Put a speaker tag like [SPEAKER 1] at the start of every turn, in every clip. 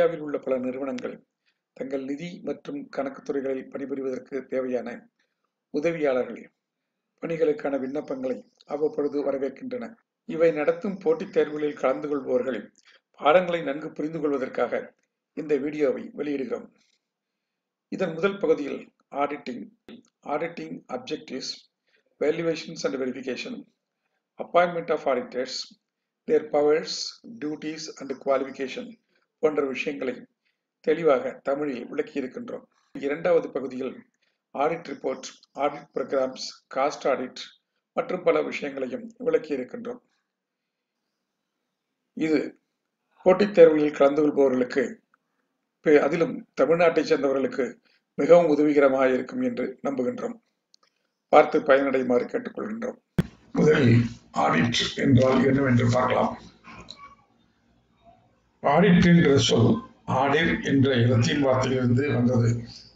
[SPEAKER 1] இந்தியாவில் உள்ள பல நிறுவனங்கள் தங்கள் நிதி மற்றும் கணக்குத் துறைகளில் பணிபுரிவதற்கு தேவையான உதவியாளர்கள் பணிகளுக்கான விண்ணப்பங்களை அவ்வப்பொழுது வரவேற்கின்றன இவை நடத்தும் போட்டித் தேர்வுகளில் கலந்து கொள்பவர்கள் பாடங்களை நன்கு புரிந்து கொள்வதற்காக இந்த வீடியோவை வெளியிடுகிறோம் இதன் முதல் பகுதியில் auditing auditing objectives valuations and verification appointment of auditors their powers duties and qualification போன்ற விஷயங்களை தெளிவாக தமிழில் விளக்கியிருக்கின்றோம் இரண்டாவது பகுதியில் audit report audit programs cost audit மற்றும் பல விஷயங்களையும் விளக்கியிருக்கின்றோம் இது போட்டித் தேர்வுகளில் கலந்து கொள்பவர்களுக்கு அதிலும் தமிழ்நாட்டைச் சேர்ந்தவர்களுக்கு மிகவும் உதவிகரமாக இருக்கும் என்று நம்புகின்றோம் பார்த்து பயனடையுமாறு கேட்டுக்கொள்கின்றோம்
[SPEAKER 2] முதலில் ஆடிட் என்றால் என்னவென்று பார்க்கலாம் ஆடிட் என்ற சொல் ஆடிர் என்ற இலத்தீன் வார்த்தையிலிருந்து வந்தது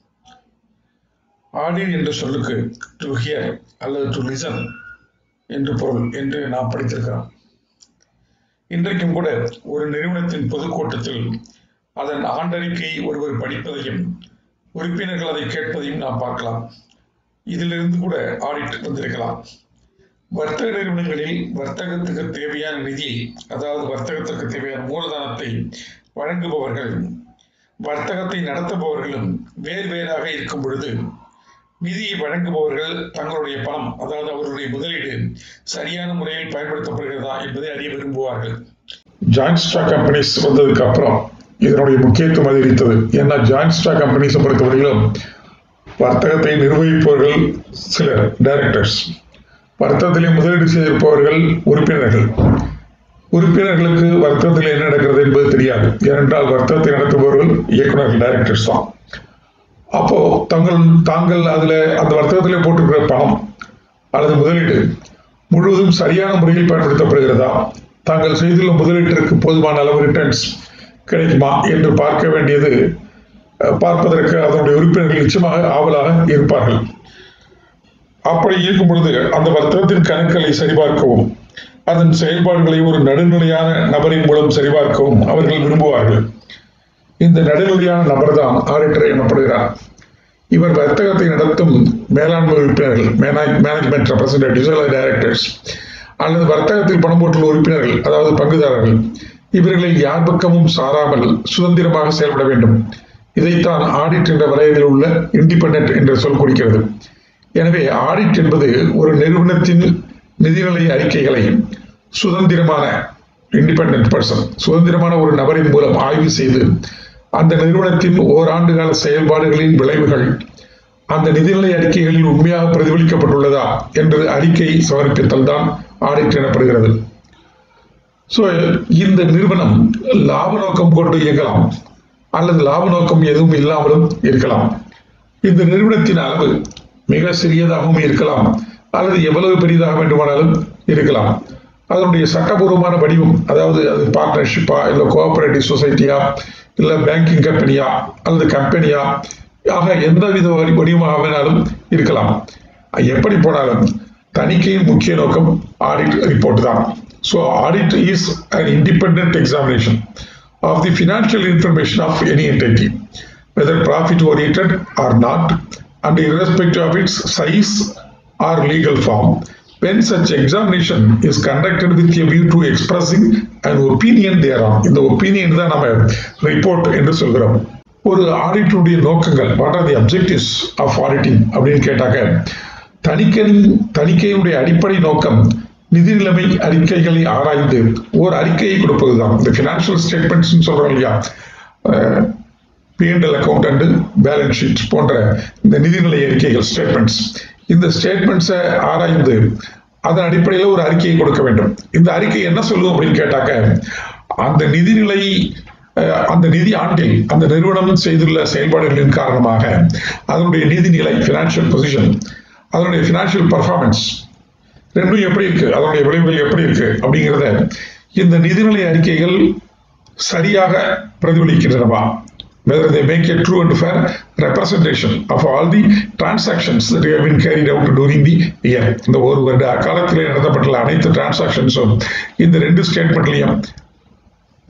[SPEAKER 2] ஆடிர் என்ற சொல்லுக்கு டு ஹியர் அல்லது டு லிசன் என்று பொருள் என்று நாம் படித்திருக்கிறோம் இன்றைக்கும் கூட ஒரு நிறுவனத்தின் பொதுக்கூட்டத்தில் அதன் ஆண்டறிக்கையை ஒருவர் படிப்பதையும் உறுப்பினர்கள் அதை கேட்பதையும் நாம் பார்க்கலாம் இதிலிருந்து கூட ஆடிட் வந்திருக்கலாம் வர்த்தக நிறுவனங்களில் வர்த்தகத்துக்கு தேவையான நிதியை அதாவது வர்த்தகத்திற்கு தேவையான மூலதனத்தை வழங்குபவர்கள் வர்த்தகத்தை நடத்துபவர்களும் வேறு வேறாக இருக்கும் பொழுது நிதியை வழங்குபவர்கள் தங்களுடைய பணம் அதாவது அவர்களுடைய முதலீடு சரியான முறையில் பயன்படுத்தப்படுகிறதா என்பதை அறிய விரும்புவார்கள் ஜாயிண்ட் ஸ்டாக் கம்பெனிஸ் வந்ததுக்கு அப்புறம் இதனுடைய முக்கியத்துவம் அதிகரித்தது ஏன்னா ஜாயிண்ட் ஸ்டாக் கம்பெனிஸை பொறுத்தவரையிலும் வர்த்தகத்தை நிர்வகிப்பவர்கள் சிலர் டைரக்டர்ஸ் வர்த்தகத்திலே முதலீடு செய்திருப்பவர்கள் உறுப்பினர்கள் உறுப்பினர்களுக்கு வர்த்தகத்தில் என்ன நடக்கிறது என்பது தெரியாது ஏனென்றால் வர்த்தகத்தை நடத்துபவர்கள் இயக்குநர்கள் டைரக்டர்ஸ் தான் அப்போ தங்கள் தாங்கள் அதுல அந்த வர்த்தகத்திலே போட்டிருக்கிற பணம் அல்லது முதலீடு முழுவதும் சரியான முறையில் பயன்படுத்தப்படுகிறதா தாங்கள் செய்துள்ள முதலீட்டிற்கு போதுமான அளவு ரிட்டர்ன்ஸ் கிடைக்குமா என்று பார்க்க வேண்டியது பார்ப்பதற்கு அதனுடைய உறுப்பினர்கள் நிச்சயமாக ஆவலாக இருப்பார்கள் அப்படி இருக்கும் பொழுது அந்த வர்த்தகத்தின் கணக்குகளை சரிபார்க்கவும் அதன் செயல்பாடுகளை ஒரு நடுநிலையான நபரின் மூலம் சரிபார்க்கவும் அவர்கள் விரும்புவார்கள் இந்த நடுநிலையான நபர் தான் ஆடிட்டர் எனப்படுகிறார் இவர் வர்த்தகத்தை நடத்தும் மேலாண்மை உறுப்பினர்கள் மேனேஜ்மெண்ட் ரெப்ரசன்டேட்டிவ்ஸ் அல்லது டைரக்டர்ஸ் அல்லது வர்த்தகத்தில் பணம் போட்டுள்ள உறுப்பினர்கள் அதாவது பங்குதாரர்கள் இவர்களில் யார் பக்கமும் சாராமல் சுதந்திரமாக செயல்பட வேண்டும் இதைத்தான் ஆடிட் என்ற வரையறையில் உள்ள இண்டிபெண்ட் என்ற சொல் குறிக்கிறது எனவே ஆடிட் என்பது ஒரு நிறுவனத்தின் நிதிநிலை அறிக்கைகளை சுதந்திரமான இண்டிபெண்ட் பர்சன் சுதந்திரமான ஒரு நபரின் மூலம் ஆய்வு செய்து அந்த நிறுவனத்தின் ஓராண்டு கால செயல்பாடுகளின் விளைவுகள் அந்த நிதிநிலை அறிக்கைகளில் உண்மையாக பிரதிபலிக்கப்பட்டுள்ளதா என்று அறிக்கை சமர்ப்பித்தல் தான் ஆடிட் எனப்படுகிறது ஸோ இந்த நிறுவனம் லாப நோக்கம் கொண்டு இயங்கலாம் அல்லது லாப நோக்கம் எதுவும் இல்லாமலும் இருக்கலாம் இந்த நிறுவனத்தின் அளவு மிக சிறியதாகவும் இருக்கலாம் அல்லது எவ்வளவு பெரியதாக வேண்டுமானாலும் இருக்கலாம் அதனுடைய சட்டபூர்வமான வடிவம் அதாவது அது பார்ட்னர்ஷிப்பா இல்லை கோஆபரேட்டிவ் சொசைட்டியா இல்லை பேங்கிங் கம்பெனியா அல்லது கம்பெனியா ஆக எந்த வித வடிவமாக வேணாலும் இருக்கலாம் எப்படி போனாலும் தணிக்கையின் முக்கிய நோக்கம் ஆடிட் ரிப்போர்ட் தான் so audit is an independent examination of the financial information of any entity whether profit oriented or not and irrespective of its size or legal form, when such examination is conducted with a view to expressing an opinion thereon. இந்த opinion தான் நம்ம report என்று சொல்கிறோம் ஒரு ஆடிட்டுடைய நோக்கங்கள் what are the objectives of auditing அப்படின்னு கேட்டாக்க தணிக்கையின் தணிக்கையுடைய அடிப்படை நோக்கம் நிதி நிலைமை அறிக்கைகளை ஆராய்ந்து ஒரு அறிக்கையை கொடுப்பதுதான் இந்த பினான்சியல் ஸ்டேட்மெண்ட்ஸ் சொல்றோம் இல்லையா PNL account and balance sheet போன்ற இந்த நிதிநிலை அறிக்கைகள் ஸ்டேட்மெண்ட்ஸ் இந்த ஸ்டேட்மெண்ட்ஸை ஆராய்ந்து அதன் அடிப்படையில் ஒரு அறிக்கையை கொடுக்க வேண்டும் இந்த அறிக்கை என்ன சொல்லுவோம் அப்படின்னு கேட்டாக்க அந்த நிதிநிலை அந்த நிதி ஆண்டில் அந்த நிறுவனம் செய்துள்ள செயல்பாடுகளின் காரணமாக அதனுடைய நிதிநிலை ஃபினான்ஷியல் பொசிஷன் அதனுடைய ஃபினான்ஷியல் பர்ஃபார்மன்ஸ் ரெண்டும் எப்படி இருக்கு அதனுடைய விளைவுகள் எப்படி இருக்கு அப்படிங்கிறத இந்த நிதிநிலை அறிக்கைகள் சரியாக பிரதிபலிக்கின்றனவா whether they make a true and fair representation of all the transactions that have been carried out during the year. இந்த ஒரு வருட காலத்தில் நடத்தப்பட்டுள்ள அனைத்து டிரான்சாக்ஷன்ஸும் இந்த ரெண்டு ஸ்டேட்மெண்ட்லையும்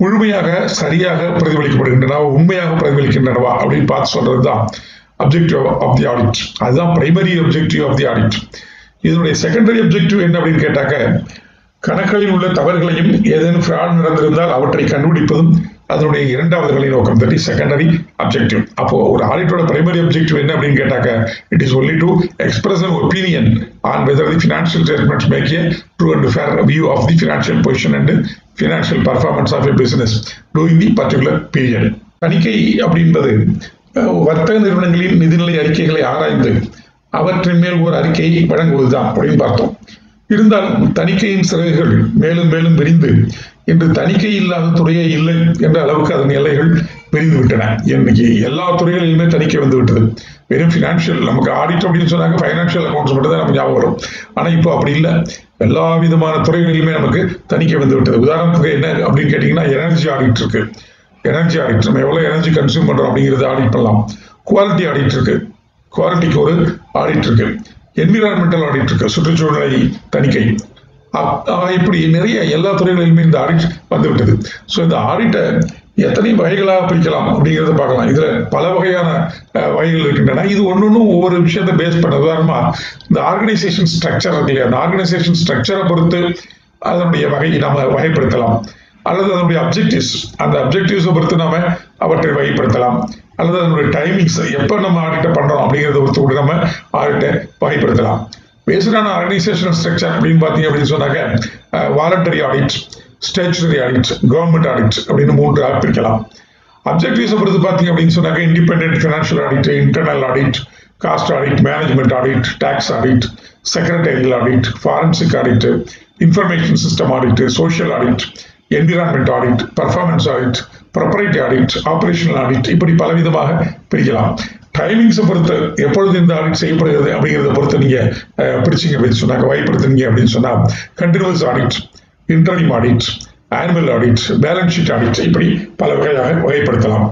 [SPEAKER 2] முழுமையாக சரியாக பிரதிபலிக்கப்படுகின்றனவா உண்மையாக பிரதிபலிக்கின்றனவா அப்படின்னு பார்த்து சொல்றது தான் அப்ஜெக்டிவ் ஆஃப் தி ஆடிட் அதுதான் primary objective of the audit இதனுடைய செகண்டரி அப்ஜெக்டிவ் என்ன அப்படின்னு கேட்டாக்க கணக்குகளில் உள்ள தவறுகளையும் ஏதேனும் ஃப்ராட் நடந்திருந்தால் அவற்றை கண்டுபிடிப்பதும் அதனுடைய இரண்டாவது நிலை நோக்கம் தட் இஸ் செகண்டரி அப்ஜெக்டிவ் அப்போ ஒரு ஆடிட்டோட பிரைமரி அப்ஜெக்டிவ் என்ன அப்படின்னு கேட்டாக்க it is only to express an opinion on whether the financial statements make a true and fair view of the financial position and financial performance of a business doing the particular period தணிக்கை அப்படின்பது அஹ், வர்த்தக நிறுவனங்களின் நிதிநிலை அறிக்கைகளை ஆராய்ந்து அவற்றின் மேல் ஒரு அறிக்கையை வழங்குவதுதான் அப்படின்னு பார்த்தோம் இருந்தாலும் தணிக்கையின் சிறகுகள் மேலும் மேலும் விரிந்து இன்று தணிக்கை இல்லாத துறையே இல்லை என்ற அளவுக்கு அதன் எல்லைகள் விரிந்து விட்டன இன்னைக்கு எல்லா துறைகளிலுமே தணிக்கை வந்து விட்டது வெறும் ஃபினான்ஷியல் நமக்கு ஆடிட் அப்படின்னு சொன்னாங்க ஃபைனான்ஷியல் அக்கௌண்ட்ஸ் மட்டும் தான் நமக்கு ஞாபகம் வரும் ஆனால் இப்போ அப்படி இல்லை எல்லா விதமான துறைகளிலுமே நமக்கு தணிக்கை வந்து விட்டது உதாரணத்துக்கு என்ன அப்படின்னு கேட்டிங்கன்னா எனர்ஜி ஆடிட் இருக்கு எனர்ஜி ஆடிட் நம்ம எவ்வளோ எனர்ஜி கன்சியூம் பண்ணுறோம் அப்படிங்கிறத ஆடிட் பண்ணலாம் குவாலிட்டி ஆடிட் இருக்கு குவாலிட்டிக்கு ஒரு ஆடிட் இருக்கு என்விரான்மெண்டல் ஆடிட் இருக்கு சுற்றுச்சூழலை தணிக்கை அ- அ- இப்படி நிறைய எல்லா துறைகளிலுமே இந்த ஆடிட் வந்துவிட்டது ஸோ இந்த ஆடிட்டை எத்தனை வகைகளாக பிரிக்கலாம் அப்படிங்கிறத பார்க்கலாம் இதுல பல வகையான அஹ், வகைகள் இருக்கின்றன இது ஒன்னொன்னும் ஒவ்வொரு விஷயத்தை பேஸ் பண்ண உதாரணமா இந்த ஆர்கனைசேஷன் ஸ்ட்ரக்சர் இருக்கு இல்லையா அந்த ஆர்கனைசேஷன் ஸ்ட்ரக்சரை பொறுத்து அதனுடைய வகையை நாம வகைப்படுத்தலாம் அல்லது அதனுடைய அப்ஜெக்டிவ்ஸ் அந்த அப்ஜெக்டிவ்ஸை பொறுத்து நாம அவற்றை வகைப்படுத்தலாம் அல்லது அதனுடைய டைமிங்ஸ் எப்போ நம்ம ஆடிட்டை பண்றோம் அப்படிங்கிறத பொறுத்து கூட நம்ம ஆடிட்டை வகைப்படுத்தலாம் பேஸ்டான ஆர்கனைசேஷனல் ஸ்ட்ரக்சர் அப்படின்னு பார்த்தீங்க அப்படின்னு சொன்னாக்க voluntary audit statutory audit government audit அப்படின்னு மூன்று பிரிக்கலாம் அப்ஜெக்டிவ்ஸை பொறுத்து பார்த்தீங்க அப்படின்னு சொன்னாக்க independent financial audit internal audit cost audit management audit tax audit secretarial audit forensic audit information system audit social audit environment audit performance audit propriety audit operational audit இப்படி பலவிதமாக பிரிக்கலாம் டைமிங்ஸை பொறுத்து எப்பொழுது இந்த ஆடிட் செய்யப்படுகிறது அப்படிங்கிறத பொறுத்து நீங்க அஹ், பிரிச்சீங்க அப்படின்னு சொன்னாங்க வகைப்படுத்துனீங்க அப்படின்னு சொன்னா continuous audit interim audit annual audit balance sheet audit இப்படி பல வகையாக வகைப்படுத்தலாம்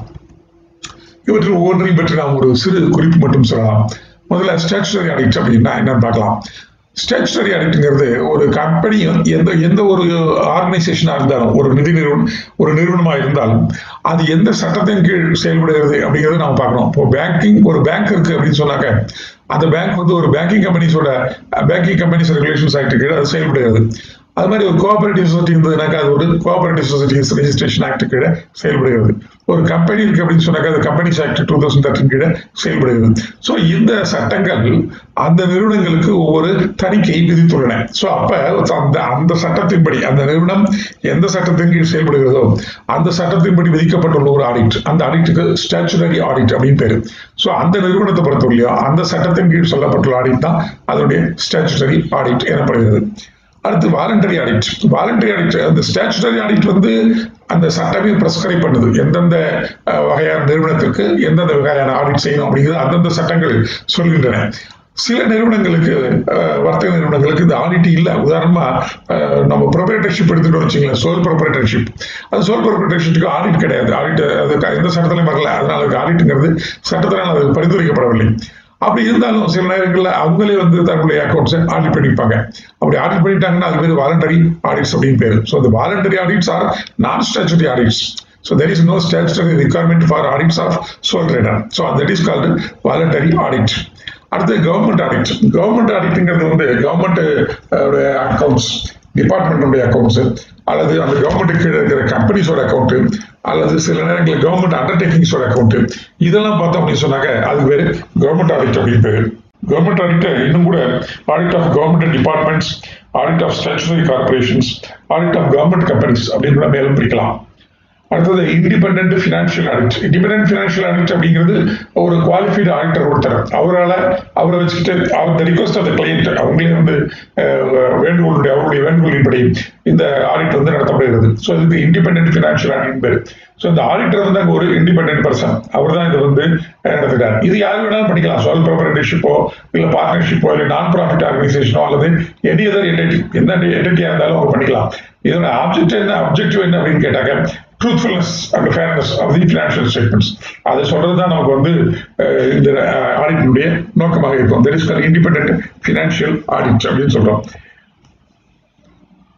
[SPEAKER 2] இவற்றில் ஒவ்வொன்றையும் பற்றி நாம் ஒரு சிறு குறிப்பு மட்டும் சொல்லலாம் முதல்ல ஸ்டாச்சுரி ஆடிட் அப்படின்னா என்னன்னு பார்க்கலாம் ஸ்டாச்சுரி ஆடிட்டுங்கிறது ஒரு கம்பெனி எந்த எந்த ஒரு ஆர்கனைசேஷனாக இருந்தாலும் ஒரு நிதி நிறுவனம் ஒரு நிறுவனமாக இருந்தாலும் அது எந்த சட்டத்தின் கீழ் செயல்படுகிறது அப்படிங்கிறத நம்ம பார்க்கணும் இப்போ பேங்கிங் ஒரு பேங்க் இருக்கு அப்படின்னு சொன்னாக்க அந்த பேங்க் வந்து ஒரு பேங்கிங் கம்பெனிஸோட பேங்கிங் கம்பெனிஸ் ரெகுலேஷன்ஸ் ஆக்ட் கீழே அது செயல்படுகிறது அது மாதிரி ஒரு கோஆபரேட்டிவ் சொசைட்டி இருந்ததுனாக்கா அது ஒரு கோஆபரேட்டிவ் சொசைட்டிஸ் ரெஜிஸ்ட்ரேஷன் ஆக்ட் கீழே செயல்படுகிறது ஒரு கம்பெனி இருக்கு அப்படின்னு சொன்னாக்கா அது companies act two thousand thirteen கீழே செயல்படுகிறது ஸோ இந்த சட்டங்கள் அந்த நிறுவனங்களுக்கு ஒவ்வொரு தணிக்கையை விதித்துள்ளன ஸோ அப்ப அந்த அந்த சட்டத்தின்படி அந்த நிறுவனம் எந்த சட்டத்தின் கீழ் செயல்படுகிறதோ அந்த சட்டத்தின்படி விதிக்கப்பட்டுள்ள ஒரு ஆடிட் அந்த ஆடிட்டுக்கு ஸ்டாச்சுரரி ஆடிட் அப்படின்னு பேரு ஸோ அந்த நிறுவனத்தை பொறுத்தவரையும் அந்த சட்டத்தின் கீழ் சொல்லப்பட்டுள்ள ஆடிட் தான் அதனுடைய ஸ்டாச்சுரரி ஆடிட் எனப்படுகிறது அடுத்து வாலண்டரி ஆடிட் வாலண்டரி ஆடிட் அந்த ஸ்டாச்சுட்டரி ஆடிட் வந்து அந்த சட்டமே பிரஸ்கிரைப் பண்ணுது எந்தெந்த அஹ், வகையான நிறுவனத்திற்கு எந்தெந்த வகையான ஆடிட் செய்யணும் அப்படிங்கிறது அந்தந்த சட்டங்கள் சொல்கின்றன சில நிறுவனங்களுக்கு அஹ், வர்த்தக நிறுவனங்களுக்கு இந்த ஆடிட் இல்லை உதாரணமா அஹ், நம்ம ப்ரொபரேட்டர்ஷிப் எடுத்துட்டு வச்சுங்களேன் சோல் ப்ரொபரேட்டர்ஷிப் அது சோல் ப்ரொபரேட்டர்ஷிப்க்கு ஆடிட் கிடையாது ஆடிட் அது க- எந்த சட்டத்திலையும் வரல அதனால அதுக்கு ஆடிட்டுங்கிறது சட்டத்தினால் அது பரிந்துரைக்கப்படவில்லை அப்படி இருந்தாலும் சில நேரங்களில் அவங்களே வந்து தன்னுடைய அக்கௌண்ட்ஸை ஆடிட் பண்ணிப்பாங்க அப்படி ஆடிட் பண்ணிட்டாங்கன்னா அது பேர் வாலண்டரி ஆடிட்ஸ் அப்படின்னு பேர் ஸோ இந்த voluntary audits are non statutory audits so there is no statutory requirement for audits of sole trader so that is called voluntary audit அடுத்து கவர்மெண்ட் ஆடிட் கவர்மெண்ட் ஆடிட்டுங்கிறது வந்து கவர்மெண்ட் அக்கௌண்ட்ஸ் டிபார்ட்மெண்ட்டுடைய அக்கௌண்ட்ஸ் அல்லது அந்த government கீழே இருக்கிற கம்பெனிஸோட account அல்லது சில நேரங்களில் கவர்மெண்ட் அண்டர்டேக்கிங்ஸோட அக்கௌண்ட் இதெல்லாம் பார்த்தோம் அப்படின்னு சொன்னாக்க அது பேரு கவர்மெண்ட் ஆடிட் அப்படின்னு பேரு கவர்மெண்ட் ஆடிட் இன்னும் கூட audit of government departments audit of statutory corporations audit of government companies அப்படின்னு கூட மேலும் பிரிக்கலாம் அடுத்தது independent financial audit independent financial audit அப்படிங்கிறது ஒரு குவாலிஃபைடு ஆடிட்டர் ஒருத்தர் அவரால் அவரை வச்சுக்கிட்டு அவர் the request of the client அவங்களே வந்து அஹ், வேண்டுகோளுடைய அவருடைய வேண்டுகோளின்படி இந்த ஆடிட் வந்து நடத்தப்படுகிறது ஸோ இதுக்கு இண்டிபெண்ட் ஃபினான்ஷியல் ஆடிட் பேர் ஸோ இந்த ஆடிட்டர் வந்து அங்கே ஒரு இண்டிபெண்ட் பர்சன் அவர் தான் இதை வந்து அஹ், நடத்துகிறார் இது யார் வேணாலும் பண்ணிக்கலாம் சொல் ப்ராப்பர்ட்டிஷிப்போ இல்லை பார்ட்னர்ஷிப்போ இல்லை நான் ப்ராஃபிட் ஆர்கனைசேஷனோ அல்லது எனி அதர் என்டிட்டி எந்த என்டிட்டியாக இருந்தாலும் அவங்க பண்ணிக்கலாம் இதோட ஆப்ஜெக்ட் என்ன அப்ஜெக்டிவ் என்ன அப்படின்னு கேட்டாக்க truthfulness and fairness of the financial statements அதை சொல்றது தான் நமக்கு வந்து அஹ், இந்த ஆடிட்டினுடைய நோக்கமாக இருக்கும் there is independent financial audit அப்படின்னு சொல்றோம்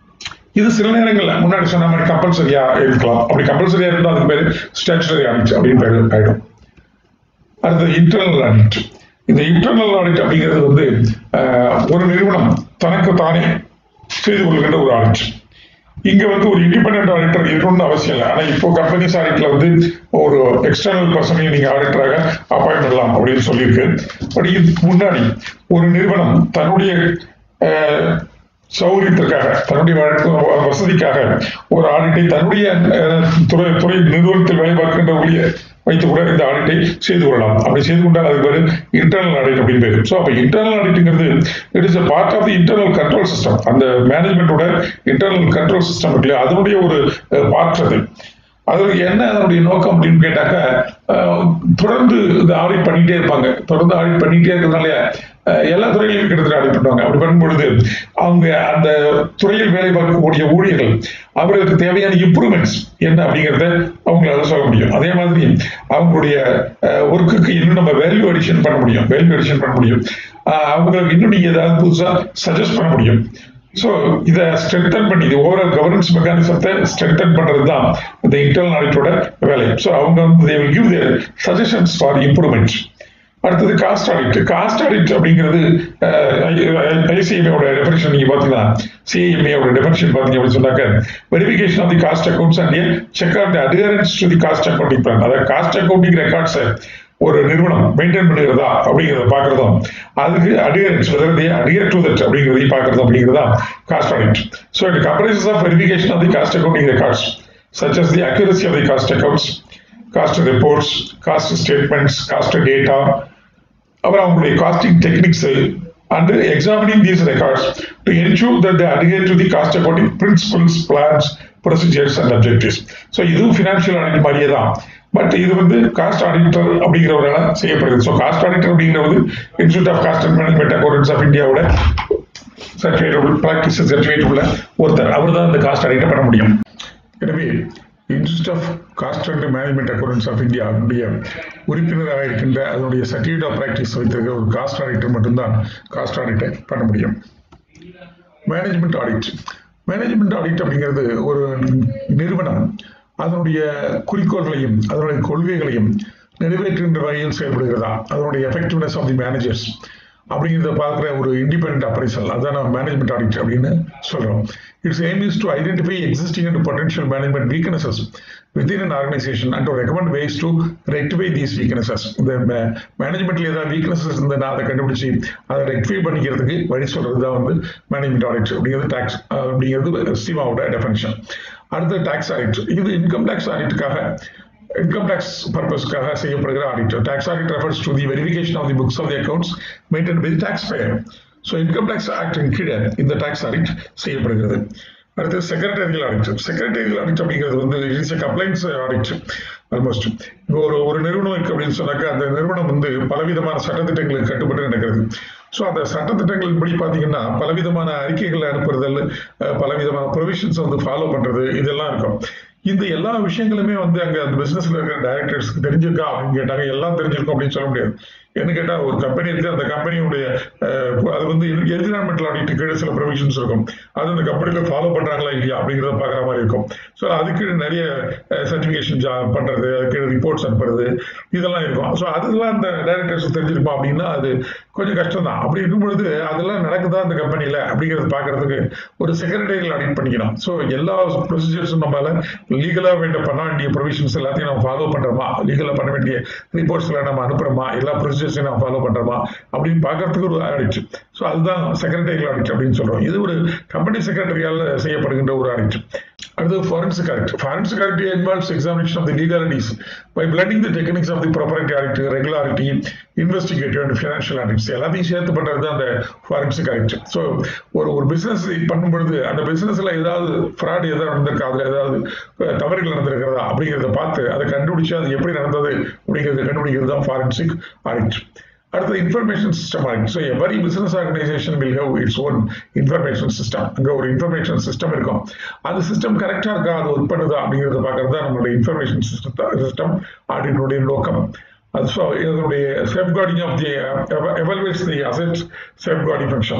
[SPEAKER 2] இது சில நேரங்கள்ல முன்னாடி சொன்ன மாதிரி கம்பல்சரியா இருக்கலாம் அப்படி கம்பல்சரியா இருந்தால் அதுக்கு பேரு ஸ்டாச்சுரி ஆடிட் அப்படின்னு பேரு ஆயிடும் அடுத்தது இன்டர்னல் ஆடிட் இந்த இன்டர்னல் ஆடிட் அப்படிங்கிறது வந்து அஹ், ஒரு நிறுவனம் தனக்கு தானே செய்து கொள்கின்ற ஒரு ஆடிட் இங்க வந்து ஒரு இண்டிபெண்டன்ட் ஆடிட்டர் இருக்கணும்னு அவசியம் இல்லை ஆனா இப்போ கம்பெனிஸ் ஆடிட்ல வந்து ஒரு எக்ஸ்டர்னல் பர்சனையும் நீங்க ஆடிட்டராக அப்பாயிண்ட் பண்ணலாம் அப்படின்னு சொல்லியிருக்கு பட் இதுக்கு முன்னாடி ஒரு நிறுவனம் தன்னுடைய அஹ், சௌகரியத்திற்காக தன்னுடைய வழக்கு- வசதிக்காக ஒரு ஆடிட்டை தன்னுடைய அஹ், துறை துறை நிறுவனத்தில் வேலை பார்க்கின்ற ஊழியர் வைத்து கூட இந்த ஆடிட்டை செய்து கொள்ளலாம் அப்படி செய்து கொண்டால் அது பேரு இன்டர்னல் ஆடிட் அப்படின்னு பேரு ஸோ அப்போ இன்டர்னல் ஆடிட்டுங்கிறது it is a part of the internal control system அந்த மேனேஜ்மெண்ட்டோட இன்டர்னல் கண்ட்ரோல் சிஸ்டம் இருக்கு இல்லையா அதனுடைய ஒரு பார்ட் அது அதில் என்ன அதனுடைய நோக்கம் அப்படின்னு கேட்டாக்க அஹ், தொடர்ந்து இந்த ஆடிட் பண்ணிட்டே இருப்பாங்க தொடர்ந்து ஆடிட் பண்ணிட்டே இருக்கிறதுனால அஹ், எல்லா துறையிலையும் கிட்டத்தட்ட ஆடிட் பண்ணுவாங்க அப்படி பண்ணும்பொழுது அவங்க அந்த துறையில் வேலை பார்க்கக்கூடிய ஊழியர்கள் அவர்களுக்கு தேவையான இம்ப்ரூவ்மெண்ட்ஸ் என்ன அப்படிங்கிறத அவங்களால சொல்ல முடியும் அதே மாதிரி அவங்களுடைய ஒர்க்குக்கு இன்னும் நம்ம வேல்யூ அடிஷன் பண்ண முடியும் வேல்யூ அடிஷன் பண்ண முடியும் அஹ், அவங்களுக்கு இன்னும் நீங்க ஏதாவது புதுசா சஜஸ்ட் பண்ண முடியும் ஸோ இதை ஸ்ட்ரென்தன் பண்ணி இது ஓவரால் கவர்னன்ஸ் மெக்கானிசத்தை ஸ்ட்ரென்தன் பண்றது தான் இந்த இன்டர்னல் ஆடிட்டோட வேலை ஸோ அவங்க வந்து they will give their suggestions for improvement அடுத்தது காஸ்ட் ஆடிட் காஸ்ட் ஆடிட் அப்படிங்கிறது ஐசிஎம்ஏவோட டெஃபினேஷன் நீங்க பாத்தீங்கன்னா சிஐஎம்ஏவோட டெஃபினேஷன் பாத்தீங்க அப்படின்னு சொன்னாக்க verification of the cost accounts and check of the adherence to the cost accounting plan அதாவது காஸ்ட் அக்கௌண்டிங் ரெக்கார்ட்ஸை ஒரு நிறுவனம் மெயின்டைன் பண்ணுகிறதா அப்படிங்கிறத பார்க்கறதும் அதுக்கு adherence whether adhere to that அப்படிங்கிறதையும் பார்க்கறதும் அப்படிங்கிறதா cost audit so it comprises of verification of the cost accounting records such as the accuracy of the cost accounts, cost reports, cost statements, cost data, அப்புறம் அவங்களுடைய costing techniques and examining these records to ensure that they adequate to the cost accounting principles plans procedures and objectives so இதுவும் financial audit மாதிரியே தான் but இது வந்து cost auditor அப்படிங்கிறவரால செய்யப்படுது so cost auditor அப்படிங்கிறது institute of cost and management accountants of இந்தியாவோட certificate practice certificate உள்ள ஒருத்தர் அவர் தான் இந்த காஸ்ட் ஆடிட்டை பண்ண முடியும் எனவே institute of cost and management accountants of India அதனுடைய உறுப்பினராக இருக்கின்ற அதனுடைய சர்டிஃபிகேட் ஆஃப் ப்ராக்டிஸ் வைத்திருக்கிற ஒரு காஸ்ட் ஆடிட்டர் மட்டும்தான் காஸ்ட் ஆடிட்டை பண்ண முடியும் மேனேஜ்மெண்ட் ஆடிட் மேனேஜ்மெண்ட் ஆடிட் அப்படிங்கிறது ஒரு நிறுவனம் அதனுடைய குறிக்கோள்களையும் அதனுடைய கொள்கைகளையும் நிறைவேற்றுகின்ற வகையில் செயல்படுகிறதா அதனுடைய எஃபெக்டிவ்னஸ் ஆஃப் தி மேனேஜர்ஸ் அப்படிங்கிறத பார்க்குற ஒரு இண்டிபெண்ட் அப்ரைசல் அதான் நம்ம மேனேஜ்மெண்ட் ஆடிட் அப்படின்னு சொல்றோம் its aim is to identify existing and potential management weaknesses within an organisation and to recommend ways to rectify these weaknesses இந்த மேனேஜ்மெண்ட்ல ஏதாவது வீக்னஸஸ் இருந்ததுன்னா அதை கண்டுபிடிச்சி அதை ரெக்டிஃபை பண்ணிக்கிறதுக்கு வழி சொல்றது தான் வந்து மேனேஜ்மெண்ட் ஆடிட் அப்படிங்கிறது டாக்ஸ் அப்படிங்கிறது சிவாவோட டெஃபனிஷன் அடுத்து டாக்ஸ் ஆடிட் இது இன்கம் டாக்ஸ் ஆடிட்டுக்காக income tax பர்பஸ்க்காக செய்யப்படுகிற audit tax audit refers to the verification of the books of the accounts maintain by taxpayer so income tax ஆக்டின் கீழே இந்த டாக்ஸ் ஆடிட் செய்யப்படுகிறது அடுத்து செக்ரட்டரியல் ஆடிட் செக்ரட்டரியல் ஆடிட் அப்படிங்கிறது வந்து இட்ஸ் கம்ப்ளைண்ட்ஸ் ஆடிட் ஆல்மோஸ்ட் இப்போ ஒரு ஒரு நிறுவனம் இருக்கு அப்படின்னு சொன்னாக்கா அந்த நிறுவனம் வந்து பலவிதமான சட்டத்திட்டங்களுக்கு கட்டுப்பட்டு நடக்கிறது ஸோ அந்த சட்டத்திட்டங்கள் படி பார்த்தீங்கன்னா பலவிதமான அறிக்கைகளை அனுப்புறதல் அஹ், பலவிதமான ப்ரொவிஷன்ஸ் வந்து ஃபாலோ பண்றது இதெல்லாம் இருக்கும் இந்த எல்லா விஷயங்களுமே வந்து அங்க அந்த பிசினஸ்ல இருக்கிற டைரக்டர்ஸ்க்கு தெரிஞ்சிருக்கா அப்படின்னு கேட்டாங்க எல்லாம் தெரிஞ்சிருக்கும் அப்படின்னு சொல்ல முடியாது என்ன கேட்டா ஒரு கம்பெனி இருக்கு அந்த கம்பெனியுடைய அது வந்து என்விரான்மெண்டல் ஆடிட் கீழே சில ப்ரொவிஷன்ஸ் இருக்கும் அது அந்த கம்பெனில ஃபாலோ பண்றாங்களா இல்லையா அப்படிங்கிறத பாக்குற மாதிரி இருக்கும் ஸோ அதுக்கு நிறைய சர்டிபிகேஷன் பண்றது அதுக்கு ரிப்போர்ட்ஸ் அனுப்புறது இதெல்லாம் இருக்கும் ஸோ அதெல்லாம் அந்த டைரக்டர்ஸ் தெரிஞ்சிருப்போம் அப்படின்னா அது கொஞ்சம் கஷ்டம் தான் அப்படி இருக்கும் பொழுது அதெல்லாம் நடக்குதா அந்த கம்பெனில அப்படிங்கிறது பாக்குறதுக்கு ஒரு செக்ரட்டரியல் ஆடிட் பண்ணிக்கலாம் ஸோ எல்லா ப்ரொசீஜர்ஸும் நம்மளால லீகலா வேண்ட பண்ண வேண்டிய ப்ரொவிஷன்ஸ் எல்லாத்தையும் நம்ம ஃபாலோ பண்றோமா லீகலா பண்ண வேண்டிய ரிப்போர்ட்ஸ்ல நம்ம அனுப்புறோமா எல்லா ப்ரொசீஜர்ஸையும் நம்ம ஃபாலோ பண்றோமா அப்படின்னு பார்க்கறதுக்கு ஒரு ஆடிட் ஸோ அதுதான் செக்ரட்டரியல் ஆடிட் அப்படின்னு சொல்றோம் இது ஒரு கம்பெனி செக்ரட்டரியால் செய்யப்படுகின்ற ஒரு ஆடிட் அடுத்து forensic audit forensic audit involves examination of the legalities by blending the techniques of the property audit regularity investigative and financial audits எல்லாத்தையும் சேர்த்து பண்றது தான் அந்த ஃபாரன்சிக் ஆடிட் ஸோ ஒரு ஒரு பிசினஸ் பண்ணும் பொழுது அந்த பிசினஸ்ல ஏதாவது ஃப்ராட் ஏதாவது நடந்திருக்கா அதுல ஏதாவது அஹ், தவறுகள் நடந்திருக்கிறதா அப்படிங்கிறத பார்த்து அதை கண்டுபிடிச்சு அது எப்படி நடந்தது அப்படிங்கிறத கண்டுபிடிக்கிறது தான் ஃபாரன்சிக் ஆடிட் அடுத்து information system audit so every business organisation will have its own information system அங்கே ஒரு இன்ஃபர்மேஷன் சிஸ்டம் இருக்கும் அந்த சிஸ்டம் கரெக்டாக இருக்கா அது ஒர்க் பண்ணுதா அப்படிங்கிறத பார்க்கறது தான் நம்மளுடைய இன்ஃபர்மேஷன் சிஸ்டம் சிஸ்டம் ஆடிட்டுடைய நோக்கம் அது ஸோ இதனுடைய safeguarding of the evaluates the asset safeguarding function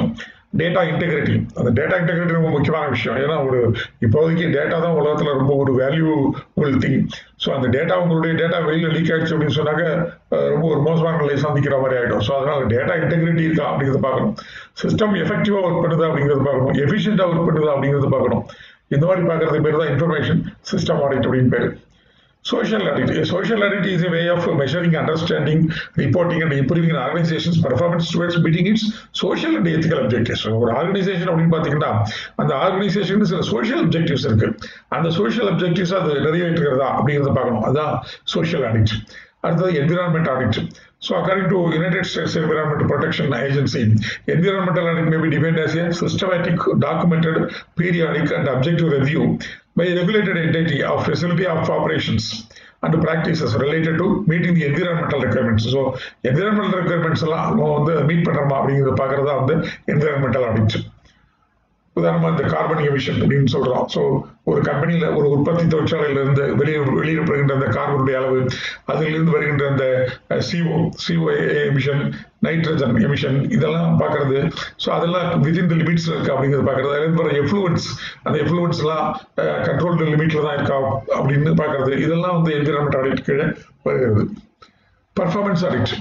[SPEAKER 2] data integrity அந்த டேட்டா இன்டெகிரிட்டி ரொம்ப முக்கியமான விஷயம் ஏன்னா ஒரு இப்போதைக்கு டேட்டா தான் உலகத்தில் ரொம்ப ஒரு வேல்யூபிள் திங் ஸோ அந்த டேட்டா உங்களுடைய டேட்டா வெளியில் லீக் ஆயிடுச்சு அப்படின்னு சொன்னாக்க ரொம்ப ஒரு மோசமான நிலையை சந்திக்கிற மாதிரி ஆகிடும் ஸோ அதனால டேட்டா இன்டெகிரிட்டி இருக்கா அப்படிங்கிறத பார்க்கணும் சிஸ்டம் எஃபெக்டிவாக ஒர்க் பண்ணுதா அப்படிங்கிறத பார்க்கணும் எஃபிஷியண்டாக ஒர்க் பண்ணுதா அப்படிங்கிறத பார்க்கணும் இந்த மாதிரி பார்க்கறது பேர் தான் இன்ஃபர்மேஷன் சிஸ்டம் ஆடிட் அப்படின்னு பேர் Social audit. A social audit is a way of measuring, understanding, reporting, and improving an organization's performance towards meeting its social and ethical objectives. ஒரு ஆர்கனைசேஷன் அப்படின்னு பார்த்தீங்கன்னா அந்த ஆர்கனைசேஷனுக்கு சில சோஷியல் அப்ஜெக்டிவ்ஸ் இருக்கு அந்த சோஷியல் அப்ஜெக்டிவ்ஸ் அது நிறைவேற்றுகிறதா அப்படிங்கிறத பார்க்கணும் அதுதான் சோஷியல் ஆடிட் அடுத்தது environment audit So according to United States Environmental Protection Agency, environmental audit may be defined as a systematic, documented, periodic and objective review by a regulated entity of facility of operations and practices related to meeting the environmental requirements. So environmental requirements எல்லாம் நம்ம வந்து meet பண்றோமா அப்படிங்கிறத பார்க்கறதா வந்து environmental audit. உதாரணமா இந்த carbon emission அப்படின்னு சொல்றோம் ஸோ ஒரு கம்பெனியில ஒரு உற்பத்தி தொழிற்சாலையில இருந்து வெளியே வெளியிடப்படுகின்ற அந்த கார்பனுடைய அளவு அதிலிருந்து வருகின்ற அந்த CO CO emission nitrogen emission இதெல்லாம் பார்க்கறது ஸோ அதெல்லாம் விதின் த லிமிட்ஸ் இருக்கு அப்படிங்கிறது பார்க்கறது அதுலேருந்து வர எஃப்ளூவன்ஸ் அந்த எஃப்ளூவன்ஸ் எல்லாம் கண்ட்ரோல் லிமிட்ல தான் இருக்கா அப்படின்னு பார்க்கறது இதெல்லாம் வந்து என்விரான்மெண்ட் ஆடிட் கீழே வருகிறது performance audit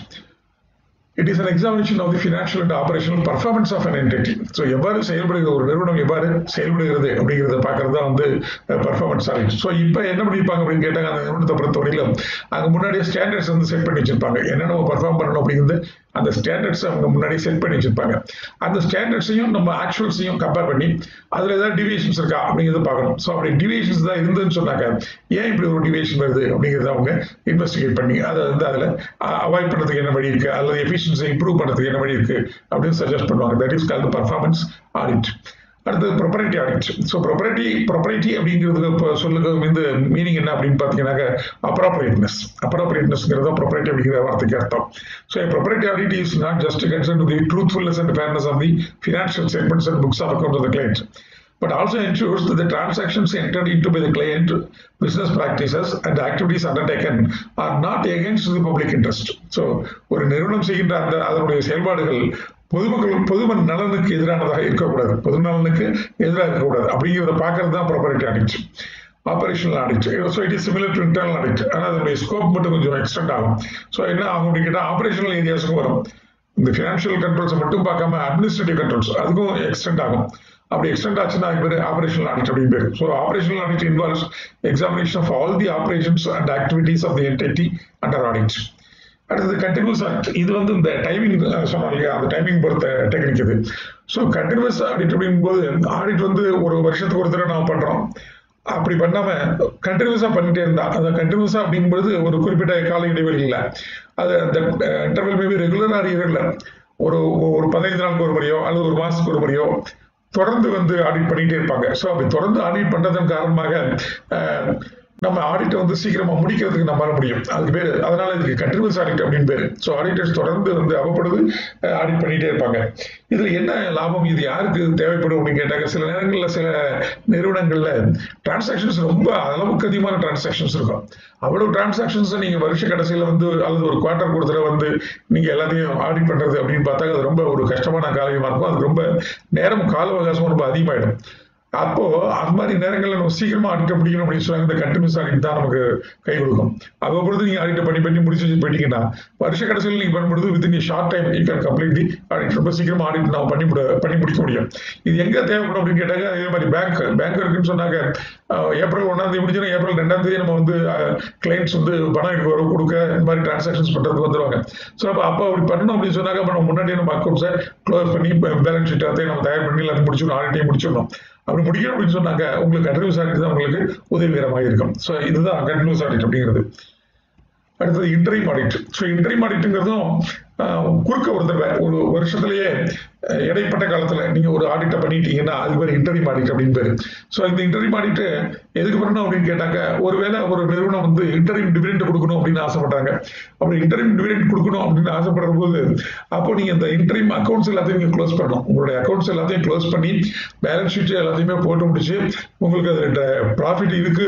[SPEAKER 2] it is an examination of the financial and operational performance of an entity so எவ்வாறு செயல்படுகிற ஒரு நிறுவனம் எவ்வாறு செயல்படுகிறது அப்படிங்கிறத பார்க்கறது தான் வந்து பர்ஃபார்மன்ஸ் ஆடிட் ஸோ இப்போ என்ன பண்ணியிருப்பாங்க அப்படின்னு கேட்டாங்க அந்த நிறுவனத்தை பொறுத்தவரையிலும் அங்கே முன்னாடியே ஸ்டாண்டர்ட்ஸ் வந்து செட் பண்ணி வச்சிருப்பாங்க என்ன நம்ம பர்ஃபார்ம் பண்ணணும் அப்படிங்கிறது அந்த ஸ்டாண்டர்ட்ஸ் அவங்க முன்னாடி செட் பண்ணி வச்சிருப்பாங்க அந்த ஸ்டாண்டர்ட்ஸையும் நம்ம ஆக்சுவல்ஸையும் கம்பேர் பண்ணி அதில் ஏதாவது டிவியேஷன்ஸ் இருக்கா அப்படிங்கிறத பார்க்கணும் ஸோ அப்படி டிவியேஷன்ஸ் தான் இருந்துன்னு சொன்னாங்க ஏன் இப்படி ஒரு டிவியேஷன் வருது அப்படிங்கிறத அவங்க இன்வெஸ்டிகேட் பண்ணி அதை வந்து அதில் அவாய்ட் பண்ணுறதுக்கு என்ன வழி இருக்கு அல்லது எஃபிஷியன்ஸை இம்ப்ரூவ் பண்ணுறதுக்கு என்ன வழி இருக்கு அப்படின்னு சஜஸ்ட் பண்ணுவாங்க that is call performance audit அடுத்தது ப்ரொப்பரேட்டி ஆடிட் ஸோ ப்ரொப்பரேட்டி ப்ரொப்பரேட்டி அப்படிங்கிறது இப்போ சொல்லுங்க இந்த மீனிங் என்ன அப்படின்னு பார்த்தீங்கன்னாக்க அப்ராப்ரேட்னஸ் அப்ராப்ரேட்னஸ்ங்கிறது ப்ரொப்பரேட்டி அப்படிங்கிற வார்த்தைக்கு அர்த்தம் so propriety audit is not just concern to the truthfulness and fairness of the financial statements and books of account of the client but also ensures that the transactions entered into by the client, business practices and activities undertaken are not against the public interest. So, ஒரு நிறுவனம் செய்கின்ற அந்த அதனுடைய செயல்பாடுகள் பொதுமக்கள் பொதுமன் நலனுக்கு எதிரானதாக இருக்கக்கூடாது பொது நலனுக்கு எதிராக இருக்கக்கூடாது அப்படிங்கிறத பார்க்கறது தான் property audit operational audit so it is similar to internal audit ஆனால் அதனுடைய ஸ்கோப் மட்டும் கொஞ்சம் எக்ஸ்டெண்ட் ஆகும் ஸோ என்ன ஆகும் அப்படின்னு கேட்டால் ஆபரேஷனல் ஏரியாஸுக்கும் வரும் இந்த ஃபினான்ஷியல் கண்ட்ரோல்ஸை மட்டும் பார்க்காம அட்மினிஸ்ட்ரேட்டிவ் கண்ட்ரோல்ஸ் அதுக்கும் எக்ஸ்டெண்ட் ஆகும் அப்படி எக்ஸ்டெண்ட் ஆச்சுன்னா அதுக்கு பேர் ஆபரேஷனல் ஆடிட் அப்படின்னு பேர் so operational audit involves examination of all the operations and activities of the entity under audit அடுத்தது கண்டினியூஸ் ஆடிட் இது வந்து இந்த டைமிங் சொன்னோம் இல்லையா அந்த டைமிங் பொறுத்த டெக்னிக் இது ஸோ கண்டினியூஸ் ஆடிட் அப்படிங்கும்போது ஆடிட் வந்து ஒரு வருஷத்துக்கு ஒரு தடவை நாம் பண்ணுறோம் அப்படி பண்ணாம கண்டினியூஸா பண்ணிட்டே இருந்தா அந்த கண்டினியூஸா அப்படிங்கும்போது ஒரு குறிப்பிட்ட கால இடைவெளி இல்லை அது அந்த interval maybe regular or irregular ஒரு ஒரு பதினைந்து நாளுக்கு ஒரு முறையோ அல்லது ஒரு மாசத்துக்கு ஒரு முறையோ தொடர்ந்து வந்து ஆடிட் பண்ணிட்டே இருப்பாங்க ஸோ அப்படி தொடர்ந்து ஆடிட் பண்றதன் காரணமாக நம்ம ஆடிட்டை வந்து சீக்கிரமா முடிக்கிறதுக்கு நம்மளால முடியும் அதுக்கு பேர் அதனால இதுக்கு கண்டினியூஸ் ஆடிட் அப்படின்னு பேரு ஸோ ஆடிட்டர்ஸ் தொடர்ந்து வந்து அவப்படுது ஆடிட் பண்ணிட்டே இருப்பாங்க இதுல என்ன லாபம் இது யாருக்கு தேவைப்படும் அப்படின்னு கேட்டாங்க சில நேரங்களில் சில நிறுவனங்கள்ல டிரான்சாக்ஷன்ஸ் ரொம்ப அளவுக்கு அதிகமான டிரான்சாக்ஷன்ஸ் இருக்கும் அவ்வளவு டிரான்சாக்ஷன்ஸ் நீங்க வருஷ கடைசியில வந்து அல்லது ஒரு குவார்டர் கொடுத்துல வந்து நீங்க எல்லாத்தையும் ஆடிட் பண்றது அப்படின்னு பார்த்தா அது ரொம்ப ஒரு கஷ்டமான காரியமா இருக்கும் அது ரொம்ப நேரம் கால அவகாசம் ரொம்ப அதிகமாயிடும் அப்போ அந்த மாதிரி நேரங்களில் நம்ம சீக்கிரமா ஆடிட்ட முடிக்கணும் அப்படின்னு சொன்னாங்க இந்த கண்டினியூஸ் ஆடிட் தான் நமக்கு கை கொடுக்கும் அப்போ பொழுது நீங்க ஆடிட் பண்ணி பண்ணி முடிச்சு போயிட்டீங்கன்னா வருஷ கடைசியில் நீங்க பண்ணும்போது within short time you can complete the audit ரொம்ப சீக்கிரமா ஆடிட் நம்ம பண்ணி முடி பண்ணி முடிக்க முடியும் இது எங்க தேவைப்படும் அப்படின்னு கேட்டாங்க அதே மாதிரி பேங்க் பேங்க் இருக்குன்னு சொன்னாங்க ஏப்ரல் ஒன்றாம் தேதி முடிச்சுன்னா ஏப்ரல் ரெண்டாம் தேதி நம்ம வந்து கிளைண்ட்ஸ் வந்து பணம் எடுக்க வர கொடுக்க இந்த மாதிரி டிரான்சாக்ஷன்ஸ் பண்றதுக்கு வந்துருவாங்க ஸோ அப்போ அப்போ அப்படி பண்ணணும் அப்படின்னு சொன்னாங்க அப்போ நம்ம முன்னாடியே நம்ம அக்கௌண்ட்ஸை க்ளோஸ் பண்ணி பேலன்ஸ் ஷீட் எல்லாத்தையும் நம்ம தயார் பண்ணி எல்லாத்தையும் முடிச்சிடணும் ஆடிட்டையும் முடிச்சிடணும் அப்படி முடிக்கணும் அப்படின்னு சொன்னாங்க உங்களுக்கு கண்டினியூஸ் ஆடிட் தான் உங்களுக்கு உதவிகரமாக இருக்கும் ஸோ இதுதான் கண்டினியூஸ் ஆடிட் அப்படிங்கிறது அடுத்தது இன்டரிம் ஆடிட் ஸோ இன்டரிம் ஆடிட்டுங்கிறதும் குறுக்க ஒரு தடவை ஒரு வருஷத்துலயே இடைப்பட்ட காலத்துல நீங்க ஒரு ஆடிட்டை பண்ணிட்டீங்கன்னா அது பேர் இன்டரிம் ஆடிட் அப்படின்னு பேரு ஸோ இந்த இன்டரிம் ஆடிட்டு எதுக்கு பண்ணணும் அப்படின்னு கேட்டாங்க ஒருவேளை ஒரு நிறுவனம் வந்து இன்டரிம் டிவிடெண்ட் கொடுக்கணும் அப்படின்னு ஆசைப்பட்டாங்க அப்படி இன்டரிம் டிவிடெண்ட் கொடுக்கணும் அப்படின்னு ஆசைப்படுற போது அப்போ நீங்க இந்த இன்டரிம் அக்கௌண்ட்ஸ் எல்லாத்தையும் நீங்க க்ளோஸ் பண்ணணும் உங்களுடைய அக்கௌண்ட்ஸ் எல்லாத்தையும் க்ளோஸ் பண்ணி பேலன்ஸ் ஷீட் எல்லாத்தையுமே போட்டு முடிச்சு உங்களுக்கு அது ப்ராஃபிட் இருக்கு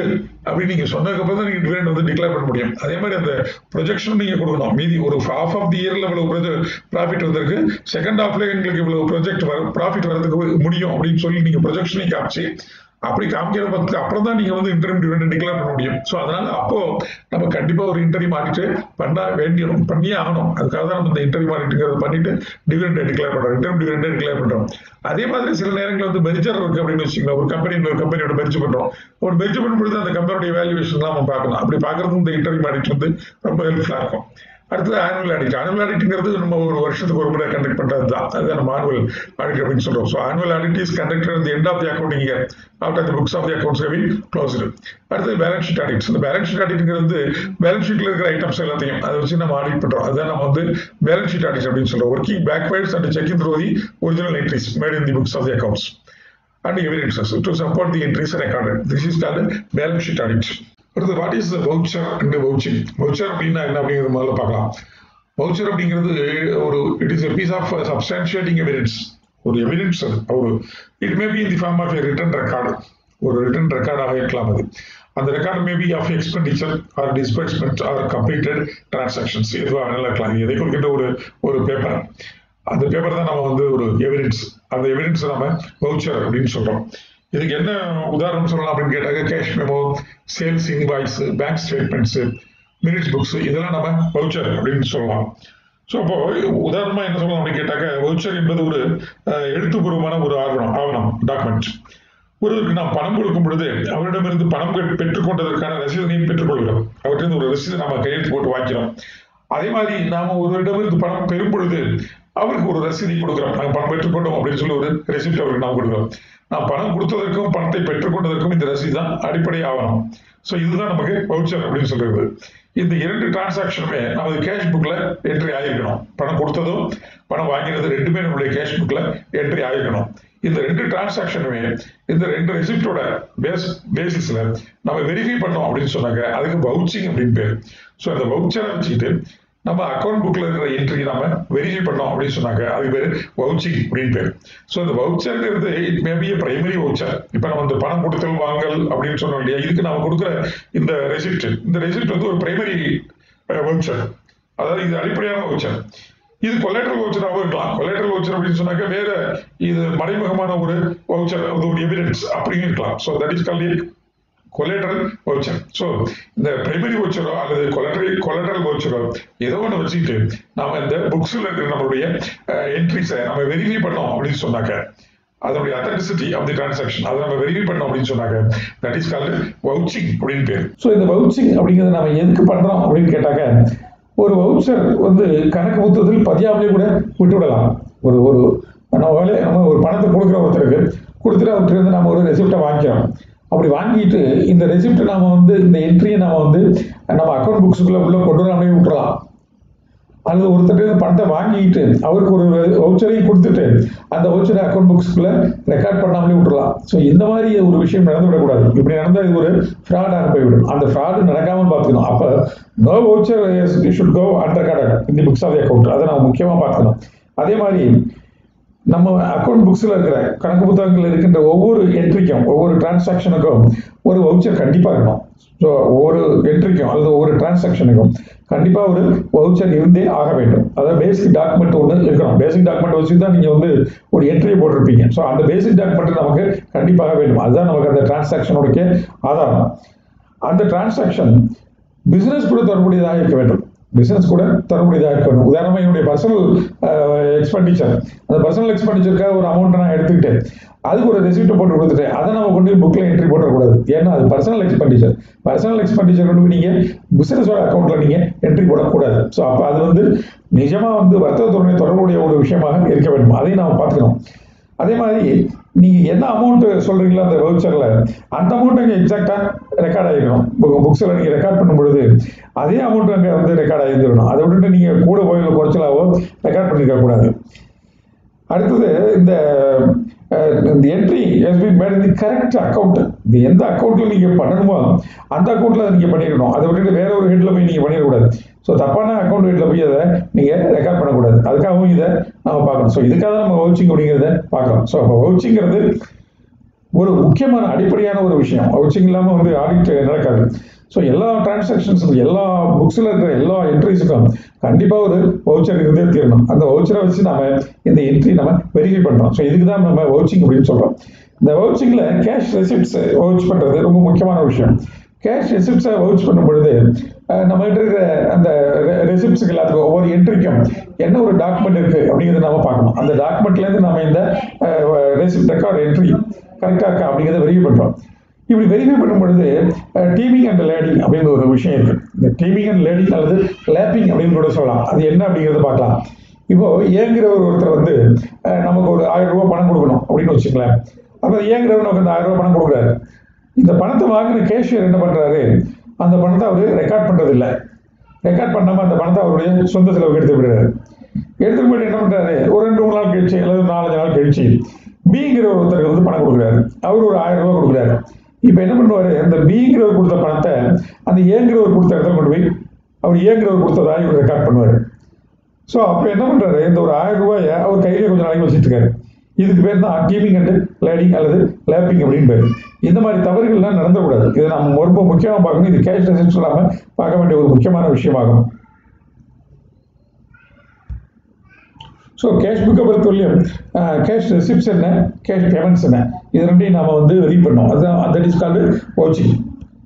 [SPEAKER 2] அப்படி நீங்க சொன்னதுக்கப்புறம் தான் நீங்க டிவிடெண்ட் வந்து டிக்ளேர் பண்ண முடியும் அதே மாதிரி அந்த ப்ரொஜெக்ஷன் நீங்க கொடுக்கணும் மீதி ஒரு ஹாஃப் ஆஃப் தி இயர்ல இவ்வளவு ப்ராஃபிட் வந்திருக்கு செகண்ட் ஹாஃப்ல எங்களுக்கு இவ்வளவு ப்ரொஜெக்ட் வர ப்ராஃபிட் வரதுக்கு முடியும் அப்படின்னு சொல்லி நீங்க ப்ரொஜெக்ஷனையும் காமிச்சு அப்படி காமிக்கிற பத்து அப்புறம் தான் நீங்க வந்து இன்டர்ம் டிவிடெண்ட் டிக்ளேர் பண்ண முடியும் ஸோ அதனால அப்போ நம்ம கண்டிப்பா ஒரு இன்டர்வியூ ஆடிட்டு பண்ண வேண்டியும் பண்ணியே ஆகணும் அதுக்காக தான் நம்ம இந்த இன்டர்வியூ ஆடிட்டுங்கிறத பண்ணிட்டு டிவிடெண்ட் டிக்ளேர் பண்றோம் இன்டர்ம் டிவிடெண்ட் டிக்ளேர் பண்றோம் அதே மாதிரி சில நேரங்களில் வந்து மெர்ஜர் இருக்கு அப்படின்னு வச்சுக்கோங்க ஒரு கம்பெனி ஒரு கம்பெனியோட மெர்ஜ் பண்றோம் ஒரு மெர்ஜ் பண்ணும்பொழுது அந்த கம்பெனியோட வேல்யூவேஷன் நம்ம பார்க்கணும் அப்படி பார்க்கறது இந்த இன்டர்வியூ ஆடிட் வந்து ரொம்ப ஹெல்ப்ஃபுல்லா இருக்கும் அடுத்தது ஆனுவல் ஆடிட் ஆனுவல் ஆடிட்ங்கிறது நம்ம ஒரு வருஷத்துக்கு ஒரு முறை கண்டக்ட் பண்றது தான் அதுதான் நம்ம ஆனுவல் ஆடிட் அப்படின்னு சொல்றோம் so annual audit is conducted அந்த end of the accounting year after the books of the accounts having closed அடுத்தது பேலன்ஸ் ஷீட் ஆடிட்ஸ் இந்த பேலன்ஸ் ஷீட் ஆடிட்ங்கிறது பேலன்ஸ் ஷீட்ல இருக்கிற ஐட்டம்ஸ் எல்லாத்தையும் அதை வச்சு நம்ம ஆடிட் பண்றோம் அதுதான் நம்ம வந்து பேலன்ஸ் ஷீட் ஆடிட் அப்படின்னு சொல்றோம் working backwards and checking through the original entries made in the books of the accounts and evidences to support the entries recorded. This is called balance sheet audit. அடுத்து what is voucher and vouching voucher அப்படின்னா என்ன அப்படிங்கிறது முதல்ல பார்க்கலாம் voucher அப்படிங்கிறது ஒரு it is a piece of substantiating evidence ஒரு evidence அது ஒரு it may be in the form of written record ஒரு ரிட்டன் ரெக்கார்டாக இருக்கலாம் அது அந்த record may be of expenditure or disbursement or completed transactions எதுவாக வேணாலும் இருக்கலாம் எதை குறிக்கிட்ட ஒரு ஒரு பேப்பர் அந்த பேப்பர் தான் நம்ம வந்து ஒரு எவிடன்ஸ் அந்த எவிடன்ஸ் நம்ம வவுச்சர் அப்படின்னு சொல்றோம் இதுக்கு என்ன உதாரணம் சொல்லலாம் அப்படின்னு கேட்டாக்க cash memo sales invoice bank statements minutes books இதெல்லாம் நம்ம வவுச்சர் அப்படின்னு சொல்லலாம் ஸோ அப்போ உதாரணமா என்ன சொல்லலாம் அப்படின்னு கேட்டாக்க வவுச்சர் என்பது ஒரு அஹ், எழுத்துப்பூர்வமான ஒரு ஆவணம் ஆவணம் டாக்குமெண்ட் ஒருவருக்கு நாம் பணம் கொடுக்கும் பொழுது அவரிடமிருந்து பணம் பெற்~ பெற்றுக்கொண்டதற்கான ரசீதனையும் பெற்றுக்கொள்கிறோம் அவற்றிலிருந்து ஒரு ரசீதை நம்ம கையெழுத்து போட்டு வாங்கிறோம் அதே மாதிரி நாம ஒருவரிடமிருந்து பணம் பெறும் பொழுது அவருக்கு ஒரு ரசீதை கொடுக்கிறோம் நாங்கள் பணம் பெற்றுக்கொண்டோம் அப்படின்னு சொல்லி ஒரு ரெசிப்ட் அவருக்கு நாம் கொடுக்கிறோம் நான் பணம் கொடுத்ததற்கும் பணத்தை பெற்றுக்கொண்டதற்கும் இந்த ரசீது தான் அடிப்படை ஆவணம் ஸோ இதுதான் நமக்கு வவுச்சர் அப்படின்னு சொல்றது இந்த இரண்டு டிரான்சாக்ஷனுமே நமது கேஷ் புக்ல என்ட்ரி ஆகிருக்கணும் பணம் கொடுத்ததும் பணம் வாங்கினது ரெண்டுமே நம்மளுடைய கேஷ் புக்ல என்ட்ரி ஆகிருக்கணும் இந்த ரெண்டு டிரான்சாக்ஷனுமே இந்த ரெண்டு ரெசிப்டோட பேஸ் பேசிஸ்ல நம்ம வெரிஃபை பண்ணோம் அப்படின்னு சொன்னாங்க அதுக்கு வவுச்சிங் அப்படின்னு பேர் ஸோ அந்த வவுச்சரை வச்சுக்கிட்டு நம்ம அக்கௌண்ட் புக்ல இருக்கிற என்ட்ரி நம்ம வெரிஃபை பண்ணோம் அப்படின்னு சொன்னாங்க அது பேர் வவுச்சிங் அப்படின்னு பேர் ஸோ இந்த வவுச்சர்ங்கிறது it may be primary voucher இப்போ நம்ம இந்த பணம் கொடுத்தல் வாங்கல் அப்படின்னு சொன்னோம் இல்லையா இதுக்கு நம்ம கொடுக்குற இந்த ரெசிப்ட் இந்த ரெசிப்ட் வந்து ஒரு பிரைமரி வவுச்சர் அதாவது இது அடிப்படையான வவுச்சர் இது கொலேட்ரல் வவுச்சராகவும் இருக்கலாம் கொலேட்ரல் வவுச்சர் அப்படின்னு சொன்னாக்க வேற இது மறைமுகமான ஒரு வவுச்சர் அது ஒரு எவிடன்ஸ் அப்படின்னு இருக்கலாம் so that is called collateral voucher so இந்த பிரைமரி வவுச்சரோ அல்லது கொலேட்ரல் கொலேட்ரல் வவுச்சரோ ஏதோ ஒன்று வச்சுக்கிட்டு நாம இந்த புக்ஸில் இருக்கிற நம்மளுடைய என்ட்ரிஸை நம்ம வெரிஃபை பண்ணோம் அப்படின்னு சொன்னாக்க அதனுடைய அத்தன்டிசிட்டி ஆஃப் தி டிரான்சாக்ஷன் அதை நம்ம வெரிஃபை பண்ணோம் அப்படின்னு சொன்னாங்க தட் இஸ் கால்டு வவுச்சிங் அப்படின்னு பேர்
[SPEAKER 1] ஸோ இந்த வவுச்சிங் அப்படிங்கிறத நம்ம எதுக்கு பண்றோம் அப்படின்னு கேட்டாக்க ஒரு வவுச்சர் வந்து கணக்கு புத்தகத்தில் பதியாமலே கூட விட்டு விடலாம் ஒரு ஒரு நம்ம வேலை நம்ம ஒரு பணத்தை கொடுக்குற ஒருத்தருக்கு கொடுத்துட்டு அவர்கிட்ட இருந்து நம்ம ஒரு ரெசிப்டை வாங்கிக்கிறோம் அப்படி வாங்கிட்டு இந்த ரெசிப்டை நாம வந்து இந்த என்ட்ரியை நாம வந்து நம்ம அக்கௌண்ட் புக்ஸுக்குள்ள உள்ள கொண்டு வராமலே விட்டுறலாம் அல்லது ஒருத்தர் பணத்தை வாங்கிட்டு அவருக்கு ஒரு வவுச்சரையும் கொடுத்துட்டு அந்த வவுச்சரை அக்கௌண்ட் புக்ஸ்க்குள்ள ரெக்கார்ட் பண்ணாமலே விட்டுறலாம் ஸோ இந்த மாதிரி ஒரு விஷயம் நடந்து விடக்கூடாது இப்படி நடந்தால் இது ஒரு ஃப்ராடாக போய்விடும் அந்த ஃப்ராடு நடக்காம பார்த்துக்கணும் அப்போ no voucher should go unrecorded இந்த புக்ஸ் ஆஃப் அக்கௌண்ட் அதை நம்ம முக்கியமாக பார்த்துக்கணும் அதே மாதிரி நம்ம அக்கௌண்ட் புக்ஸில் இருக்கிற கணக்கு புத்தகங்கள் இருக்கின்ற ஒவ்வொரு என்ட்ரிக்கும் ஒவ்வொரு டிரான்சாக்ஷனுக்கும் ஒரு வவுச்சர் கண்டிப்பாக இருக்கணும் ஸோ ஒவ்வொரு என்ட்ரிக்கும் அல்லது ஒவ்வொரு டிரான்சாக்ஷனுக்கும் கண்டிப்பாக ஒரு வவுச்சர் இருந்தே ஆக வேண்டும் அதாவது பேசிக் டாக்குமெண்ட் ஒன்று இருக்கணும் பேசிக் டாக்குமெண்ட் வச்சு தான் நீங்கள் வந்து ஒரு என்ட்ரியை போட்டிருப்பீங்க ஸோ அந்த பேசிக் டாக்குமெண்ட் நமக்கு கண்டிப்பாக வேண்டும் அதுதான் நமக்கு அந்த டிரான்சாக்ஷனுடைய ஆதாரம் அந்த டிரான்சாக்ஷன் பிசினஸ் கூட தொடர்புடையதாக இருக்க வேண்டும் பிசினஸ் கூட தொடர்புடையதாக இருக்க வேண்டும் உதாரணமா என்னுடைய பர்சனல் எக்ஸ்பெண்டிச்சர் அந்த பர்சனல் எக்ஸ்பெண்டிச்சருக்காக ஒரு அமௌண்ட் நான் எடுத்துக்கிட்டேன் அதுக்கு ஒரு ரெசிப்ட் போட்டு கொடுத்துட்டேன் அதை நம்ம கொண்டு போய் புக்கில் என்ட்ரி போடக்கூடாது ஏன்னா அது பர்சனல் எக்ஸ்பெண்டிச்சர் பர்சனல் எக்ஸ்பெண்டிச்சர் கொண்டு போய் நீங்கள் பிசினஸோட அக்கௌண்ட்ல நீங்கள் என்ட்ரி போடக்கூடாது ஸோ அப்போ அது வந்து நிஜமா வந்து வர்த்தகத்துறை தொடர்புடைய ஒரு விஷயமாக இருக்க வேண்டும் அதையும் நாம் பார்த்துக்கணும் அதே மாதிரி நீங்க என்ன அமௌண்ட் சொல்றீங்களோ அந்த வவுச்சர்ல அந்த அமௌண்ட் அங்கே எக்ஸாக்டா ரெக்கார்ட் ஆகிருக்கணும் புக்ஸ்ல நீங்க ரெக்கார்ட் பண்ணும் பொழுது அதே அமௌண்ட் அங்கே வந்து ரெக்கார்ட் ஆகிருந்துடணும் அதை விட்டுட்டு நீங்க கூட போயில குறைச்சலாவோ ரெக்கார்ட் பண்ணிருக்க கூடாது அடுத்தது இந்த அஹ், இந்த entry has been made in the correct account இது எந்த அக்கௌண்ட்ல நீங்க பண்ணணுமோ அந்த அக்கௌண்ட்ல நீங்க பண்ணிடணும் அதை விட்டுட்டு வேற ஒரு ஹெட்ல போய் நீங்க பண்ணிடக்கூடாது ஸோ தப்பான அக்கௌண்ட் ஹெட்ல போய் அதை நீங்க ரெக்கார்ட் பண்ணக்கூடாது அதுக்காகவும் இதை நம்ம பார்க்கணும் ஸோ இதுக்காக தான் நம்ம வவுச்சிங் அப்படிங்கிறத பார்க்கணும் ஸோ அப்போ வவுச்சிங்கிறது
[SPEAKER 2] ஒரு முக்கியமான அடிப்படையான ஒரு விஷயம் வவுச்சிங் இல்லாமல் வந்து ஆடிட் நடக்காது ஸோ எல்லா டிரான்சாக்ஷன்ஸும் எல்லா புக்ஸில் இருக்கிற எல்லா என்ட்ரிஸுக்கும் கண்டிப்பாக ஒரு வவுச்சர் இருந்தே தீரணும் அந்த வவுச்சரை வச்சு நம்ம இந்த என்ட்ரி நம்ம வெரிஃபை பண்ணுறோம் ஸோ இதுக்கு தான் நம்ம வவுச்சிங் அப்படின்னு சொல்கிறோம் இந்த வவுச்சிங்கில் கேஷ் ரெசிப்ட்ஸ் வவுச் பண்ணுறது ரொம்ப முக்கியமான விஷயம் கேஷ் ரெசிப்ட்ஸை வவுச் பண்ணும் பொழுது அஹ், நம்ம கிட்ட இருக்கிற அந்த ரெசிப்ட்ஸுக்கு எல்லாத்துக்கும் ஒவ்வொரு என்ட்ரிக்கும் என்ன ஒரு டாக்குமெண்ட் இருக்கு அப்படிங்கிறத நாம பார்க்கணும் அந்த டாக்குமெண்ட்லேருந்து நம்ம இந்த ரெசிப்ட் ரெக்கார்ட் என்ட்ரி கரெக்டாக இருக்கா அப்படிங்கிறத வெரிஃபை பண்ணுறோம் இப்படி வெரிஃபை பண்ணும் பொழுது டீமிங் அண்ட் லேடிங் அப்படிங்கிற ஒரு விஷயம் இருக்கு இந்த டீமிங் அண்ட் லேடிங் அல்லது லேப்பிங் அப்படின்னு கூட சொல்லலாம் அது என்ன அப்படிங்கிறத பார்க்கலாம் இப்போ ஏங்குற ஒரு ஒருத்தர் வந்து அஹ், நமக்கு ஒரு ஆயிரம் ரூபாய் பணம் கொடுக்கணும் அப்படின்னு வச்சுங்களேன் அப்போ ஏங்குறவர் நமக்கு அந்த ஆயிரம் ரூபாய் பணம் கொடுக்குறாரு இந்த பணத்தை வாங்கின கேஷியர் என்ன பண்றாரு அந்த பணத்தை அவர் ரெக்கார்ட் பண்றது இல்ல ரெக்கார்ட் பண்ணாம அந்த பணத்தை அவருடைய சொந்த செலவுக்கு எடுத்து விடுறாரு எடுத்துட்டு போயிட்டு என்ன பண்றாரு ஒரு ரெண்டு மூணு நாள் கழிச்சு அல்லது நாலஞ்சு நாள் கழிச்சு பிங்கிற ஒருத்தருக்கு வந்து பணம் கொடுக்குறாரு அவர் ஒரு ஆயிரம் ரூபாய் கொடுக்குறாரு இப்போ என்ன பண்ணுவாரு அந்த பிங்கிறவர் கொடுத்த பணத்தை அந்த ஏங்கிறவர் கொடுத்த இடத்துல கொண்டு போய் அவர் ஏங்கிறவர் கொடுத்ததா இவர் ரெக்கார்ட் பண்ணுவார் ஸோ அப்போ என்ன பண்றாரு இந்த ஒரு ஆயிரம் ரூபாயை அவர் கையிலே கொஞ்சம் நாளைக்கு வச்சுட்டு இருக்காரு இதுக்கு பேர் தான் டீமிங் அண்ட் லேடிங் அல்லது லேப்பிங் அப்படின்னு பேர் இந்த மாதிரி தவறுகள்லாம் நடந்துக்கூடாது இதை நம்ம ரொம்ப முக்கியமாக பார்க்கணும் இது கேஷ் ரெசிப்ட்ஸ் இல்லாமல் பார்க்க வேண்டிய ஒரு முக்கியமான விஷயமாகும் ஸோ கேஷ் புக்கை பொறுத்தவரையும் கேஷ் ரெசிப்ட்ஸ் என்ன கேஷ் பேமெண்ட்ஸ் என்ன இது ரெண்டையும் நாம வந்து வெரி பண்ணோம் அதுதான் தட் இஸ் கால்டு வாட்சிங்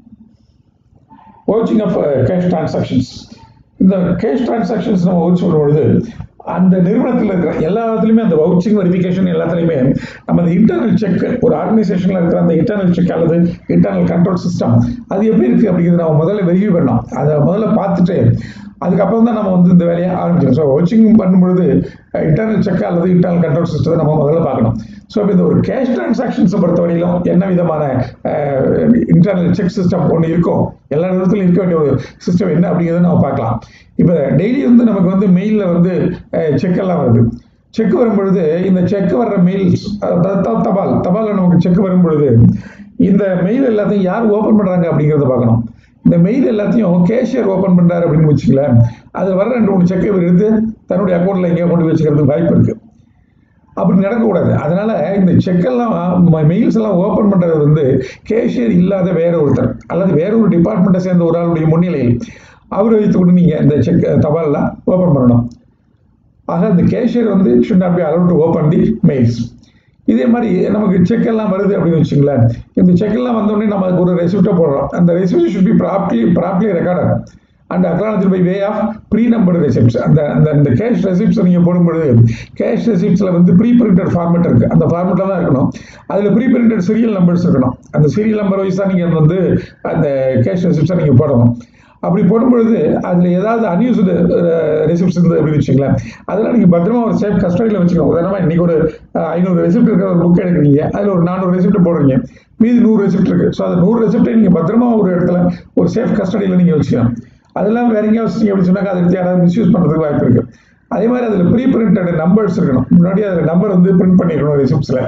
[SPEAKER 2] வாட்சிங் ஆஃப் கேஷ் டிரான்சாக்ஷன்ஸ் இந்த கேஷ் டிரான்சாக்ஷன்ஸ் நம்ம வாட்ச் பண்ணும் பொழுது அந்த நிறுவனத்தில் இருக்கிற எல்லாத்துலேயுமே அந்த வவுச்சிங் வெரிஃபிகேஷன் எல்லாத்துலேயுமே நம்ம அந்த இன்டர்னல் செக் ஒரு ஆர்கனைசேஷனில் இருக்கிற அந்த இன்டர்னல் செக் அல்லது இன்டர்னல் கண்ட்ரோல் சிஸ்டம் அது எப்படி இருக்குது அப்படிங்கிறது நம்ம முதல்ல வெரிஃபை பண்ணோம் அதை முதல்ல பார்த்துட்டு அதுக்கப்புறம் தான் நம்ம வந்து இந்த வேலையை ஆரம்பிச்சோம் ஸோ வாட்சிங் பண்ணும்பொழுது இன்டர்னல் செக் அல்லது இன்டர்னல் கண்ட்ரோல் சிஸ்டத்தை நம்ம முதல்ல பார்க்கணும் ஸோ இப்போ இந்த ஒரு கேஷ் டிரான்சாக்ஷன்ஸை பொறுத்தவரையிலும் என்ன விதமான இன்டர்னல் செக் சிஸ்டம் ஒன்று இருக்கும் எல்லா இடத்துலையும் இருக்க வேண்டிய ஒரு சிஸ்டம் என்ன அப்படிங்கிறத நம்ம பார்க்கலாம் இப்போ டெய்லி வந்து நமக்கு வந்து மெயிலில் வந்து செக் எல்லாம் வருது செக் வரும்பொழுது இந்த செக் வர்ற மெயில்ஸ் தபால் தபாலில் நமக்கு செக் வரும்பொழுது இந்த மெயில் எல்லாத்தையும் யார் ஓப்பன் பண்ணுறாங்க அப்படிங்கிறத பார்க்கணும் இந்த மெயில் எல்லாத்தையும் கேஷியர் ஓப்பன் பண்ணுறாரு அப்படின்னு வச்சுக்கலேன் அதில் வர ரெண்டு மூணு செக்கை இவர் எடுத்து தன்னுடைய அக்கௌண்ட்டில் எங்கேயோ கொண்டு வச்சுக்கிறதுக்கு வாய்ப்பு இருக்குது அப்படி நடக்கக்கூடாது அதனால இந்த செக்கெல்லாம் மெயில்ஸ் எல்லாம் ஓப்பன் பண்றது வந்து கேஷியர் இல்லாத வேற ஒருத்தர் அல்லது வேற ஒரு டிபார்ட்மெண்ட்டை சேர்ந்த ஒரு ஆளுடைய முன்னிலையில் அவர் வைத்துக்கொண்டு நீங்க இந்த செக் தபால்லாம் ஓப்பன் பண்ணணும் ஆக இந்த கேஷியர் வந்து should not be allowed to open the mails இதே மாதிரி நமக்கு செக் எல்லாம் வருது அப்படின்னு வச்சுங்களேன் இந்த செக் எல்லாம் வந்தோடனே நம்ம அதுக்கு ஒரு ரெசிப்டை போடுறோம் அந்த receipt should be properly properly recorded and acknowledge by way of pre number receipts அந்த அந்த இந்த கேஷ் ரெசிப்ட்ஸ் நீங்கள் போடும்பொழுது கேஷ் ரெசிப்ட்ஸில் வந்து ப்ரீ பிரிண்டட் ஃபார்மேட் இருக்குது அந்த ஃபார்மேட்டில் தான் இருக்கணும் அதில் ப்ரீ பிரிண்டட் சீரியல் நம்பர்ஸ் இருக்கணும் அந்த சீரியல் நம்பர் வைஸ் தான் நீங்கள் வந்து அந்த கேஷ் ரெசிப்ட்ஸை நீங்கள் போடணும் அப்படி போடும்பொழுது அதில் ஏதாவது அன்யூஸ்டு ரெசிப்ட்ஸ் இருந்தது அப்படின்னு வச்சுங்களேன் அதெல்லாம் நீங்கள் பத்திரமா ஒரு சேஃப் கஸ்டடியில் வச்சுக்கணும் உதாரணமாக இன்றைக்கி ஒரு ஐநூறு ரெசிப்ட் இருக்கிற ஒரு புக் எடுக்கிறீங்க அதில் ஒரு நானூறு ரெசிப்ட் போடுறீங்க மீதி நூறு ரெசிப்ட் இருக்குது ஸோ அந்த நூறு ரெசிப்டை நீங்கள் பத்திரமா ஒரு இடத்துல ஒரு சேஃப் கஸ்டடியில் நீங்கள் வச்சுக்கணும் அதெல்லாம் வேற எங்கேயாவது வச்சிங்க அப்படின்னு சொன்னாக்க அதை எடுத்து யாராவது மிஸ்யூஸ் பண்ணுறதுக்கு வாய்ப்பு இருக்கு அதே மாதிரி அதில் ப்ரீ பிரிண்டட் நம்பர்ஸ் இருக்கணும் முன்னாடி அதில் நம்பர் வந்து பிரிண்ட் பண்ணிருக்கணும் ரெசிப்ட்ஸில்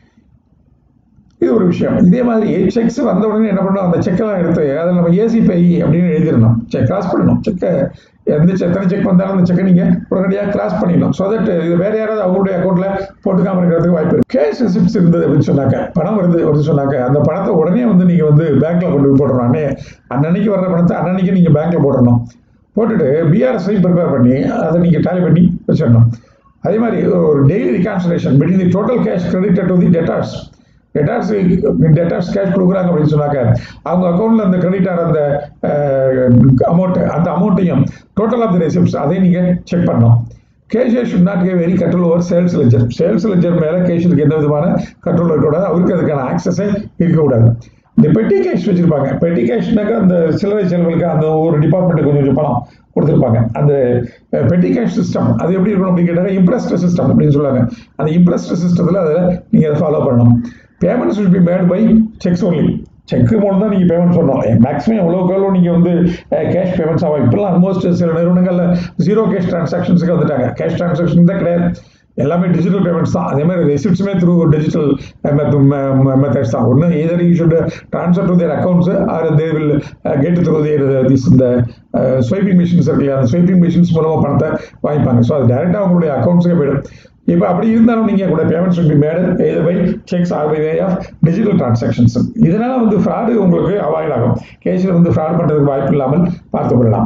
[SPEAKER 2] இது ஒரு விஷயம் இதே மாதிரி செக்ஸ் வந்த உடனே என்ன பண்ணணும் அந்த செக்கெல்லாம் எடுத்து அதில் நம்ம ஏசி பை அப்படின்னு எழுதிடணும் செக் கிராஸ் பண்ணணும் செக்கை எந்த எத்தனை செக் வந்தாலும் அந்த செக்கை நீங்கள் உடனடியாக கிராஸ் பண்ணிடணும் ஸோ தட் இது வேற யாராவது அவங்களுடைய அக்கௌண்ட்டில் போட்டுக்காம இருக்கிறதுக்கு வாய்ப்பு இருக்கு கேஷ் ரெசிப்ட்ஸ் இருந்தது அப்படின்னு சொன்னாக்க பணம் வருது அப்படின்னு சொன்னாக்க அந்த பணத்தை உடனே வந்து நீங்கள் வந்து பேங்க்கில் கொண்டு போய் போட்டுறணும் அன்னே அன்னன்னைக்கு வர்ற பணத்தை அன்னன்னைக்கு நீங்கள் பேங்க்கில் போடணும் போட்டுட்டு பிஆர்எஸ்ஐ ப்ரிப்பேர் பண்ணி அதை நீங்கள் டேலி பண்ணி வச்சிடணும் அதே மாதிரி ஒரு daily reconciliation between the total cash credit to the debtors debtors debtors cash கொடுக்குறாங்க அப்படின்னு சொன்னாக்க அவங்க அக்கௌண்ட்டில் அந்த கிரெடிட் ஆகிற அந்த அமௌண்ட்டு அந்த அமௌண்ட்டையும் டோட்டல் ஆஃப் தி ரெசிப்ட்ஸ் அதையும் நீங்கள் செக் பண்ணணும் கேஷியர் ஷுட் நாட் கே very control over sales ledger sales ledger மேலே கேஷியருக்கு எந்த விதமான கண்ட்ரோல் இருக்கக்கூடாது அவருக்கு அதுக்கான ஆக்சஸே இருக்கக்கூடாது இந்த பெட்டி கேஷ் வச்சிருப்பாங்க பெட்டி கேஷ்னாக்கா அந்த சில்லறை செலவுகளுக்கு அந்த ஒரு டிபார்ட்மெண்ட்டுக்கு கொஞ்சம் கொஞ்சம் பணம் கொடுத்துருப்பாங்க அந்த பெட்டி கேஷ் சிஸ்டம் அது எப்படி இருக்கணும் அப்படின்னு கேட்டாங்க இம்ப்ரெஸ்ட் சிஸ்டம் அப்படின்னு சொல்லுவாங்க அந்த இம்ப்ரெஸ்ட் சிஸ்டத்தில் அதில் நீங்கள் அதை ஃபாலோ பண்ணணும் payments will be made by cheques only cheque மூலம் தான் நீங்கள் பேமெண்ட் பண்ணணும் மேக்ஸிமம் எவ்வளோக்கு எவ்வளோ நீங்கள் வந்து கேஷ் பேமெண்ட்ஸ் ஆகும் இப்போலாம் ஆல்மோஸ்ட் சில நிறுவனங்களில் ஜீரோ கேஷ் டிரான்சாக்ஷன்ஸுக்கு வந்துட்டாங்க கேஷ் டிரான்சாக்ஷன் தான் கிடையாது எல்லாமே டிஜிட்டல் பேமெண்ட்ஸ் தான் அதே மாதிரி ரெசிப்ட்ஸுமே த்ரூ டிஜிட்டல் மெத்தட்ஸ் தான் ஒன்று either you should transfer to their accounts or they will get through their this இந்த ஸ்வைப்பிங் மிஷின்ஸ் இருக்கு அந்த ஸ்வைப்பிங் மிஷின்ஸ் மூலமாக பணத்தை வாங்கிப்பாங்க ஸோ அது டேரெக்டாக அவங்களுடைய அக்கௌண்ட்ஸுக்கு போயிடும் இப்போ அப்படி இருந்தாலும் நீங்கள் கூட payments will be made either by checks or by way of digital transactions இதனால வந்து ஃப்ராடு உங்களுக்கு அவாய்ட் ஆகும் கேஷில் வந்து ஃப்ராட் பண்ணுறதுக்கு வாய்ப்பு இல்லாமல் பார்த்துக் கொள்ளலாம்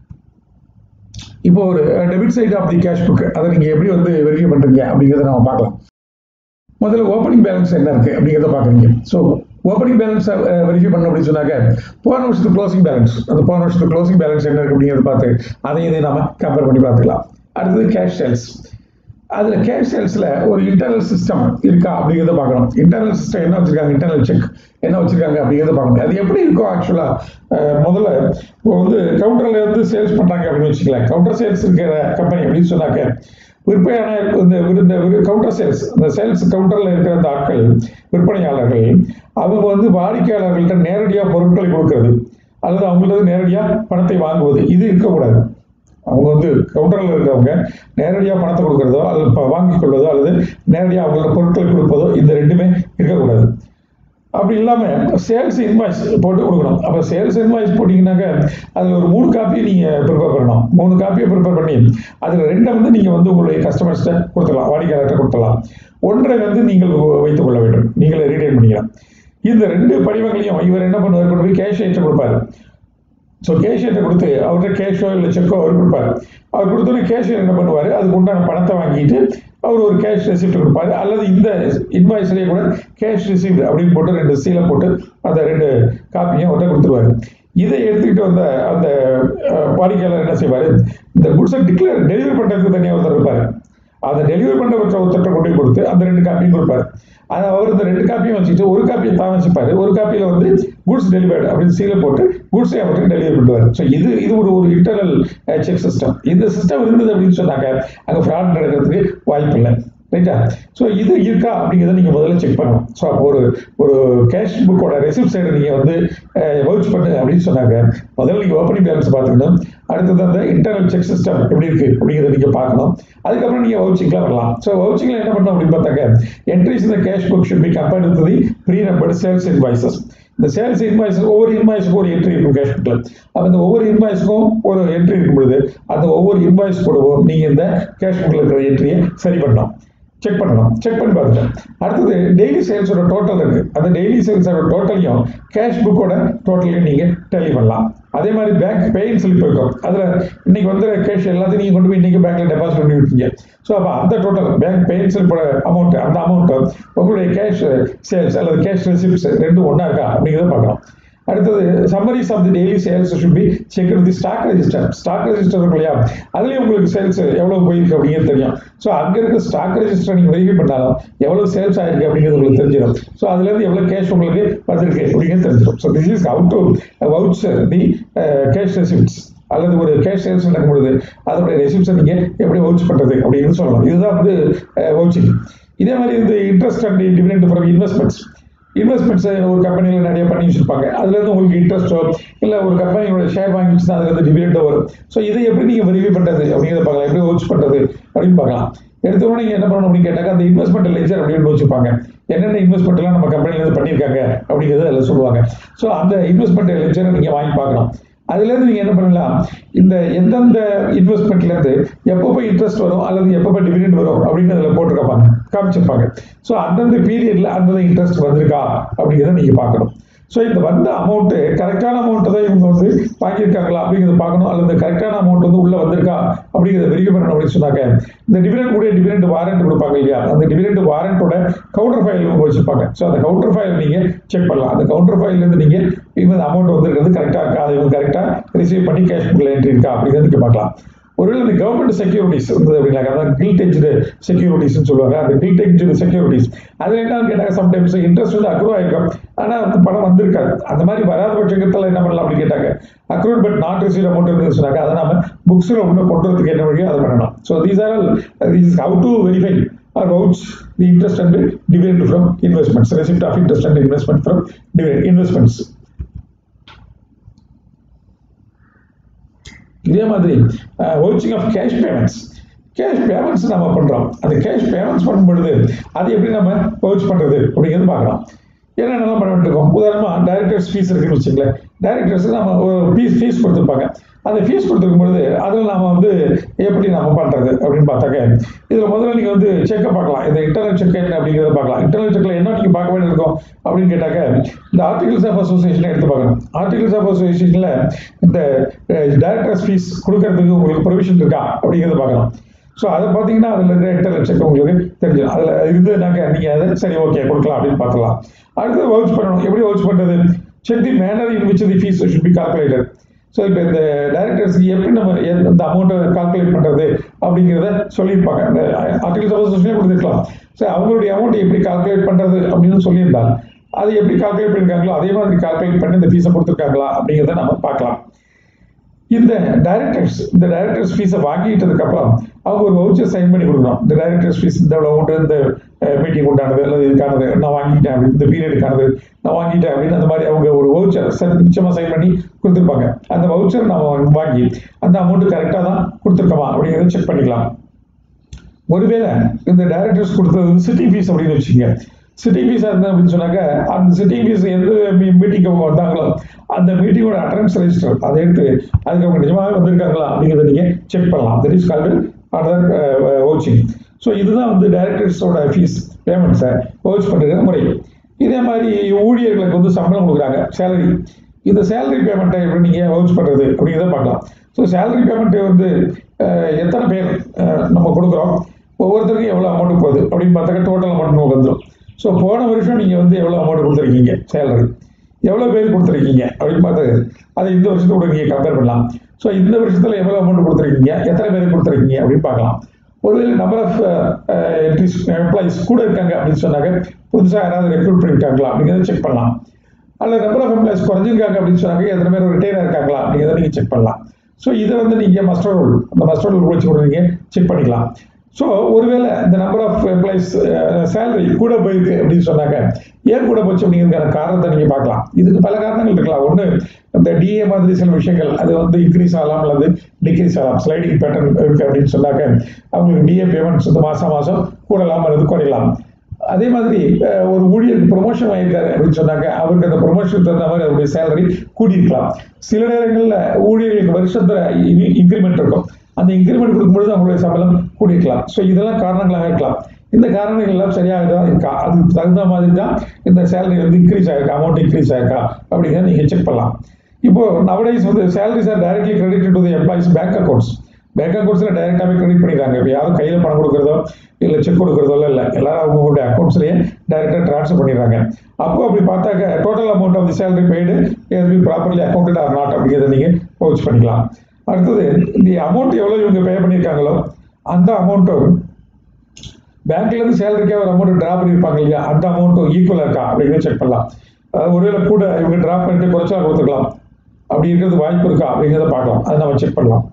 [SPEAKER 2] இப்போ ஒரு debit side of the cash book அதை நீங்கள் எப்படி வந்து வெரிஃபை பண்ணுறீங்க அப்படிங்கிறத நம்ம பார்க்கலாம் முதல்ல ஓப்பனிங் பேலன்ஸ் என்ன இருக்குது அப்படிங்கிறத பார்க்குறீங்க ஸோ ஓப்பனிங் பேலன்ஸ் வெரிஃபை பண்ணணும் அப்படின்னு சொன்னாக்க போன வருஷத்து க்ளோசிங் பேலன்ஸ் அந்த போன வருஷத்து க்ளோசிங் பேலன்ஸ் என்ன இருக்குது அப்படிங்கிறத பார்த்து அதையும் இதையும் நாம கம்பேர் பண்ணி பார்த்துக்கலாம் அடுத்தது கேஷ் சேல்ஸ் அதில் கேஷ் சேல்ஸில் ஒரு இன்டர்னல் சிஸ்டம் இருக்கா அப்படிங்கிறத பார்க்கணும் இன்டர்னல் சிஸ்டம் என்ன வச்சிருக்காங்க இன்டர்னல் செக் என்ன வச்சிருக்காங்க அப்படிங்கிறத பார்க்கணும் அது எப்படி இருக்கும் ஆக்சுவலாக முதல்ல இப்போ வந்து கவுண்டரில் வந்து சேல்ஸ் பண்ணுறாங்க அப்படின்னு வச்சுக்கலாம் கவுண்டர் சேல்ஸ் இருக்கிற கம்பெனி அப்படின்னு சொன்னாக்க விற்பனையான இந்த இந்த கவுண்டர் சேல்ஸ் இந்த சேல்ஸ் கவுண்டரில் இருக்கிற அந்த ஆட்கள் விற்பனையாளர்கள் அவங்க வந்து வாடிக்கையாளர்கள்ட்ட நேரடியாக பொருட்களை கொடுக்கறது அல்லது அவங்கள்ட்ட நேரடியாக பணத்தை வாங்குவது இது இருக்கக்கூடாது அவங்க வந்து கவுண்டரில் இருக்கிறவங்க நேரடியாக பணத்தை கொடுக்கறதோ அல்லது ப- வாங்கிக் கொள்வதோ அல்லது நேரடியாக அவங்களோட பொருட்களை கொடுப்பதோ இந்த ரெண்டுமே இருக்கக்கூடாது அப்படி இல்லாமல் சேல்ஸ் இன்வாய்ஸ் போட்டு கொடுக்கணும் அப்போ சேல்ஸ் இன்வாய்ஸ் போட்டிங்கனாக்க அதில் ஒரு மூணு காப்பி நீங்கள் ப்ரிப்பேர் பண்ணணும் மூணு காப்பியை ப்ரிப்பேர் பண்ணி அதில் ரெண்டை வந்து நீங்கள் வந்து உங்களுடைய கஸ்டமர்ஸ்கிட்ட கொடுத்துடலாம் வாடிக்கையாளர்கிட்ட கொடுத்துடலாம் ஒன்றை வந்து நீங்கள் வைத்துக் கொள்ள வேண்டும் நீங்களே ரீடைன் பண்ணிக்கலாம் இந்த ரெண்டு படிவங்களையும் இவர் என்ன பண்ணுவார் கொண்டு போய் கேஷ் ஏற்ற கொடுப்பாரு ஸோ கேஷியர்கிட்ட கொடுத்து அவர்கிட்ட கேஷோ இல்லை செக்கோ அவர் கொடுப்பாரு அவர் கொடுத்தோன்னே கேஷியர் என்ன பண்ணுவார் அதுக்கு உண்டான பணத்தை வாங்கிட்டு அவர் ஒரு கேஷ் ரெசிப்ட் கொடுப்பாரு அல்லது இந்த இன்வாய்ஸ்லேயே கூட கேஷ் ரிசீவ்ட் அப்படின்னு போட்டு ரெண்டு சீலை போட்டு அந்த ரெண்டு காப்பியும் அவர்கிட்ட கொடுத்துருவாரு இதை எடுத்துக்கிட்டு வந்த அந்த அஹ், வாடிக்கையாளர் என்ன செய்வார் இந்த குட்ஸை டிக்ளேர் டெலிவரி பண்ணுறதுக்கு தனியாக ஒருத்தர் இருப்பார் அதை டெலிவரி பண்ணுறவற்றை ஒருத்தர்கிட்ட கொண்டு போய் கொடுத்து அந்த ரெண்டு காப்பியும் கொடுப்பாரு அதை அவர் இந்த ரெண்டு காப்பியும் வச்சுட்டு ஒரு காப்பியை தான் வச்சுப்பாரு ஒரு காப்பியில் வந்து குட்ஸ் டெலிவர்டு அப்படின்னு சீலை போட்டு குட்ஸை அவருக்கு டெலிவரி பண்ணுவார் ஸோ இது இது ஒரு ஒரு இன்டர்னல் செக் சிஸ்டம் இந்த சிஸ்டம் இருந்தது அப்படின்னு சொன்னாக்க அங்கே ஃப்ராட் நடக்கிறதுக்கு வாய்ப்பு இல்லை ரைட்டா ஸோ இது இருக்கா அப்படிங்கிறத நீங்கள் முதல்ல செக் பண்ணணும் ஸோ அப்போ ஒரு ஒரு கேஷ் புக்கோட ரெசிப்ட் சைடு நீங்கள் வந்து வவுச் பண்ணுங்க அப்படின்னு சொன்னாங்க முதல்ல நீங்கள் ஓப்பனிங் பேலன்ஸ் பார்த்துக்கணும் அடுத்தது அந்த இன்டர்னல் செக் சிஸ்டம் எப்படி இருக்கு அப்படிங்கிறத நீங்கள் பார்க்கணும் அதுக்கப்புறம் நீங்கள் வவுச்சிங்லாம் வரலாம் ஸோ வவுச்சிங்கில் என்ன பண்ணணும் அப்படின்னு பார்த்தாக்க என்ட்ரிஸ் இந்த cash book should be compared with the pre numbered sales invoices இந்த சேல்ஸ் இன்வாய்ஸ் ஒவ்வொரு இன்வாய்ஸுக்கும் ஒரு என்ட்ரி இருக்கும் கேஷ் புக்கில் அப்போ இந்த ஒவ்வொரு இன்வாய்ஸுக்கும் ஒரு என்ட்ரி இருக்கும் பொழுது அந்த ஒவ்வொரு இன்வாய்ஸ் கூடவும் நீங்கள் இந்த கேஷ் புக்கில் இருக்கிற என்ட்ரியை சரி பண்ணணும் செக் பண்ணணும் செக் பண்ணி பார்த்துட்டேன் அடுத்தது டெய்லி சேல்ஸோட டோட்டல் இருக்கு அந்த டெய்லி சேல்ஸோட டோட்டலையும் கேஷ் புக்கோட டோட்டலையும் நீங்கள் டெலி பண்ணலாம் அதே மாதிரி பேங்க் பேயின் ஸ்லிப் இருக்கும் அதில் இன்னைக்கு வந்து கேஷ் எல்லாத்தையும் நீங்கள் கொண்டு போய் இன்னைக்கு பேங்க்ல டெபாசிட் பண்ணி விட்டீங்க ஸோ அப்போ அந்த டோட்டல் பேங்க் பேயின் ஸ்லிப்போட அமௌண்ட் அந்த அமௌண்ட் உங்களுடைய கேஷ் சேல்ஸ் அல்லது கேஷ் ரெசிப்ட்ஸ் ரெண்டும் ஒன்றா இருக்கா அப்படிங்கிறத பார்க்கலாம் அடுத்தது summaries of the daily sales should be check the stock register stock register இருக்கும் இல்லையா அதுலேயும் உங்களுக்கு சேல்ஸ் எவ்வளோ போயிருக்கு அப்படிங்கிறது தெரியும் ஸோ அங்கே இருக்க ஸ்டாக் ரெஜிஸ்டர் நீங்கள் வெரிஃபை பண்ணாலும் எவ்வளோ சேல்ஸ் ஆயிருக்கு அப்படிங்கிறது உங்களுக்கு தெரிஞ்சிடும் ஸோ அதுலேருந்து எவ்வளோ கேஷ் உங்களுக்கு வந்திருக்கு அப்படிங்கிறது தெரிஞ்சிடும் so this is how to vouch the cash receipts அல்லது ஒரு கேஷ் சேல்ஸ் நடக்கும்பொழுது அதனுடைய ரெசிப்ட்ஸை நீங்கள் எப்படி வவுச் பண்ணுறது அப்படின்னு சொல்லலாம் இதுதான் வந்து வவுச்சிங் இதே மாதிரி இந்த interest and dividend from investments investments ஒரு கம்பெனியில் நிறைய பண்ணி வச்சிருப்பாங்க அதுலேருந்து உங்களுக்கு இன்ட்ரெஸ்ட்டோ இல்லை ஒரு கம்பெனியோட ஷேர் வாங்கி வச்சுன்னா அதுலேருந்து டிவிடெண்டோ வரும் ஸோ இதை எப்படி நீங்கள் வெரிஃபை பண்ணுறது அப்படிங்கிறத பார்க்கலாம் எப்படி வவுச் பண்ணுறது அப்படின்னு பார்க்கலாம் எடுத்த உடனே நீங்கள் என்ன பண்ணணும் அப்படின்னு கேட்டாக்க அந்த இன்வெஸ்ட்மெண்ட் லெஜர் அப்படின்னு வச்சுப்பாங்க என்னென்ன இன்வெஸ்ட்மெண்ட்லாம் நம்ம கம்பெனிலேருந்து பண்ணியிருக்காங்க அப்படிங்கிறத அதில் சொல்லுவாங்க ஸோ அந்த இன்வெஸ்ட்மெண்ட் லெஜரை நீங்கள் வாங்கி பார்க்கணும் அதுலேருந்து நீங்கள் என்ன பண்ணலாம் இந்த எந்தெந்த இன்வெஸ்ட்மெண்ட்லேருந்து எப்பப்போ இன்ட்ரெஸ்ட் வரும் அல்லது எப்பப்போ டிவிடெண்ட் வரும் அப்படின்னு அதில் போட்டிருப்பாங்க காமிச்சிருப்பாங்க ஸோ அந்தந்த பீரியடில் அந்தந்த இன்ட்ரெஸ்ட் வந்திருக்கா அப்படிங்கிறத நீங்கள் பார்க்கணும் ஸோ இந்த வந்த அமௌண்ட்டு கரெக்டான அமௌண்ட்டை தான் இவங்க வந்து வாங்கியிருக்காங்களா அப்படிங்கிறத பார்க்கணும் அல்லது கரெக்டான அமௌண்ட் வந்து உள்ளே வந்திருக்கா அப்படிங்கிறத வெரிஃபை பண்ணணும் அப்படின்னு சொன்னாக்க இந்த டிவிடெண்ட் கூட டிவிடெண்ட் வாரண்ட் கொடுப்பாங்க இல்லையா அந்த டிவிடெண்ட் வாரண்ட்டோட கவுண்டர் ஃபைல் இவங்க வச்சிருப்பாங்க ஸோ அந்த கவுண்டர் ஃபைல் நீங்கள் செக் பண்ணலாம் அந்த கவுண்டர் ஃபைல்லேருந்து நீங்கள் இவங்க அமௌண்ட் வந்திருக்கிறது கரெக்டாக இருக்கா அதை இவங்க கரெக்டாக ரிசீவ் பண்ணி கேஷ் புக்கில் என்ட்ரி இருக்கா அப்படிங்கிறது நீங்கள் பார்க்கலாம் ஒருவேளை இந்த கவர்மெண்ட் செக்யூரிட்டிஸ் இருந்தது அப்படின்னாக்க அதாவது கில்ட் எஜ்டு செக்யூரிட்டிஸ்னு சொல்லுவாங்க அந்த கில்ட் எஜ்டு செக்யூரிட்டிஸ் அதில் என்னன்னு கேட்டாங்க சம்டைம்ஸ் இன்ட்ரெஸ்ட் வந்து அக்ரூவ் ஆயிருக்கும் ஆனால் வந்து பணம் வந்திருக்காது அந்த மாதிரி வராத பட்சத்தில் என்ன பண்ணலாம் அப்படின்னு கேட்டாங்க accrue but not receive amount இருந்தது சொன்னாங்க அதை நம்ம புக்ஸில் உள்ள கொண்டு வரதுக்கு என்ன வழியோ அதை பண்ணணும் so these are all this how to verify or vouch the interest and dividend from investments, receipt of interest and investment from dividend investments. இதே மாதிரி vouching of cash payments cash payments நம்ம பண்ணுறோம் அந்த கேஷ் பேமெண்ட்ஸ் பண்ணும் பொழுது அது எப்படி நம்ம வவுச் பண்ணுறது அப்படிங்கிறது பார்க்கலாம் என்னென்னலாம் பண்ண வேண்டியிருக்கோம் உதாரணமாக டைரக்டர்ஸ் ஃபீஸ் இருக்குன்னு வச்சுங்களேன் டைரக்டர்ஸ் நம்ம ஒரு ஃபீஸ் ஃபீஸ் கொடுத்துருப்பாங்க அந்த ஃபீஸ் கொடுத்துருக்கும் பொழுது அதில் நம்ம வந்து எப்படி நம்ம பண்ணுறது அப்படின்னு பார்த்தாக்க இதில் முதல்ல நீங்கள் வந்து செக்கை பார்க்கலாம் இந்த இன்டர்னல் செக் என்ன அப்படிங்கிறத பார்க்கலாம் இன்டர்னல் செக்கில் என்ன நீங்கள் பார்க்க வேண்டியது இருக்கும் அப்படின்னு கேட்டாக்க இந்த ஆர்டிகல்ஸ் ஆஃப் அசோசியேஷனை எடுத்து பார்க்கணும் ஆர்டிகல்ஸ் ஆஃப் அசோசியேஷனில் இந்த டைரக்டர்ஸ் ஃபீஸ் கொடுக்கறதுக்கு உங்களுக்கு ப்ரொவிஷன் இருக்கா அப்படிங்கிறத பார்க்கணும் ஸோ அதை பார்த்தீங்கன்னா அதில் இருந்த இன்டர்னல் செக் உங்களுக்கு தெரிஞ்சிடும் அதில் இருந்ததுனாக்க நீங்கள் அதை சரி ஓகே கொடுக்கலாம் அப்படின்னு பார்க்கலாம் அடுத்து வவுச் பண்ணணும் எப்படி வவுச் பண்ணுறது check the manner in which the fees should be calculated so இப்போ இந்த டைரக்டர்ஸ்க்கு எப்படி நம்ம எந்த- இந்த அமௌண்ட்டை கால்குலேட் பண்ணுறது அப்படிங்கிறத சொல்லியிருப்பாங்க இந்த ஆர்டிகல்ஸ் ஆஃப் அசோசியேஷனே கொடுத்துருக்கலாம் ஸோ அவங்களுடைய அமௌண்ட் எப்படி கால்குலேட் பண்ணுறது அப்படின்னு சொல்லியிருந்தால் அது எப்படி கால்குலேட் பண்ணியிருக்காங்களோ அதே மாதிரி கால்குலேட் பண்ணி இந்த ஃபீஸை கொடுத்துருக்காங்களா அப்படிங்கிறத நம்ம பார்க்கலாம் இந்த டைரக்டர்ஸ் இந்த டைரக்டர்ஸ் ஃபீஸை வாங்கிட்டதுக்கு அப்புறம் அவங்க ஒரு வவுச்சர் சைன் பண்ணி கொடுக்கணும் இந்த டைரக்டர்ஸ் ஃபீஸ் இந்த அமௌண்ட் இந்த மீட்டிங் உண்டானது அல்லது இதுக்கானது நான் வாங்கிட்டேன் அப்படி இந்த பீரியடுக்கானது நான் வாங்கிட்டேன் அப்படின்னு அந்த மாதிரி அவங்க ஒரு வவுச்சர் நிச்சயமாக சைன் பண்ணி கொடுத்துருப்பாங்க அந்த வவுச்சர் நம்ம வாங்கி அந்த அமௌண்ட் கரெக்டாக தான் கொடுத்துருக்கோமா அப்படிங்கிறத செக் பண்ணிக்கலாம் ஒருவேளை இந்த டைரக்டர்ஸ் கொடுத்தது சிட்டிங் ஃபீஸ் அப்படின்னு வச்சுங்க சிட்டிங் ஃபீஸாக இருந்தது அப்படின்னு சொன்னாக்க அந்த சிட்டிங் ஃபீஸ் எந்த மீட்டிங் அவங்க வந்தாங்களோ அந்த மீட்டிங்கோட அட்டண்டன்ஸ் ரெஜிஸ்டர் அதை எடுத்து அதுக்கு அவங்க நிஜமாகவே வந்திருக்காங்களா அப்படிங்கிறத நீங்கள் செக் பண்ணலாம் that is called other vouching so இதுதான் வந்து டைரக்டர்ஸோட ஃபீஸ் பேமெண்ட்ஸை வவுச் பண்ணுற முறை இதே மாதிரி ஊழியர்களுக்கு வந்து சம்பளம் கொடுக்குறாங்க சேலரி இந்த சேலரி பேமெண்ட்டை எப்படி நீங்கள் வவுச் பண்ணுறது அப்படிங்கிறத பார்க்கலாம் ஸோ சேலரி பேமெண்ட்டு வந்து அஹ், எத்தனை பேர் அஹ், நம்ம கொடுக்குறோம் ஒவ்வொருத்தருக்கும் எவ்வளோ அமௌண்ட் போகுது அப்படின்னு பார்த்தாக்க டோட்டல் அமௌண்ட் நமக்கு வந்துடும் ஸோ போன வருஷம் நீங்கள் வந்து எவ்வளோ அமௌண்ட் கொடுத்துருக்கீங்க சேலரி எவ்வளோ பேர் கொடுத்துருக்கீங்க அப்படின்னு பார்த்து அதை இந்த வருஷத்தோட நீங்கள் கம்பேர் பண்ணலாம் ஸோ இந்த வருஷத்தில் எவ்வளோ அமௌண்ட் கொடுத்துருக்கீங்க எத்தனை பேர் கொடுத்துருக்கீங்க அப்படின்னு பார்க்கலாம் ஒருவேளை நம்பர் ஆஃப் என்ட்ரிஸ் எம்ப்ளாயிஸ் கூட இருக்காங்க அப்படின்னு சொன்னாங்க புதுசாக யாராவது ரெக்ரூட் பண்ணியிருக்காங்களா அப்படிங்கிறத செக் பண்ணலாம் அல்லது நம்பர் ஆஃப் எம்ப்ளாயிஸ் குறைஞ்சிருக்காங்க அப்படின்னு சொன்னாங்க எத்தனை பேர் ரிட்டையர் இருக்காங்களா அப்படிங்கிறத நீங்கள் செக் பண்ணலாம் ஸோ இதை வந்து நீங்கள் மஸ்டர் ரூல் அந்த மஸ்டர் ரூல் வச்சு கூட நீங்கள் செக் பண்ணிக்கலாம் ஸோ ஒருவேளை இந்த நம்பர் ஆஃப் எம்ப்ளாயிஸ் சேலரி கூட போயிருக்கு அப்படின்னு சொன்னாங்க ஏன் கூட போச்சு அப்படிங்கிறதுக்கான காரணத்தை நீங்கள் பார்க்கலாம் இதுக்கு பல காரணங்கள் இருக்கலாம் ஒன்று இந்த டிஏ மாதிரி சில விஷயங்கள் அது வந்து இன்க்ரீஸ் ஆகலாம் அல்லது டிக்ரீஸ் ஆகலாம் ஸ்லைடிங் பேட்டர்ன் இருக்கு அப்படின்னு சொன்னாக்க அவங்களுக்கு டிஏ பேமெண்ட்ஸ் வந்து மாதம் மாதம் கூடலாம் அல்லது குறையலாம் அதே மாதிரி அஹ், ஒரு ஊழியருக்கு ப்ரொமோஷன் வாங்கியிருக்காரு அப்படின்னு சொன்னாங்க அவருக்கு அந்த ப்ரொமோஷன் தகுந்த மாதிரி அவருடைய சேலரி கூடியிருக்கலாம் சில நேரங்களில் ஊழியர்களுக்கு வருஷத்துல இன்க்ரிமெண்ட் இருக்கும் அந்த இன்க்ரிமெண்ட் கொடுக்கும்பொழுது அவங்களுடைய சம்பளம் கூடியிருக்கலாம் ஸோ இதெல்லாம் காரணங்களாக இருக்கலாம் இந்த காரணங்கள் எல்லாம் சரியாக தான் இருக்கா அதுக்கு தகுந்த மாதிரி தான் இந்த சேலரி வந்து இன்க்ரீஸ் ஆயிருக்கா அமௌண்ட் இன்க்ரீஸ் ஆயிருக்கா அப்படிங்கிறத நீங்கள் செக் பண்ணலாம் இப்போ நவடைஸ் வந்து salaries are directly credit to employees bank accounts bank அக்கௌண்ட்ஸில் டைரெக்டாகவே கிரெடிட் பண்ணிடுறாங்க இப்போ யாரும் கையில் பணம் கொடுக்குறதோ இல்லை செக் கொடுக்குறதோ இல்லை எல்லாரும் அவங்களுடைய அக்கௌண்ட்ஸ்லேயே டைரெக்டாக ட்ரான்ஸ்ஃபர் பண்ணிடுறாங்க அப்போ அப்படி பார்த்தாக்க total amount of the salary paid is be properly accounted or not அப்படிங்கிறத நீங்கள் பவுச் பண்ணிக்கலாம் அடுத்தது இந்த அமௌண்ட் எவ்வளோ இவங்க பே பண்ணியிருக்காங்களோ அந்த அமௌண்ட்டும் பேங்க்ல இருந்து சேலரிக்காக ஒரு அமௌண்ட் ட்ரா பண்ணியிருப்பாங்க இல்லையா அந்த அமௌண்ட்டும் ஈக்குவலாக இருக்கா அப்படிங்கிறத செக் பண்ணலாம் அதாவது ஒருவேளை கூட இவங்க ட்ரா பண்ணிட்டு குறைச்சா கொடுத்துக்கலாம் அப்படி இருக்கிறது வாய்ப்பு இருக்கா அப்படிங்கிறத பார்க்கலாம் அதை நம்ம செக் பண்ணலாம்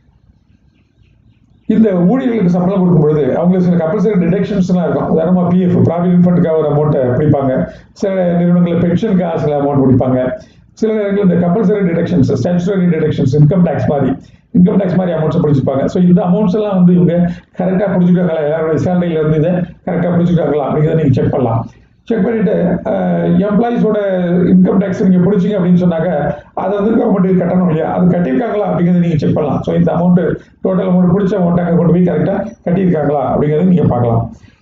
[SPEAKER 2] இந்த ஊழியர்களுக்கு சம்பளம் கொடுக்கும் பொழுது அவங்களுக்கு சில கம்பல்சரி டிடக்ஷன்ஸ்லாம் இருக்கும் உதாரணமாக பிஎஃப் ப்ராவிடன்ட் ஃபண்டுக்காக ஒரு அமௌண்ட்டை பிடிப்பாங்க சில நிறுவனங்களில் பென்ஷனுக்காக சில அமௌண்ட் பிடிப்பாங்க சில நேரங்களில் இந்த compulsory deductions statutory deductions income tax மாதிரி இன்கம் டேக்ஸ் மாதிரி அமௌண்ட்ஸை பிடிச்சிருப்பாங்க ஸோ இந்த அமௌண்ட்ஸ் எல்லாம் வந்து இவங்க கரெக்டாக பிடிச்சிருக்காங்களா எல்லாருடைய சேலரியில இருந்து இதை கரெக்டாக பிடிச்சிருக்காங்களா அப்படிங்கிறத நீங்கள் செக் பண்ணலாம் செக் பண்ணிட்டு எம்ப்ளாயிஸோட இன்கம் டேக்ஸ் நீங்க பிடிச்சிங்க அப்படின்னு சொன்னாக்க அதை வந்து கவர்மெண்ட்டுக்கு கட்டணும் இல்லையா அது கட்டியிருக்காங்களா அப்படிங்கிறத நீங்க செக் பண்ணலாம் ஸோ இந்த அமௌண்ட் டோட்டல் அமௌண்ட் பிடிச்ச அமௌண்ட் அங்கே கொண்டு போய் கரெக்டாக கட்டியிருக்காங்களா அப்படிங்கிறத நீங்க பார்க்கலாம்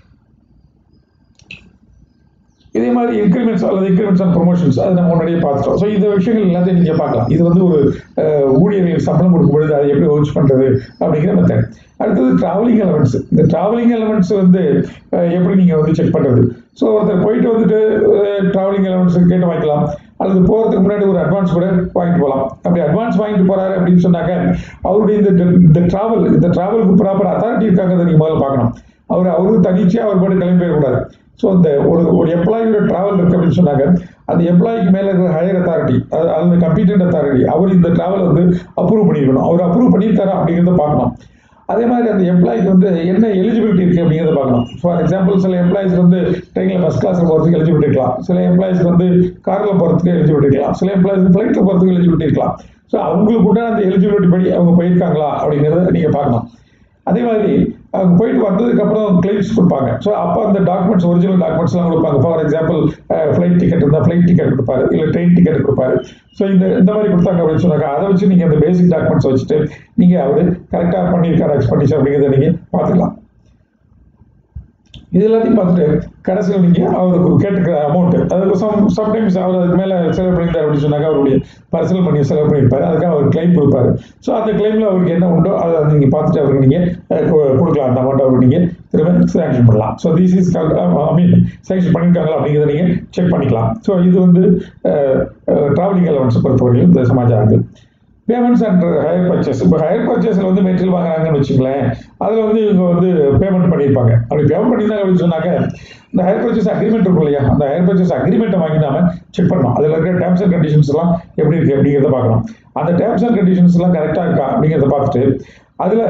[SPEAKER 2] இதே மாதிரி இன்க்ரிமெண்ட்ஸ் அல்லது இன்க்ரிமெண்ட்ஸ் அண்ட் ப்ரொமோஷன்ஸ் அது நம்ம முன்னாடியே பார்த்துட்டோம் ஸோ இந்த விஷயங்கள் எல்லாத்தையும் நீங்கள் பார்க்கலாம் இது வந்து ஒரு அஹ், ஊழியர்களுக்கு சம்பளம் கொடுக்கும் பொழுது அதை எப்படி வவுச் பண்ணுறது அப்படிங்கிற மெத்தட் அடுத்தது டிராவலிங் எலமெண்ட்ஸ் இந்த டிராவலிங் எலமெண்ட்ஸ் வந்து அஹ், எப்படி நீங்கள் வந்து செக் பண்ணுறது ஸோ ஒருத்தர் போயிட்டு வந்துட்டு டிராவலிங் எலமெண்ட்ஸ் கேட்டு வாங்கிக்கலாம் அல்லது போகிறதுக்கு முன்னாடி ஒரு அட்வான்ஸ் கூட வாங்கிட்டு போகலாம் அப்படி அட்வான்ஸ் வாங்கிட்டு போறாரு அப்படின்னு சொன்னாக்க அவருடைய இந்த இந்த டிராவல் இந்த டிராவலுக்கு ப்ராப்பர் அத்தாரிட்டி இருக்காங்கிறத நீங்கள் முதல்ல பார்க்கணும் அவர் அவருக்கு தனிச்சையாக அவர் பாட்டு கிளம்பி போயிடக்கூடாது ஸோ இந்த ஒரு ஒரு எம்ப்ளாயியோட டிராவல் இருக்கு அப்படின்னு சொன்னாங்க அந்த எம்ப்ளாய்க்கு மேலே இருக்கிற ஹையர் அத்தாரிட்டி அல்லது கம்பீட்டன்ட் அத்தாரிட்டி அவர் இந்த டிராவல் வந்து அப்ரூவ் பண்ணியிருக்கணும் அவர் அப்ரூவ் பண்ணியிருக்காரா அப்படிங்கிறத பார்க்கணும் அதே மாதிரி அந்த எம்ப்ளாய்க்கு வந்து என்ன எலிஜிபிலிட்டி இருக்கு அப்படிங்கிறத பார்க்கணும் ஃபார் எக்ஸாம்பிள் சில எம்ப்ளாயிஸ் வந்து ட்ரெயினில் ஃபஸ்ட் கிளாஸில் போகிறதுக்கு எலிஜிபிலிட்டி இருக்கலாம் சில எம்ப்ளாயிஸ்க்கு வந்து காரில் போகிறதுக்கு எலிஜிபிலிட்டி இருக்கலாம் சில எம்ப்ளாய்ஸ்க்கு ஃப்ளைட்டில் போகிறதுக்கு எலிஜிபிலிட்டி இருக்கலாம் ஸோ அவங்களுக்கு கூட அந்த எலிஜிபிலிட்டி படி அவங்க போயிருக்காங்களா அப்படிங்கிறத நீங்கள் பார்க்கணும் அதே மாதிரி அவங்க போயிட்டு வந்ததுக்கப்புறம் கிளைம்ஸ் கொடுப்பாங்க ஸோ அப்போ அந்த டாக்குமெண்ட்ஸ் ஒரிஜினல் டாக்குமெண்ட்ஸ்லாம் கொடுப்பாங்க ஃபார் எக்ஸாம்பிள் ஃப்ளைட் டிக்கெட் இருந்தால் ஃப்ளைட் டிக்கெட் கொடுப்பாரு இல்லை ட்ரெயின் டிக்கெட் கொடுப்பாரு ஸோ இந்த இந்த மாதிரி கொடுத்தாங்க அப்படின்னு சொன்னாங்க அதை வச்சு நீங்கள் அந்த பேசிக் டாக்குமெண்ட்ஸ் வச்சுட்டு நீங்கள் அவர் கரெக்டாக பண்ணியிருக்காரு எக்ஸ்பெண்டிச்சர் அப்படிங்கிறத நீங்கள் பார்த்துக்கலாம் இது எல்லாத்தையும் பார்த்துட்டு கடைசியில் நீங்கள் அவருக்கு கேட்டுக்கிற அமௌண்ட் அதுக்கு சம் சம்டைம்ஸ் அவர் அதுக்கு மேலே செலவு பண்ணிட்டார் அப்படின்னு சொன்னாக்க அவருடைய பர்சனல் பண்ணி செலவு பண்ணியிருப்பாரு அதுக்காக அவர் கிளைம் கொடுப்பாரு ஸோ அந்த கிளைமில் அவருக்கு என்ன உண்டோ அதை நீங்கள் பார்த்துட்டு அவருக்கு நீங்கள் கொடுக்கலாம் அந்த அமௌண்ட் அவருக்கு நீங்கள் திரும்ப சேங்ஷன் பண்ணலாம் so this is I mean sanction பண்ணியிருக்காங்களா அப்படிங்கிறத நீங்கள் செக் பண்ணிக்கலாம் ஸோ இது வந்து ட்ராவலிங் அலவன்ஸ் பொறுத்தவரையும் இந்த சமாச்சாரங்கள் பேமெண்ட்ஸ் அண்ட் ஹையர் பர்ச்சேஸ் இப்போ ஹையர் பர்ச்சேஸில் வந்து மெட்டீரியல் வாங்குறாங்கன்னு வச்சுங்களேன் அதில் வந்து இவங்க வந்து பேமெண்ட் பண்ணியிருப்பாங்க அப்படி பேமெண்ட் பண்ணியிருந்தாங்க அப்படின்னு சொன்னாக்க இந்த ஹையர் பர்ச்சேஸ் அக்ரிமெண்ட் இருக்கும் இல்லையா அந்த ஹையர் பர்ச்சேஸ் அக்ரிமெண்ட்டை வாங்கி நாம செக் பண்ணணும் அதில் இருக்கிற டேர்ம்ஸ் அண்ட் கண்டிஷன்ஸ் எல்லாம் எப்படி இருக்குது அப்படிங்கிறத பார்க்கணும் அந்த டேர்ம்ஸ் அண்ட் கண்டிஷன்ஸ் எல்லாம் கரெக்டாக இருக்கா அப்படிங்கிறத பார்த்துட்டு அதில்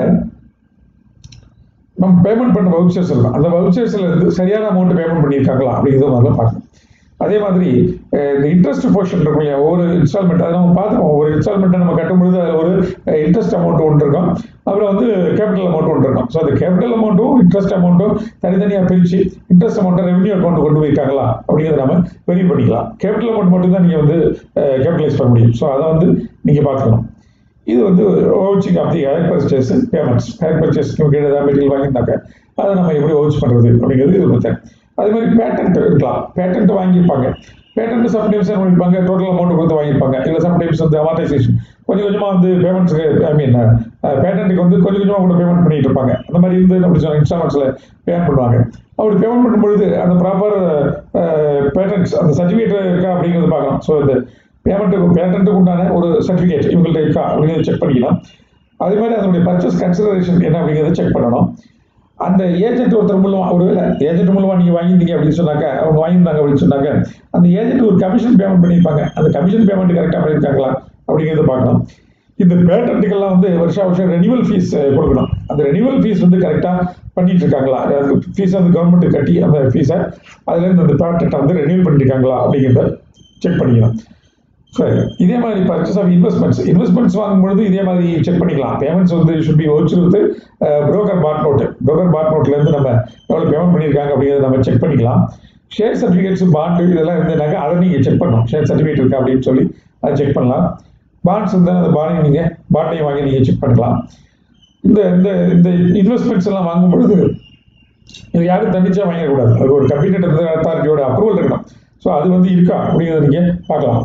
[SPEAKER 2] நம்ம பேமெண்ட் பண்ண வவுச்சர்ஸ் இருக்கும் அந்த வவுச்சர்ஸில் இருந்து சரியான அமௌண்ட் பேமெண்ட் பண்ணியிருக்காங்களா அப்படிங்கிறத முதல்ல பார்க்கணும் அதே மாதிரி இந்த இன்ட்ரெஸ்ட் போர்ஷன் இருக்கும் இல்லையா ஒவ்வொரு இன்ஸ்டால்மெண்ட் அதை நம்ம பார்த்துருவோம் ஒரு இன்ஸ்டால்மெண்ட்டை நம்ம கட்டும்பொழுது அதில் ஒரு இன்ட்ரெஸ்ட் அமௌண்ட் ஒன்று இருக்கும் அப்புறம் வந்து கேபிட்டல் அமௌண்ட் ஒன்று இருக்கும் ஸோ அந்த கேபிட்டல் அமௌண்ட்டும் இன்ட்ரெஸ்ட் அமௌண்ட்டும் தனித்தனியாக பிரித்து இன்ட்ரெஸ்ட் அமௌண்ட்டை ரெவன்யூ அக்கௌண்ட் கொண்டு போயிருக்காங்களா அப்படிங்கிறத நம்ம வெரி பண்ணிக்கலாம் கேபிட்டல் அமௌண்ட் மட்டும் தான் நீங்கள் வந்து கேபிட்டலைஸ் பண்ண முடியும் ஸோ அதை வந்து நீங்கள் பார்த்துக்கணும் இது வந்து vouching of the hire purchase payments hire பர்ச்சேஸ்க்கு கீழே ஏதாவது மெட்டீரியல் வாங்கியிருந்தாக்க அதை நம்ம எப்படி வவுச் பண்ணுறது அப்படிங்கிறது இது மெத்தட் அதே மாதிரி பேட்டன்ட் இருக்கலாம் பேட்டன்ட் வாங்கியிருப்பாங்க பேட்டன்ட் சம்டைம்ஸ் என்ன பண்ணியிருப்பாங்க டோட்டல் அமௌண்ட் கொடுத்து வாங்கியிருப்பாங்க இல்லை சம்டைம்ஸ் வந்து அமார்டைசேஷன் கொஞ்சம் கொஞ்சமாக வந்து பேமெண்ட்ஸுக்கு ஐ மீன் பேட்டன்ட்டுக்கு வந்து கொஞ்சம் கொஞ்சமாக கூட பேமெண்ட் பண்ணிட்டு இருப்பாங்க அந்த மாதிரி இருந்து அப்படி சொன்ன இன்ஸ்டால்மெண்ட்ஸில் பேமெண்ட் பண்ணுவாங்க அப்படி பேமெண்ட் பண்ணும்பொழுது அந்த ப்ராப்பர் பேட்டன்ஸ் அந்த சர்டிஃபிகேட் இருக்கா அப்படிங்கிறது பார்க்கலாம் ஸோ இந்த பேமெண்ட்டுக்கு பேட்டன்ட்டுக்கு உண்டான ஒரு சர்டிஃபிகேட் இவங்கள்ட்ட இருக்கா அப்படிங்கிறத செக் பண்ணிக்கலாம் அதே மாதிரி அதனுடைய பர்ச்சேஸ் கன்சிடரேஷன் என்ன அப்படிங்கிறத செக் பண்ணணும் அந்த ஏஜென்ட் ஒருத்தர் மூலமா ஒருவேளை ஏஜென்ட் மூலமா நீங்க வாங்கியிருந்தீங்க அப்படின்னு சொன்னாக்க அவங்க வாங்கியிருந்தாங்க அப்படின்னு சொன்னாக்க அந்த ஏஜென்ட் ஒரு கமிஷன் பேமெண்ட் பண்ணியிருப்பாங்க அந்த கமிஷன் பேமெண்ட் கரெக்டாக பண்ணியிருக்காங்களா அப்படிங்கிறத பார்க்கணும் இந்த பேட்டன்ட்டுக்கெல்லாம் வந்து வருஷா வருஷம் ரெனிவல் ஃபீஸ் கொடுக்கணும் அந்த ரெனிவல் ஃபீஸ் வந்து கரெக்டாக பண்ணிட்டு இருக்காங்களா ஃபீஸ் வந்து கவர்மெண்ட் கட்டி அந்த ஃபீஸை அதுலேருந்து அந்த பேட்டன்ட்டை வந்து ரெனியூல் பண்ணியிருக்காங்களா அப்படிங்கிறத செக் பண்ணிக்கலாம் சரி இதே மாதிரி பர்ச்சேஸ் ஆஃப் இன்வெஸ்ட்மெண்ட்ஸ் இன்வெஸ்ட்மெண்ட்ஸ் வாங்கும்பொழுது இதே மாதிரி செக் பண்ணிக்கலாம் பேமெண்ட்ஸ் வந்து ஷுட் பி வச்சிருந்து broker bought note broker bought நோட்லேருந்து நம்ம எவ்வளோ பேமெண்ட் பண்ணியிருக்காங்க அப்படிங்கிறத நம்ம செக் பண்ணிக்கலாம் ஷேர் சர்டிஃபிகேட்ஸ் பாண்டு இதெல்லாம் இருந்ததுனாக்கா அதை நீங்கள் செக் பண்ணணும் ஷேர் சர்டிஃபிகேட் இருக்கா அப்படின்னு சொல்லி அதை செக் பண்ணலாம் பாண்ட்ஸ் இருந்தால் அந்த பாண்டையும் நீங்கள் பாண்டையும் வாங்கி நீங்கள் செக் பண்ணிக்கலாம் இந்த இந்த இந்த இன்வெஸ்ட்மெண்ட்ஸ் எல்லாம் வாங்கும் பொழுது இது யாரும் தண்டிச்சா வாங்கிடக்கூடாது அது ஒரு கம்ப்யூட்டர் அத்தாரிட்டியோட அப்ரூவல் இருக்கணும் ஸோ அது வந்து இருக்கா அப்படிங்கிறத நீங்கள் பார்க்கலாம்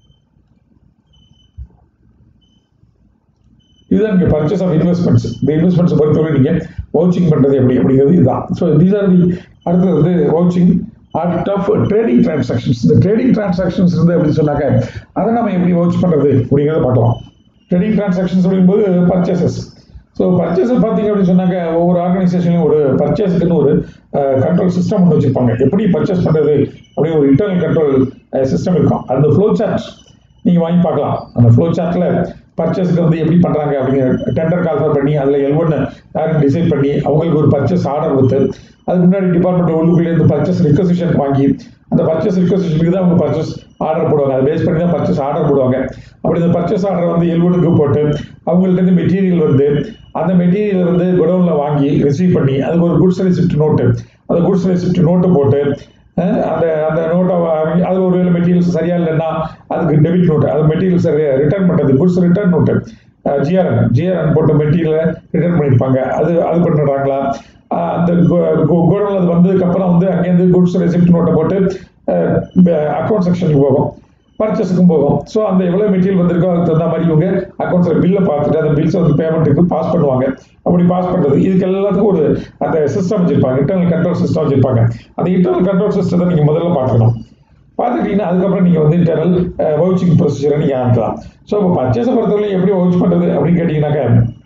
[SPEAKER 2] இதுதான் நீங்கள் பர்ச்சேஸ் ஆஃப் இன்வெஸ்ட்மெண்ட்ஸ் இந்த இன்வெஸ்ட்மெண்ட்ஸ் பொறுத்தவரை நீங்கள் வவுச்சிங் பண்ணுறது எப்படி அப்படிங்கிறது இதுதான் ஸோ தீஸ் ஆர் தி அடுத்தது வந்து வவுச்சிங் ஆர்ட் ஆஃப் ட்ரேடிங் டிரான்சாக்ஷன்ஸ் இந்த ட்ரேடிங் டிரான்சாக்ஷன்ஸ் இருந்து அப்படின்னு சொன்னாக்க அதை நம்ம எப்படி வவுச் பண்ணுறது அப்படிங்கிறத பார்க்கலாம் ட்ரேடிங் டிரான்சாக்ஷன்ஸ் அப்படிங்கும்போது பர்ச்சேசஸ் ஸோ பர்ச்சேஸ் பார்த்தீங்க அப்படின்னு சொன்னாக்க ஒவ்வொரு ஆர்கனைசேஷன்லையும் ஒரு பர்ச்சேஸுக்குன்னு ஒரு கண்ட்ரோல் சிஸ்டம் ஒன்று வச்சுருப்பாங்க எப்படி பர்ச்சேஸ் பண்ணுறது அப்படின்னு ஒரு இன்டர்னல் கண்ட்ரோல் சிஸ்டம் இருக்கும் அந்த ஃப்ளோ சார்ட் நீங்கள் வாங்கி பார்க்கலாம் அந்த ஃப்ளோ சார்ட்டில் பர்ச்சேஸ்க்கு வந்து எப்படி பண்ணுறாங்க அப்படிங்கிற டெண்டர் கால்ஃபர் பண்ணி அதில் எல் ஒன்று யாரும் டிசைட் பண்ணி அவங்களுக்கு ஒரு பர்ச்சேஸ் ஆர்டர் கொடுத்து அதுக்கு முன்னாடி டிபார்ட்மெண்ட் உள்ளுக்குள்ளே இருந்து பர்ச்சேஸ் ரிக்வசிஷன் வாங்கி அந்த பர்ச்சேஸ் ரிக்வசிஷனுக்கு தான் அவங்க பர்ச்சேஸ் ஆர்டர் போடுவாங்க அதை பேஸ் பண்ணி தான் பர்ச்சேஸ் ஆர்டர் போடுவாங்க அப்படி இந்த பர்ச்சேஸ் ஆர்டர் வந்து எல் ஒன்றுக்கு போட்டு அவங்கள்ட்ட இருந்து மெட்டீரியல் வந்து அந்த மெட்டீரியல் வந்து குடவுனில் வாங்கி ரிசீவ் பண்ணி அதுக்கு ஒரு குட்ஸ் ரெசிப்ட் நோட்டு அந்த குட்ஸ் ரெசிப்ட் நோட்டு போட்டு அந்த அந்த நோட்டை அது ஒரு வேலை மெட்டீரியல்ஸ் சரியா இல்லைன்னா அதுக்கு டெபிட் நோட்டு அது மெட்டீரியல்ஸ் ரிட்டர்ன் பண்ணுறது goods return note GRN GRN போட்ட மெட்டீரியலை ரிட்டர்ன் பண்ணியிருப்பாங்க அது அது பண்ணுறாங்களா அந்த கோடவுன் அது வந்ததுக்கப்புறம் வந்து அங்கேருந்து குட்ஸ் ரெசிப்ட் நோட்டை போட்டு அக்கௌண்ட் செக்ஷனுக்கு போகும் பர்ச்சேஸுக்கும் போகும் ஸோ அந்த எவ்வளோ மெட்டீரியல் வந்திருக்கோ அதுக்கு தகுந்த மாதிரி இவங்க அக்கௌண்ட்ஸில் பில்லை பார்த்துட்டு அந்த பில்ஸ் வந்து பேமெண்ட்டுக்கு பாஸ் பண்ணுவாங்க அப்படி பாஸ் பண்ணுறது இதுக்கு எல்லாத்துக்கும் ஒரு அந்த சிஸ்டம் வச்சிருப்பாங்க இன்டர்னல் கண்ட்ரோல் சிஸ்டம் வச்சிருப்பாங்க அந்த இன்டர்னல் கண்ட்ரோல் சிஸ்டத்தை நீங்கள் முதல்ல பார்த்துக்கணும் பார்த்துக்கிட்டீங்கன்னா அதுக்கப்புறம் நீங்கள் வந்து இன்டர்னல் வவுச்சிங் ப்ரொசீஜரை நீங்கள் ஆரம்பிக்கலாம் ஸோ இப்போ பர்ச்சேஸை பொறுத்தவரை எப்படி வவுச் பண்ணுறது அப்படின்னு கேட்டிங்கன்னாக்கா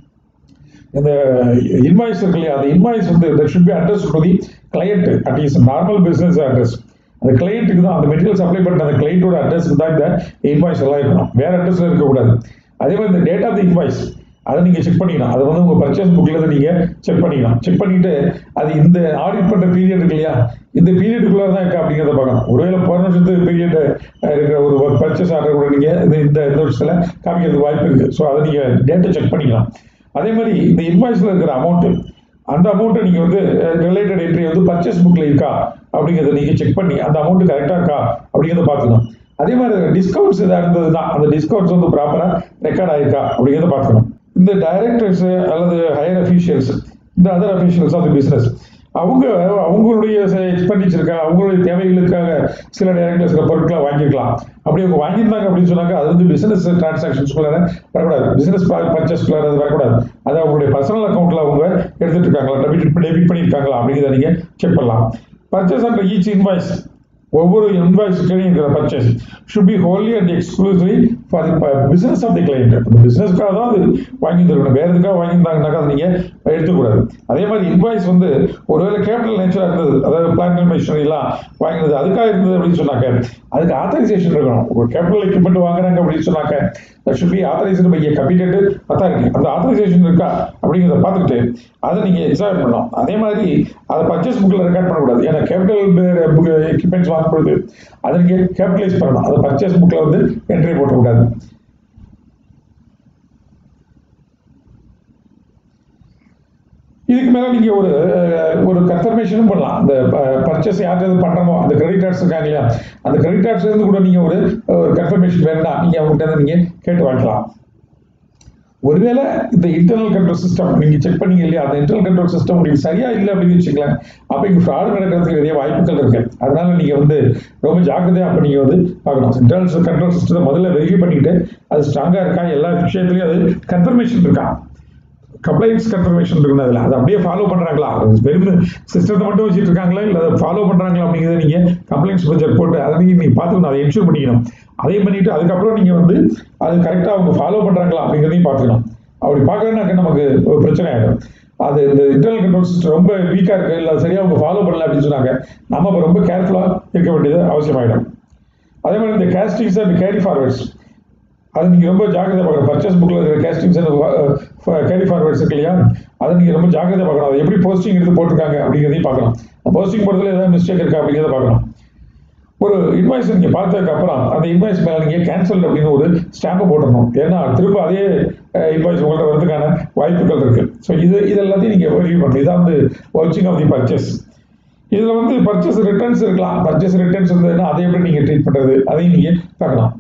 [SPEAKER 2] இந்த இன்வாய்ஸ் இருக்கு இல்லையா அந்த இன்வாய்ஸ் வந்து that should be address to the client at is normal business address அந்த கிளைண்ட்டுக்கு தான் அந்த மெட்டீரியல் சப்ளை பண்ணுற அந்த கிளைண்ட்டோட அட்ரஸ்க்கு தான் இந்த இன்வாய்ஸ் எல்லாம் இருக்கணும் வேற அட்ரஸ்ல இருக்கக்கூடாது அதே மாதிரி இந்த டேட் ஆஃப் தி இன்வாய்ஸ் அதை நீங்கள் செக் பண்ணிக்கலாம் அதை வந்து உங்கள் பர்ச்சேஸ் புக்கில் நீங்கள் செக் பண்ணிக்கலாம் செக் பண்ணிட்டு அது இந்த ஆடிட் பண்ணுற பீரியட் இருக்கு இல்லையா இந்த பீரியடுக்குள்ளே தான் இருக்கா அப்படிங்கிறத பார்க்கணும் ஒருவேளை போன வருஷத்து பீரியட் இருக்கிற ஒரு பர்ச்சேஸ் ஆர்டர் கூட நீங்கள் இந்த இந்த இந்த வருஷத்தில் காமிக்கிறதுக்கு வாய்ப்பு இருக்குது ஸோ அதை நீங்கள் டேட்டை செக் பண்ணிக்கலாம் அதே மாதிரி இந்த இன்வாய்ஸில் இருக்கிற அமௌண்ட்டு அந்த அமௌண்ட்டை நீங்கள் வந்து ரிலேட்டட் என்ட்ரி வந்து பர்ச்சேஸ் புக்கில் இருக்கா அப்படிங்கிறத நீங்கள் செக் பண்ணி அந்த அமௌண்ட் கரெக்டாக இருக்கா அப்படிங்கிறத பார்த்துக்கணும் அதே மாதிரி டிஸ்கவுண்ட்ஸ் எதாவது இருந்ததுன்னா அந்த டிஸ்கவுண்ட்ஸ் வந்து ப்ராப்பராக ரெக்கார்ட் ஆயிருக்கா அப்படிங்கிறத பார்க்கணும் இந்த டைரக்டர்ஸ் அல்லது ஹையர் அஃபீஷியல்ஸ் இந்த other officials of the business அவங்க அவங்களுடைய எக்ஸ்பெண்டிச்சருக்காக அவங்களுடைய தேவைகளுக்காக சில நேரங்களில் சில பொருட்களை வாங்கியிருக்கலாம் அப்படி அவங்க வாங்கியிருந்தாங்க அப்படின்னு சொன்னாக்க அது வந்து பிசினஸ் டிரான்சாக்ஷன்ஸ்குள்ளார வரக்கூடாது பிசினஸ் பர்ச்சேஸ்குள்ளார அது வரக்கூடாது அது அவங்களுடைய பர்சனல் அக்கௌண்ட்ல அவங்க எடுத்துட்டு இருக்காங்களா டெபிட் டெபிட் பண்ணியிருக்காங்களா அப்படிங்கிறத நீங்க செக் பண்ணலாம் பர்ச்சேஸ் அண்ட் ஈச் இன்வாய்ஸ் ஒவ்வொரு இன்வாய்ஸுக்கும் இருக்கிற purchase should be wholly and exclusively for the business of the client அந்த பிசினஸ்க்காக தான் அது வாங்கி தரணும் வேற எதுக்காக வாங்கியிருந்தாங்கனாக்கா அதை நீங்க எடுத்துக்கூடாது அதே மாதிரி இன்வாய்ஸ் வந்து ஒருவேளை கேபிட்டல் நேச்சரா இருந்தது அதாவது பிளான்ட் மிஷினரி எல்லாம் வாங்கினது அதுக்காக இருந்தது அப்படின்னு சொன்னாக்க அதுக்கு ஆத்தரைசேஷன் இருக்கணும் ஒரு கேபிட்டல் எக்யூப்மெண்ட் வாங்குறாங்க அப்படின்னு சொன்னாக்க that should be authorised by competent authority அந்த ஆத்தரைசேஷன் இருக்கா அப்படிங்கிறத பார்த்துட்டு அதை நீங்க எக்ஸாமின் பண்ணணும் அதே மாதிரி அதை பர்ச்சேஸ் புக்கில் ரெக்கார்ட் பண்ணக்கூடாது ஏன்னா கேபிட்டல் எக்யூப்மெண்ட்ஸ் வாங்கும் பொழுது அதை நீங்க கேபிட்டலைஸ் பண்ணணும் அதை பர்ச்சேஸ் புக்கில் வந்து என்ட்ரி போட்டக்கூடாது இதுக்கு மேல நீங்க ஒரு ஒரு கன்ஃபர்மேஷனும் பண்ணலாம் அந்த பர்ச்சேஸ் யாருக்கு பண்றோமோ அந்த கிரெடிட்டர்ஸ் இருக்காங்க இல்லையா அந்த கிரெடிட்டர்ஸ் இருந்து கூட நீங்க ஒரு ஒரு கன்ஃபர்மேஷன் வேணும்னா நீங்க அவங்ககிட்ட இருந்து நீங்க கேட்டு வாங்கிக்கலாம் ஒருவேளை இந்த இன்டர்னல் கண்ட்ரோல் சிஸ்டம் நீங்க செக் பண்ணீங்க இல்லையா அந்த இன்டர்னல் கண்ட்ரோல் சிஸ்டம் உங்களுக்கு சரியா இல்லை அப்படின்னு வச்சுக்கலாம் அப்ப இங்க ஃப்ராடு நடக்கிறதுக்கு நிறைய வாய்ப்புகள் இருக்கு அதனால நீங்க வந்து ரொம்ப ஜாக்கிரதையா அப்ப நீங்க வந்து பார்க்கணும் இன்டர்னல் கண்ட்ரோல் சிஸ்டத்தை முதல்ல வெரிஃபை பண்ணிட்டு அது ஸ்ட்ராங்கா இருக்கா எல்லா விஷயத்துலயும் அது கன்ஃபர்மேஷன் இருக்கா கம்ப்ளைண்ட்ஸ் கன்ஃபர்மேஷன் இருக்குன்னு அதில் அதை அப்படியே ஃபாலோ பண்ணுறாங்களா வெறும் சிஸ்டத்தை மட்டும் வச்சுட்டு இருக்காங்களா இல்லை அதை ஃபாலோ பண்ணுறாங்களா அப்படிங்கிறத நீங்கள் கம்ப்ளைண்ட்ஸ் ப்ரொஜெக்ட் போட்டு அதை நீங்கள் நீங்கள் பார்த்துக்கணும் அதை என்ஷூர் பண்ணிக்கணும் அதையும் பண்ணிட்டு அதுக்கப்புறம் நீங்கள் வந்து அது கரெக்டாக அவங்க ஃபாலோ பண்ணுறாங்களா அப்படிங்கிறதையும் பார்த்துக்கணும் அப்படி பார்க்கலனாக்க நமக்கு ஒரு பிரச்சனை ஆகிடும் அது இந்த இன்டர்னல் கண்ட்ரோல் சிஸ்டம் ரொம்ப வீக்காக இருக்குது இல்லை சரியாக அவங்க ஃபாலோ பண்ணல அப்படின்னு சொன்னாங்க நம்ம இப்போ ரொம்ப கேர்ஃபுல்லாக இருக்க வேண்டியது அவசியமாயிடும் அதே மாதிரி இந்த கேஸ்டிங்ஸ் அண்ட் கேரி ஃபார்வர்ட்ஸ் அது நீங்கள் ரொம்ப ஜாக்கிரதை பார்க்கணும் பர்ச்சேஸ் புக்கில் இருக்கிற கேஸ்டிங்ஸ் அண்ட் கேரி ஃபார்வர்ட்ஸ் இருக்கு இல்லையா அதை நீங்கள் ரொம்ப ஜாக்கிரதை பார்க்கணும் அதை எப்படி போஸ்டிங் எடுத்து போட்டிருக்காங்க அப்படிங்கிறதையும் பார்க்கணும் போஸ்டிங் போடுறதுல ஏதாவது மிஸ்டேக் இருக்கா அப்படிங்கிறத பார்க்கணும் ஒரு இன்வாய்ஸ் நீங்கள் பார்த்ததுக்கு அப்புறம் அந்த இன்வாய்ஸ் மேலே நீங்கள் கேன்சல் அப்படின்னு ஒரு ஸ்டாம்பை போட்டுடணும் ஏன்னா திரும்ப அதே இன்வாய்ஸ் உங்கள்கிட்ட வரதுக்கான வாய்ப்புகள் இருக்கு ஸோ இது இது எல்லாத்தையும் நீங்கள் வெரிஃபை பண்ணணும் இதான் வந்து வாட்சிங் ஆஃப் தி பர்ச்சேஸ் இதில் வந்து பர்ச்சேஸ் ரிட்டர்ன்ஸ் இருக்கலாம் பர்ச்சேஸ் ரிட்டர்ன்ஸ் இருந்ததுன்னா அதை எப்படி நீங்கள் ட்ரீட் பண்ணுறது அதையும் நீங்கள் பார்க்கலாம்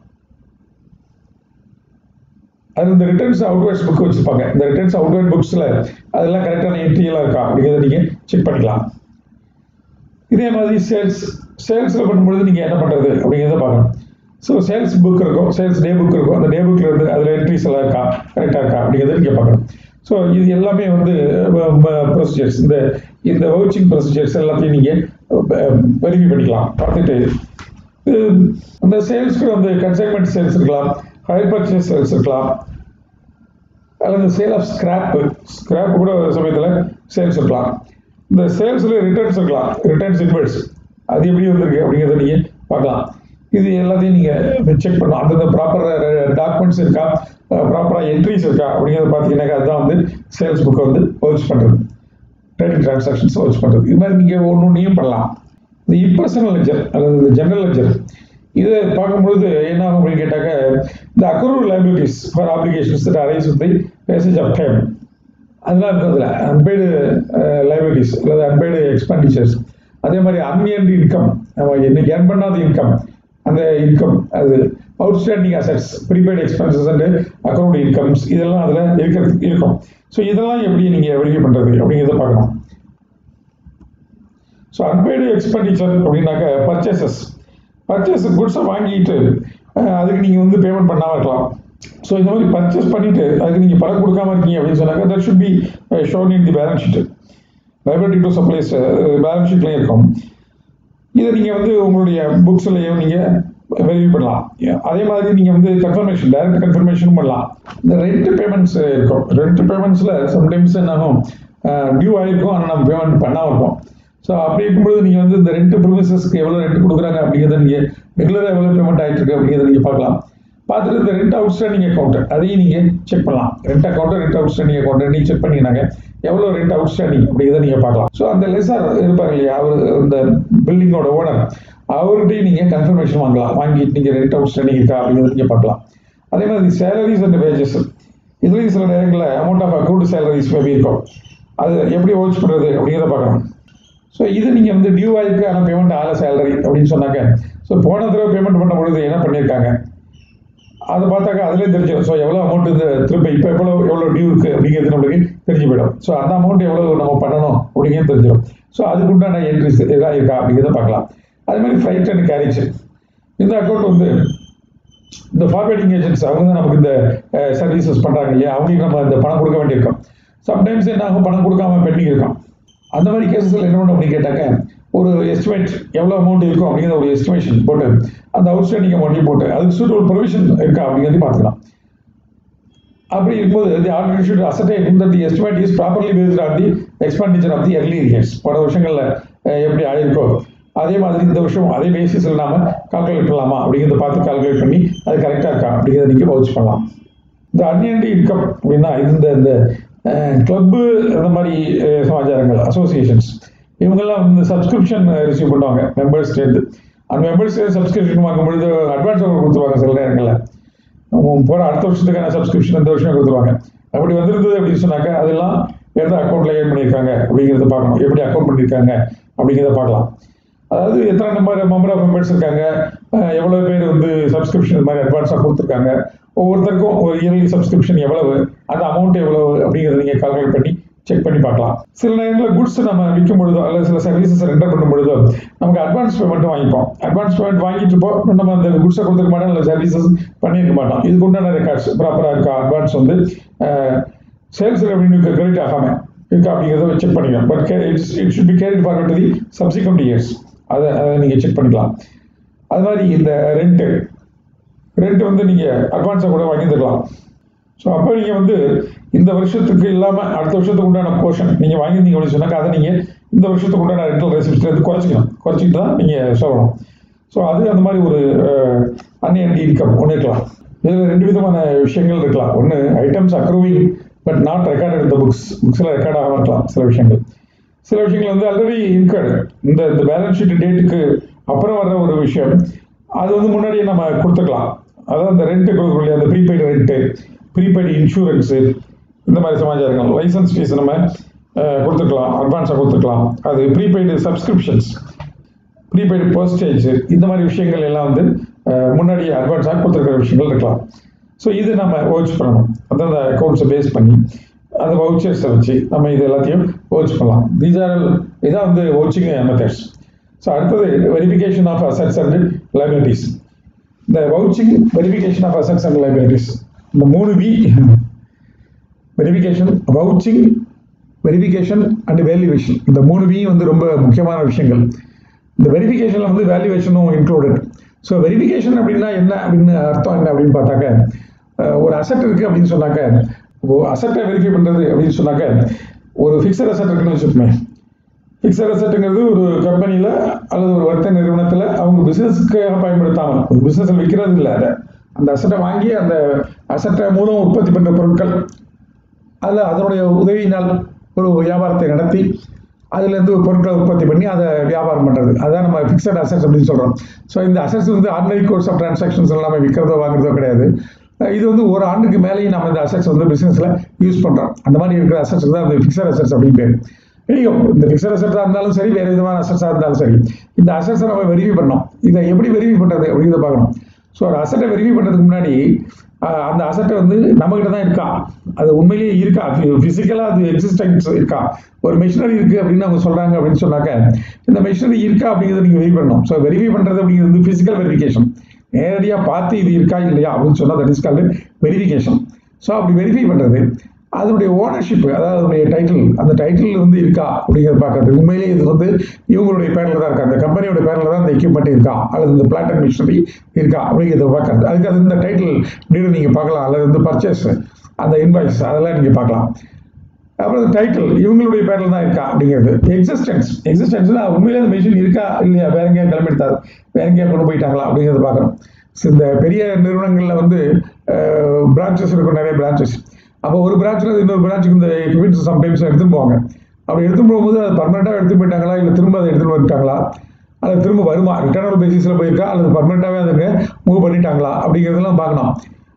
[SPEAKER 2] அது இந்த ரிட்டர்ன்ஸ் அவுட்வேர்ட்ஸ் புக் வச்சிருப்பாங்க இந்த ரிட்டர்ன்ஸ் அவுட்வேர்ட் புக்ஸில் அதெல்லாம் கரெக்டான என்ட்ரி எல்லாம் இருக்கா அப்படிங்கிறத நீங்கள் செக் பண்ணிக்கலாம் இதே மாதிரி சேல்ஸ் சேல்ஸில் பண்ணும்பொழுது நீங்கள் என்ன பண்ணுறது அப்படிங்கிறத பார்க்கணும் ஸோ சேல்ஸ் புக் இருக்கும் சேல்ஸ் டே புக் இருக்கும் அந்த டே புக்கில் இருந்து அதில் என்ட்ரிஸ் எல்லாம் இருக்கா கரெக்டாக இருக்கா அப்படிங்கிறத நீங்கள் பார்க்கணும் ஸோ இது எல்லாமே வந்து ப்ரொசீஜர்ஸ் இந்த இந்த வவுச்சிங் ப்ரொசீஜர்ஸ் எல்லாத்தையும் நீங்கள் வெரிஃபை பண்ணிக்கலாம் பார்த்துட்டு அந்த சேல்ஸ்க்கு வந்து கன்சைன்மெண்ட் சேல்ஸ் இருக்கலாம் ஹையர் பர்ச்சேஸ் சேல்ஸ் இருக்கலாம் அல்லது சேல் ஆஃப் ஸ்கிராப் ஸ்கிராப் கூட சமயத்தில் சேல்ஸ் இருக்கலாம் இந்த சேல்ஸில் ரிட்டர்ன்ஸ் இருக்கலாம் ரிட்டர்ன்ஸ் இன்வெர்ட்ஸ் அது எப்படி வந்திருக்கு அப்படிங்கிறத நீங்கள் பார்க்கலாம் இது எல்லாத்தையும் நீங்கள் செக் பண்ணலாம் அந்தந்த ப்ராப்பர் டாக்குமெண்ட்ஸ் இருக்கா ப்ராப்பராக என்ட்ரிஸ் இருக்கா அப்படிங்கிறத பார்த்தீங்கன்னாக்கா அதுதான் வந்து சேல்ஸ் புக்கை வந்து வர்ச் பண்ணுறது ட்ரேடிங் டிரான்சாக்ஷன்ஸ் வர்ச் பண்ணுறது இது மாதிரி நீங்கள் ஒன்று ஒன்றையும் பண்ணலாம் இந்த இம்பர்சனல் லெஜர் அல்லது ஜெனரல் லெஜர் இதை பார்க்கும்பொழுது என்ன ஆகும் அப்படின்னு கேட்டாக்க இந்த accrued liabilities for applications arise with the passage of time அதெல்லாம் இருக்கிறதுல அன்பெய்டு லைபிலிட்டிஸ் அல்லது அன்பெய்டு எக்ஸ்பெண்டிச்சர்ஸ் அதே மாதிரி அன்எண்ட் இன்கம் நம்ம இன்னைக்கு ஏர்ன் பண்ணாத இன்கம் அந்த இன்கம் அது outstanding assets prepaid expenses and account incomes இதெல்லாம் அதில் இருக்கிறது இருக்கும் ஸோ இதெல்லாம் எப்படி நீங்கள் வெரிஃபை பண்ணுறது அப்படிங்கிறத பார்க்கணும் ஸோ அன்பெய்டு எக்ஸ்பெண்டிச்சர் அப்படின்னாக்க பர்ச்சேசஸ் பர்ச்சேஸ் குட்ஸை வாங்கிட்டு அதுக்கு நீங்கள் வந்து பேமெண்ட் பண்ணாமல் இருக்கலாம் ஸோ இந்த மாதிரி பர்ச்சேஸ் பண்ணிட்டு அதுக்கு நீங்கள் பணம் கொடுக்காம இருக்கீங்க அப்படின்னு சொன்னாக்க that should be shown in the balance sheet liability to supplies balance ஷீட்லேயும் இருக்கும் இதை நீங்கள் வந்து உங்களுடைய புக்ஸ்லையும் நீங்கள் வெரிஃபை பண்ணலாம் அதே மாதிரி நீங்கள் வந்து கன்ஃபர்மேஷன் டைரக்ட் கன்ஃபர்மேஷனும் பண்ணலாம் இந்த ரெண்ட் பேமெண்ட்ஸ் இருக்கும் ரெண்ட் பேமெண்ட்ஸில் சம்டைம்ஸ் என்ன ஆகும் டியூ ஆகிருக்கும் ஆனால் நம்ம பேமெண்ட் பண்ணாமல் இருக்கும் ஸோ அப்படி இருக்கும்போது நீங்கள் வந்து இந்த ரெண்ட் ப்ரிமிசஸ்க்கு எவ்வளோ ரெண்ட் கொடுக்குறாங்க அப்படிங்கிறத நீங்கள் ரெகுலராக எவ்வளோ பேமெண்ட் ஆகிட்டு இருக்கு அப்படிங்கிறத நீங்கள் பார்க்கலாம் பார்த்துட்டு இந்த ரெண்ட் அவுட்ஸ்டாண்டிங் அக்கௌண்ட் அதையும் நீங்கள் செக் பண்ணலாம் rent account rent outstanding account நீங்கள் செக் பண்ணிங்கனாங்க எவ்வளோ ரெண்ட் அவுட்ஸ்டாண்டிங் அப்படிங்கிறத நீங்கள் பார்க்கலாம் ஸோ அந்த லெசர் இருப்பார் இல்லையா அவர் இந்த பில்டிங்கோட ஓனர் அவர்கிட்டையும் நீங்கள் கன்ஃபர்மேஷன் வாங்கலாம் வாங்கிட்டு நீங்கள் ரெண்ட் அவுட்ஸ்டாண்டிங் இருக்கா அப்படிங்கிறத நீங்கள் பார்க்கலாம் அதே மாதிரி சேலரிஸ் அண்ட் வேஜஸ் இதுலேயும் சில நேரங்களில் amount of accrued salaries maybe இருக்கும் அது எப்படி ஓச் பண்ணுறது அப்படிங்கிறத பார்க்கணும் ஸோ இது நீங்கள் வந்து டியூ ஆயிருக்கு ஆனால் பேமெண்ட் ஆகல சேலரி அப்படின்னு சொன்னாக்க ஸோ போன தடவை பேமெண்ட் பண்ண பொழுது என்ன பண்ணியிருக்காங்க அதை பார்த்தாக்கா அதிலே தெரிஞ்சிடும் ஸோ எவ்வளோ அமௌண்ட் இந்த திரும்ப இப்போ எவ்வளோ எவ்வளோ டியூ இருக்குது அப்படிங்கிறது நம்மளுக்கு தெரிஞ்சு போயிடும் ஸோ அந்த அமௌண்ட் எவ்வளோ நம்ம பண்ணணும் அப்படிங்கிறது தெரிஞ்சிடும் ஸோ அதுக்கு உண்டான என்ட்ரிஸ் எதாவது இருக்கா அப்படிங்கிறத பார்க்கலாம் அது மாதிரி ஃப்ளைட் அண்ட் கேரேஜ் இந்த அக்கௌண்ட் வந்து இந்த ஃபார்வேர்டிங் ஏஜென்ட்ஸ் அவங்க தான் நமக்கு இந்த சர்வீசஸ் பண்ணுறாங்க இல்லையா அவங்களுக்கு நம்ம இந்த பணம் கொடுக்க வேண்டியிருக்கோம் சம்டைம்ஸ் என்ன ஆகும் பணம் கொடுக்காம பெண்டிங் இருக்கும் அந்த மாதிரி கேசஸில் என்ன பண்ணணும் அப்படின்னு கேட்டாக்க ஒரு எஸ்டிமேட் எவ்வளோ அமௌண்ட் இருக்கும் அப்படிங்கிற ஒரு எஸ்டிமேஷன் போட்டு அந்த அவுட்ஸ்டாண்டிங் அமௌண்ட்டையும் போட்டு அதுக்கு சூட்டபிள் ப்ரொவிஷன் இருக்கா அப்படிங்கிறதையும் பார்த்துக்கலாம் அப்படி இருக்கும்போது the ordinary should ascertain that the estimate is properly based on the expenditure of the early years பல வருஷங்களில் எப்படி ஆயிருக்கோ அதே மாதிரி இந்த வருஷம் அதே பேசிஸில் நாம கால்குலேட் பண்ணலாமா அப்படிங்கிறத பார்த்து கால்குலேட் பண்ணி அது கரெக்டாக இருக்கா அப்படிங்கிறத நீங்கள் வவுச் பண்ணலாம் இந்த அன்னியன்டி இன்கம் அப்படின்னா இது இந்த இந்த கிளப்பு இந்த மாதிரி அஹ், சமாச்சாரங்கள் அசோசியேஷன்ஸ் இவங்கெல்லாம் வந்து சப்ஸ்கிரிப்ஷன் ரிசீவ் பண்ணுவாங்க மெம்பர்ஸ் சேர்ந்து அந்த மெம்பர்ஸ் சப்ஸ்கிரிப்ஷன் வாங்கும் பொழுது அட்வான்ஸ் அவங்க கொடுத்துருவாங்க சில நேரங்களில் போகிற அடுத்த வருஷத்துக்கான சப்ஸ்கிரிப்ஷன் இந்த வருஷம் கொடுத்துருவாங்க அப்படி வந்திருந்தது அப்படின்னு சொன்னாக்க அதெல்லாம் எந்த அக்கௌண்ட்டில் ஏன் பண்ணியிருக்காங்க அப்படிங்கிறத பார்க்கணும் எப்படி அக்கௌண்ட் பண்ணியிருக்காங்க அப்படிங்கிறத பார்க்கலாம் அதாவது எத்தனை நம்பர் மெம்பர் ஆஃப் மெம்பர்ஸ் இருக்காங்க அஹ் எவ்வளோ பேர் வந்து சப்ஸ்கிரிப்ஷன் மாதிரி அட்வான்ஸாக கொடுத்துருக்காங்க ஒவ்வொருத்தருக்கும் ஒரு இயர்லி சப்ஸ்கிரிப்ஷன் எவ்வளவு அந்த அமௌண்ட் எவ்வளவு அப்படிங்கிறத நீங்கள் கால்குலேட் பண்ணி செக் பண்ணி பார்க்கலாம் சில நேரங்களில் குட்ஸ் நம்ம விற்கும் பொழுதோ அல்லது சில சர்வீசஸ் ரெண்டர் பண்ணும் பொழுதோ நமக்கு அட்வான்ஸ் பேமெண்ட் வாங்கிப்போம் அட்வான்ஸ் பேமெண்ட் வாங்கிட்டு இருப்போம் நம்ம அந்த குட்ஸை கொடுத்துக்க மாட்டோம் இல்லை சர்வீசஸ் பண்ணியிருக்க மாட்டோம் இதுக்கு உண்டான ரெக்கார்ட்ஸ் ப்ராப்பராக இருக்கா அட்வான்ஸ் வந்து சேல்ஸ் ரெவன்யூக்கு கிரெடிட் ஆகாம இருக்கா அப்படிங்கிறத செக் பண்ணிக்கலாம் but it's it should be carried forward to the subsequent years அதை அதை நீங்கள் செக் பண்ணிக்கலாம் அது மாதிரி இந்த ரெண்ட்டு ரெண்ட் வந்து நீங்கள் அட்வான்ஸாக கூட வாங்கியிருக்கலாம் ஸோ அப்போ நீங்கள் வந்து இந்த வருஷத்துக்கு இல்லாமல் அடுத்த வருஷத்துக்கு உண்டான போர்ஷன் நீங்கள் வாங்கியிருந்தீங்க அப்படின்னு சொன்னாக்க அதை நீங்கள் இந்த வருஷத்துக்கு உண்டான ரெண்டல் ரெசிப்ட்லேருந்து குறைச்சிக்கணும் குறைச்சிட்டு தான் நீங்கள் சொல்லணும் ஸோ அது அந்த மாதிரி ஒரு அன்என்டி இன்கம் ஒன்று இருக்கலாம் இதில் ரெண்டு விதமான விஷயங்கள் இருக்கலாம் ஒன்று items accruing but not recorded இந்த புக்ஸ் புக்ஸில் ரெக்கார்ட் ஆகாம இருக்கலாம் சில விஷயங்கள் சில விஷயங்கள் வந்து ஆல்ரெடி இன்கர்டு இந்த இந்த பேலன்ஸ் ஷீட் டேட்டுக்கு அப்புறம் வர்ற ஒரு விஷயம் அது வந்து முன்னாடியே நம்ம கொடுத்துக்கலாம் அதாவது அந்த ரெண்ட் கொடுக்கணும் இல்லையா அந்த ப்ரீபெய்டு ரெண்ட்டு ப்ரீபெய்டு இன்சூரன்ஸு இந்த மாதிரி சமாச்சாரங்கள் லைசன்ஸ் ஃபீஸ் நம்ம அஹ், கொடுத்துக்கலாம் அட்வான்ஸாக கொடுத்துக்கலாம் அது ப்ரீபெய்டு சப்ஸ்கிரிப்ஷன்ஸ் ப்ரீபெய்டு போஸ்டேஜ் இந்த மாதிரி விஷயங்கள் எல்லாம் வந்து அஹ், முன்னாடியே அட்வான்ஸாக கொடுத்துருக்கிற விஷயங்கள் இருக்கலாம் ஸோ இது நம்ம வாட்ச் பண்ணணும் அந்தந்த அக்கௌண்ட்ஸை பேஸ் பண்ணி அந்த வவுச்சர்ஸை வச்சு நம்ம இது எல்லாத்தையும் வாட்ச் பண்ணலாம் தீஸ் ஆர் இதான் வந்து வாட்சிங் மெத்தட்ஸ் ஸோ அடுத்தது verification of assets and liabilities இந்த vouching verification of assets and liabilities இந்த மூணு V verification vouching verification and valuation இந்த மூணு வி வந்து ரொம்ப முக்கியமான விஷயங்கள் இந்த வெரிஃபிகேஷனில் வந்து வேல்யூவேஷனும் இன்க்ளூடட் ஸோ வெரிஃபிகேஷன் அப்படின்னா என்ன அப்படின்னு அர்த்தம் என்ன அப்படின்னு பார்த்தாக்க அஹ், ஒரு அசட் இருக்குது அப்படின்னு சொன்னாக்க அசட்டை வெரிஃபை பண்ணுறது அப்படின்னு சொன்னாக்க ஒரு ஃபிக்ஸட் அசட் இருக்குன்னு வச்சுக்கோமே ஃபிக்ஸட் அசட்டுங்கிறது ஒரு கம்பெனியில் அல்லது ஒரு வர்த்தக நிறுவனத்தில் அவங்க பிஸ்னஸ்க்காக பயன்படுத்தாமல் ஒரு பிஸ்னஸில் விற்கிறது இல்லை அதை அந்த அசட்டை வாங்கி அந்த அசட்டை மூலம் உற்பத்தி பண்ணுற பொருட்கள் அதில் அதனுடைய உதவியினால் ஒரு வியாபாரத்தை நடத்தி அதுலேருந்து ஒரு பொருட்களை உற்பத்தி பண்ணி அதை வியாபாரம் பண்ணுறது அதான் நம்ம ஃபிக்ஸட் அசட்ஸ் அப்படின்னு சொல்கிறோம் ஸோ இந்த அசட்ஸ் வந்து ஆர்டினரி கோர்ஸ் ஆஃப் டிரான்சாக்ஷன்ஸ் எல்லாமே விற்கிறதோ வாங்குறதோ கிடையாது அஹ் இது வந்து ஒரு ஆண்டுக்கு மேலேயும் நம்ம இந்த அசட்ஸ் வந்து பிஸ்னஸில் யூஸ் பண்ணுறோம் அந்த மாதிரி இருக்கிற அசட்ஸ் தான் இந்த ஃபிக்ஸட் அசட்ஸ் அப்படின்னு பேர் தெரியும் இந்த ஃபிக்ஸட் அசட்ஸாக இருந்தாலும் சரி வேறு விதமான அசட்ஸாக இருந்தாலும் சரி இந்த அசட்ஸை நம்ம வெரிஃபை பண்ணோம் இதை எப்படி வெரிஃபை பண்ணுறது அப்படிங்கிறத பார்க்கணும் ஸோ ஒரு அசட்டை வெரிஃபை பண்ணுறதுக்கு முன்னாடி ஆஹ், அந்த அசட்டை வந்து நம்மகிட்ட தான் இருக்கா அது உண்மையிலேயே இருக்கா ஃபிசிக்கலாக அது எக்ஸிஸ்டன்ஸ் இருக்கா ஒரு மிஷினரி இருக்குது அப்படின்னு அவங்க சொல்கிறாங்க அப்படின்னு சொன்னாக்க இந்த மிஷினரி இருக்கா அப்படிங்கிறத நீங்கள் வெரிஃபை பண்ணணும் ஸோ வெரிஃபை பண்ணுறது அப்படிங்கிறது வந்து ஃபிசிக்கல் வெரிஃபிகேஷன் நேரடியாக பார்த்து இது இருக்கா இல்லையா அப்படின்னு சொன்னால் that is called verification so அப்படி வெரிஃபை பண்ணுறது அதனுடைய ஓனர்ஷிப் அதாவது அதனுடைய டைட்டில் அந்த டைட்டில் வந்து இருக்கா அப்படிங்கிறத பார்க்கறது உண்மையிலேயே இது வந்து இவங்களுடைய பேரில் தான் இருக்கா அந்த கம்பெனியோட பேரில் தான் இந்த எக்யூப்மெண்ட் இருக்கா அல்லது இந்த பிளான்ட் அண்ட் மிஷினரி இருக்கா அப்படிங்கிறத பார்க்கறது அதுக்கு அது இந்த டைட்டில் டீடு நீங்கள் பார்க்கலாம் அல்லது வந்து பர்ச்சேஸ் அந்த இன்வாய்ஸ் அதெல்லாம் நீங்கள் பார்க்கலாம் அப்புறம் டைட்டில் இவங்களுடைய பேரில் தான் இருக்கா அப்படிங்கிறது எக்ஸிஸ்டன்ஸ் எக்ஸிஸ்டன்ஸ்னா உண்மையிலே அந்த மிஷின் இருக்கா இல்லையா வேற எங்கேயா கிளம்பிட்டாரு வேற எங்கேயா கொண்டு போயிட்டாங்களா அப்படிங்கிறத பார்க்கணும் So, இந்த பெரிய நிறுவனங்களில் வந்து பிரான்ச்சஸ் இருக்கும் நிறைய பிரான்ச்சஸ் அப்போ ஒரு பிரான்ச்சில் இன்னொரு பிரான்ச்சுக்கு இந்த எக்யூப்மெண்ட்ஸ் சம்டைம்ஸ் எடுத்துன்னு போவாங்க அப்படி எடுத்துன்னு போகும்போது அது பர்மனெண்ட்டாக எடுத்து போயிட்டாங்களா இல்லை திரும்ப அதை எடுத்துன்னு வந்துட்டாங்களா அல்லது திரும்ப வருமா ரிட்டர்னல் பேசிஸில் போயிருக்கா அல்லது பர்மனெண்ட்டாகவே அதுங்க மூவ் பண்ணிட்டாங்களா அப்படிங்கிறதெல்லாம் பார்க்கணும்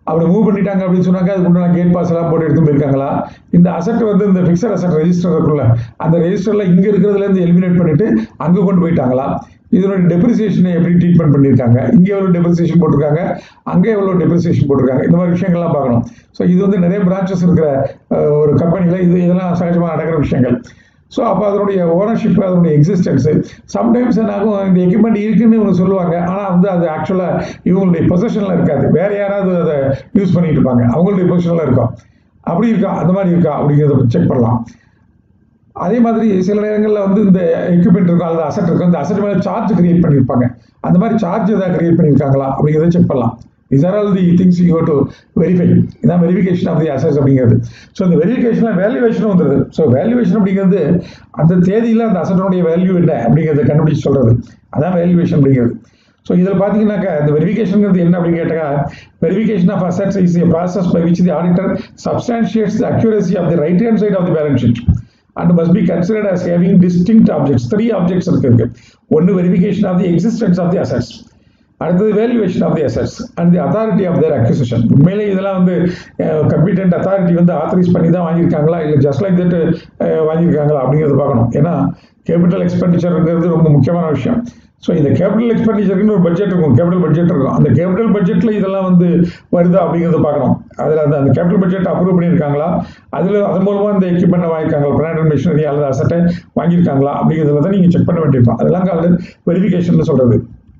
[SPEAKER 3] அப்படி மூவ் பண்ணிட்டாங்க அப்படின்னு சொன்னாங்க அதுக்கு உண்டான கேட் பாஸ் எல்லாம் போட்டு எடுத்து போயிருக்காங்களா இந்த அசட் வந்து இந்த ஃபிக்ஸட் அசட் ரெஜிஸ்டர் இருக்குல்ல அந்த ரெஜிஸ்டர்ல இங்க இருக்கிறதுல இருந்து எலிமினேட் பண்ணிட்டு அங்க கொண்டு போயிட்டாங்களா இதனுடைய டெப்ரிசியேஷனை எப்படி ட்ரீட்மெண்ட் பண்ணியிருக்காங்க இங்கே எவ்வளோ டெப்ரிசியேஷன் போட்டிருக்காங்க அங்கே எவ்வளோ டெப்ரிசியேஷன் போட்டிருக்காங்க இந்த மாதிரி விஷயங்கள்லாம் பார்க்கணும் ஸோ இது வந்து நிறைய பிரான்ச்சஸ் இருக்கிற அஹ், ஒரு கம்பெனியில் இது இதெல்லாம் சகஜமாக நடக்கிற விஷயங்கள் ஸோ அப்போ அதனுடைய ஓனர்ஷிப் அதனுடைய எக்ஸிஸ்டன்ஸு சம்டைம்ஸ் என்னாகும் இந்த எக்யூப்மெண்ட் இருக்குன்னு இவங்க சொல்லுவாங்க ஆனால் வந்து அது ஆக்சுவலாக இவங்களுடைய பொசிஷனில் இருக்காது வேற யாராவது அதை யூஸ் பண்ணிட்டு இருப்பாங்க அவங்களுடைய பொசிஷனில் இருக்கும் அப்படி இருக்கா அந்த மாதிரி இருக்கா அப்படிங்கிறத செக் பண்ணலாம் அதே மாதிரி சில நேரங்களில் வந்து இந்த எக்யூப்மெண்ட் இருக்கும் அல்லது அசட் இருக்கும் இந்த அசட் மேலே சார்ஜ் கிரியேட் பண்ணியிருப்பாங்க அந்த மாதிரி சார்ஜ் எதாவது கிரியேட் பண்ணியிருக்காங்களா அப்படிங்கிறத செக் பண்ணலாம் is are all the things you to verify இதான் வெரிஃபிகேஷன் ஆஃப் தி அசட்ஸ் அப்படிங்கிறது ஸோ இந்த வெரிஃபிகேஷனில் வேல்யூவேஷனும் வந்துருது ஸோ வேல்யூவேஷன் அப்படிங்கிறது அந்த தேதியில் அந்த அசட்டனுடைய வேல்யூ என்ன அப்படிங்கிறத கண்டுபிடிச்சு சொல்கிறது அதான் வேல்யூவேஷன் அப்படிங்கிறது ஸோ இதில் பார்த்தீங்கன்னாக்கா இந்த வெரிஃபிகேஷனுங்கிறது என்ன அப்படின்னு கேட்டாக்கா verification of assets is a process by which the auditor substantiates the accuracy of the right hand side of the balance sheet and must be considered as having distinct objects three objects இருக்கு இருக்கு ஒன்று verification of the existence of the assets அடுத்தது valuation of the assets and the authority of their acquisition உண்மையிலே இதெல்லாம் வந்து competent authority வந்து authorise பண்ணி தான் வாங்கியிருக்காங்களா இல்லை ஜஸ்ட் லைக் தட் வாங்கியிருக்காங்களா அப்படிங்கிறத பார்க்கணும் ஏன்னா கேபிட்டல் எக்ஸ்பெண்டிச்சர்ங்கிறது ரொம்ப முக்கியமான விஷயம் ஸோ இந்த கேபிட்டல் எக்ஸ்பெண்டிச்சருக்குன்னு ஒரு பட்ஜெட் இருக்கும் கேபிட்டல் பட்ஜெட் இருக்கும் அந்த கேபிட்டல் பட்ஜெட்டில் இதெல்லாம் வந்து வருதா அப்படிங்கிறத பார்க்கணும் அதில் அந்த அந்த கேபிட்டல் பட்ஜெட் அப்ரூவ் பண்ணியிருக்காங்களா அதில் அது மூலமாக இந்த எக்யூப்மெண்ட் வாங்கியிருக்காங்களா பிளான் அண்ட் மிஷினரி அல்லது அசட்டை வாங்கியிருக்காங்களா அப்படிங்கிறதுல தான் நீங்கள் செக் பண்ண வேண்டியிருக்கும் அதெல்லாம் கால வெரிஃபிகேஷன் சொல்கிறது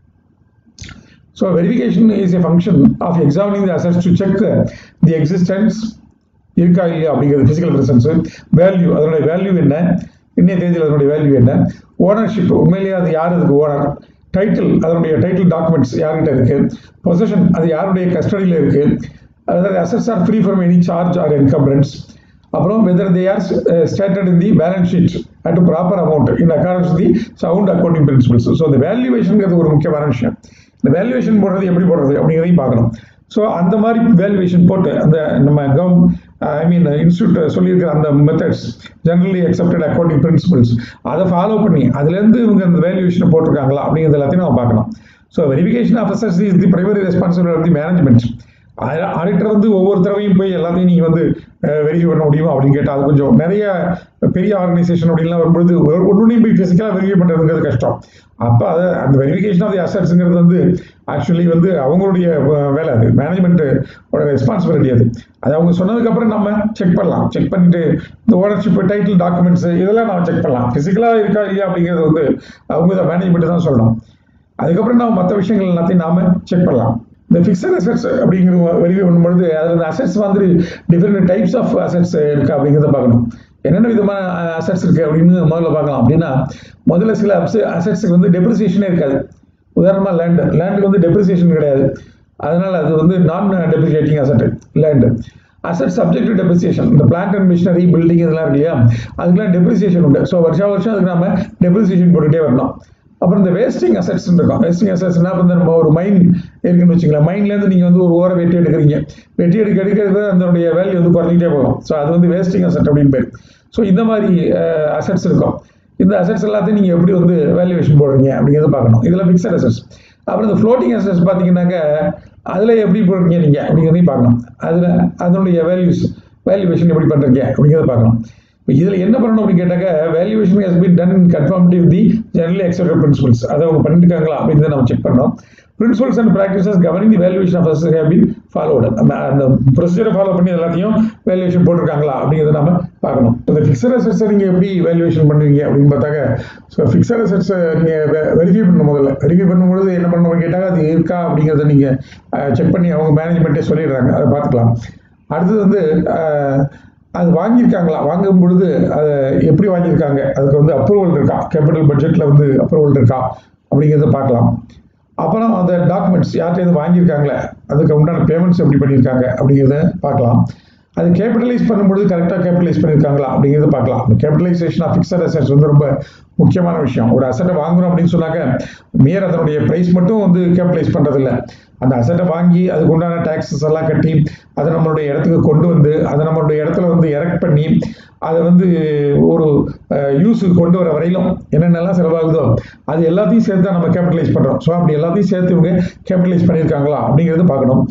[SPEAKER 3] So verification is a function of examining the assets to check the, the existence இருக்கா இல்லையா அப்படிங்கிறது பிசிக்கல் பிரசன்ஸ் வேல்யூ அதனுடைய வேல்யூ என்ன இன்னைய தேதியில் அதனுடைய வேல்யூ என்ன ஓனர்ஷிப் உண்மையிலேயே அது யார் அதுக்கு ஓனர் டைட்டில் அதனுடைய டைட்டில் டாக்குமெண்ட்ஸ் யார்கிட்ட இருக்கு பொசிஷன் அது யாருடைய கஸ்டடியில் இருக்கு அதாவது assets are free from any charge or encumbrance அப்புறம் whether they are stated in the balance sheet at proper amount in accordance the sound accounting principles so இந்த வேல்யூவேஷனுங்கிறது ஒரு முக்கியமான விஷயம் இந்த வேல்யூவேஷன் போடுறது எப்படி போடுறது அப்படிங்கிறதையும் பார்க்கணும் ஸோ அந்த மாதிரி வேல்யூவேஷன் போட்டு அந்த நம்ம கவர்ம் ஐ மீன் இன்ஸ்டியூட் சொல்லியிருக்கிற அந்த methods generally accepted accounting principles அதை ஃபாலோ பண்ணி அதுலேருந்து இவங்க அந்த வேல்யூவேஷனை போட்டிருக்காங்களா அப்படிங்கிறது எல்லாத்தையும் நம்ம பார்க்கணும் so verification officers is the primary responsibility of the management auditor வந்து ஒவ்வொரு தடவையும் போய் எல்லாத்தையும் நீங்கள் வந்து வெரிஃபை பண்ண முடியுமா அப்படின்னு கேட்டால் அது கொஞ்சம் நிறைய பெரிய ஆர்கனைசேஷன் அப்படின்லாம் வரும்பொழுது ஒன்றுனையும் போய் ஃபிசிக்கலாக வெரிஃபை பண்ணுறதுங்கிறது கஷ்டம் அப்போ அதை அந்த வெரிஃபிகேஷன் ஆஃப் தி அசட்ஸுங்கிறது வந்து ஆக்சுவலி வந்து அவங்களுடைய அஹ், வேலை அது மேனேஜ்மெண்ட்டோட ரெஸ்பான்சிபிலிட்டி அது அது அவங்க சொன்னதுக்கப்புறம் நம்ம செக் பண்ணலாம் செக் பண்ணிட்டு இந்த ஓனர்ஷிப் டைட்டில் டாக்குமெண்ட்ஸ் இதெல்லாம் நம்ம செக் பண்ணலாம் ஃபிசிக்கலாக இருக்கா இல்லையா அப்படிங்கிறது வந்து அவங்க மேனேஜ்மெண்ட் தான் சொல்லணும் அதுக்கப்புறம் நம்ம மற்ற விஷயங்கள் எல்லாத்தையும் நாம செக் பண்ணலாம் இந்த ஃபிக்ஸட் அசெட்ஸ் அப்படிங்கிற வெரிஃபை பண்ணும்பொழுது அதில் இந்த அசெட்ஸ் வந்து டிஃப்ரெண்ட் டைப்ஸ் ஆஃப் அசெட்ஸ் இருக்கு அப்படிங்கிறத பார்க்கணும் என்னென்ன விதமான அசெட்ஸ் இருக்கு அப்படின்னு முதல்ல பார்க்கலாம் அப்படின்னா முதல்ல சில அசெட்ஸுக்கு வந்து டெப்ரிசியேஷனே இருக்காது உதாரணமாக லேண்ட் லேண்டுக்கு வந்து டெப்ரிசியேஷன் கிடையாது அதனால அது வந்து non depreciating asset land asset subject to depreciation இந்த பிளான்ட் அண்ட் மிஷினரி பில்டிங் இதெல்லாம் இருக்கு இல்லையா அதுக்கெல்லாம் டெப்ரிசியேஷன் உண்டு ஸோ வருஷம் வருஷம் அதுக்கு நம்ம டெப்ரிசியேஷன் போட்டுகிட்டே வரணும் அப்புறம் இந்த வேஸ்டிங் அசட்ஸ் இருக்கும் வேஸ்டிங் அசட்ஸ்னா வந்து நம்ம ஒரு மைன் இருக்குன்னு வச்சுக்கலாம் மைன்லேருந்து நீங்கள் வந்து ஒரு ஓரை வெட்டி எடுக்கிறீங்க வெட்டி எடுக்க எடுக்க எடுக்க அதனுடைய வேல்யூ வந்து குறைஞ்சிட்டே போகும் ஸோ அது வந்து வேஸ்டிங் அசட் அப்படின்னு பேர் ஸோ இந்த மாதிரி அசட்ஸ் இருக்கும் இந்த அசட்ஸ் எல்லாத்தையும் நீங்கள் எப்படி வந்து வேல்யூவேஷன் போடுறீங்க அப்படிங்கிறத பார்க்கணும் இதில் ஃபிக்ஸட் அசட்ஸ் அப்புறம் இந்த ஃப்ளோட்டிங் அசட்ஸ் பார்த்தீங்கன்னாக்க அதில் எப்படி போடுறீங்க நீங்கள் அப்படிங்கிறதையும் பார்க்கணும் அதில் அதனுடைய வேல்யூஸ் வேல்யூவேஷன் எப்படி பண்ணுறீங்க அப்படிங்கிறத பார்க்கணும் இப்போ இதில் என்ன பண்ணணும் அப்படின்னு கேட்டாக்க valuation has been done in conformity the generally accepted principles அதை அவங்க பண்ணிருக்காங்களா அப்படிங்கிறத நம்ம செக் பண்ணோம் principles and practices governing the valuation of அசஸ் ஹேவ் பீன் ஃபாலோடு அந்த அந்த ப்ரொசீஜரை ஃபாலோ பண்ணி எல்லாத்தையும் வேல்யூவேஷன் போட்டிருக்காங்களா அப்படிங்கிறத நம்ம பார்க்கணும் இந்த ஃபிக்ஸட் அசட்ஸை நீங்கள் எப்படி வேல்யூவேஷன் பண்ணுவீங்க அப்படின்னு பார்த்தாக்க ஸோ ஃபிக்ஸட் அசட்ஸை நீங்கள் வெரிஃபை பண்ணணும் முதல்ல வெரிஃபை பண்ணும்பொழுது என்ன பண்ணணும் கேட்டாங்க அது இருக்கா அப்படிங்கிறத நீங்கள் செக் பண்ணி அவங்க மேனேஜ்மெண்ட்டே சொல்லிடுறாங்க அதை பார்த்துக்கலாம் அடுத்தது வந்து அஹ், அது வாங்கியிருக்காங்களா வாங்கும் பொழுது அதை எப்படி வாங்கியிருக்காங்க அதுக்கு வந்து அப்ரூவல் இருக்கா கேபிட்டல் பட்ஜெட்டில் வந்து அப்ரூவல் இருக்கா அப்படிங்கிறத பார்க்கலாம் அப்புறம் அந்த டாக்குமெண்ட்ஸ் யார்கிட்ட வாங்கியிருக்காங்களே அதுக்கு உண்டான பேமெண்ட்ஸ் எப்படி பண்ணியிருக்காங்க அப்படிங்கிறத பார்க்கலாம் அது கேபிட்டலைஸ் பண்ணும்பொழுது கரெக்டாக கேபிட்டலைஸ் பண்ணியிருக்காங்களா அப்படிங்கிறத பார்க்கலாம் இந்த கேபிட்டலைசேஷன் ஆஃப் ஃபிக்ஸட் அசட்ஸ் வந்து ரொம்ப முக்கியமான விஷயம் ஒரு அசட்டை வாங்குறோம் அப்படின்னு சொன்னாக்க மியர் அதனுடைய ப்ரைஸ் மட்டும் வந்து கேபிட்டலைஸ் பண்ணுறதில்ல அந்த அசட்டை வாங்கி அதுக்கு உண்டான டேக்ஸஸ் எல்லாம் கட்டி அதை நம்மளுடைய இடத்துக்கு கொண்டு வந்து அதை நம்மளுடைய இடத்துல வந்து எரெக்ட் பண்ணி அதை வந்து ஒரு யூஸுக்கு கொண்டு வர வரையிலும் என்னென்னலாம் செலவாகுதோ அது எல்லாத்தையும் சேர்த்து தான் நம்ம கேபிட்டலைஸ் பண்ணுறோம் ஸோ அப்படி எல்லாத்தையும் சேர்த்து இவங்க கேபிட்டலைஸ் பண்ணியிருக்காங்களா அப்படிங்கிறத பார்க்கணும்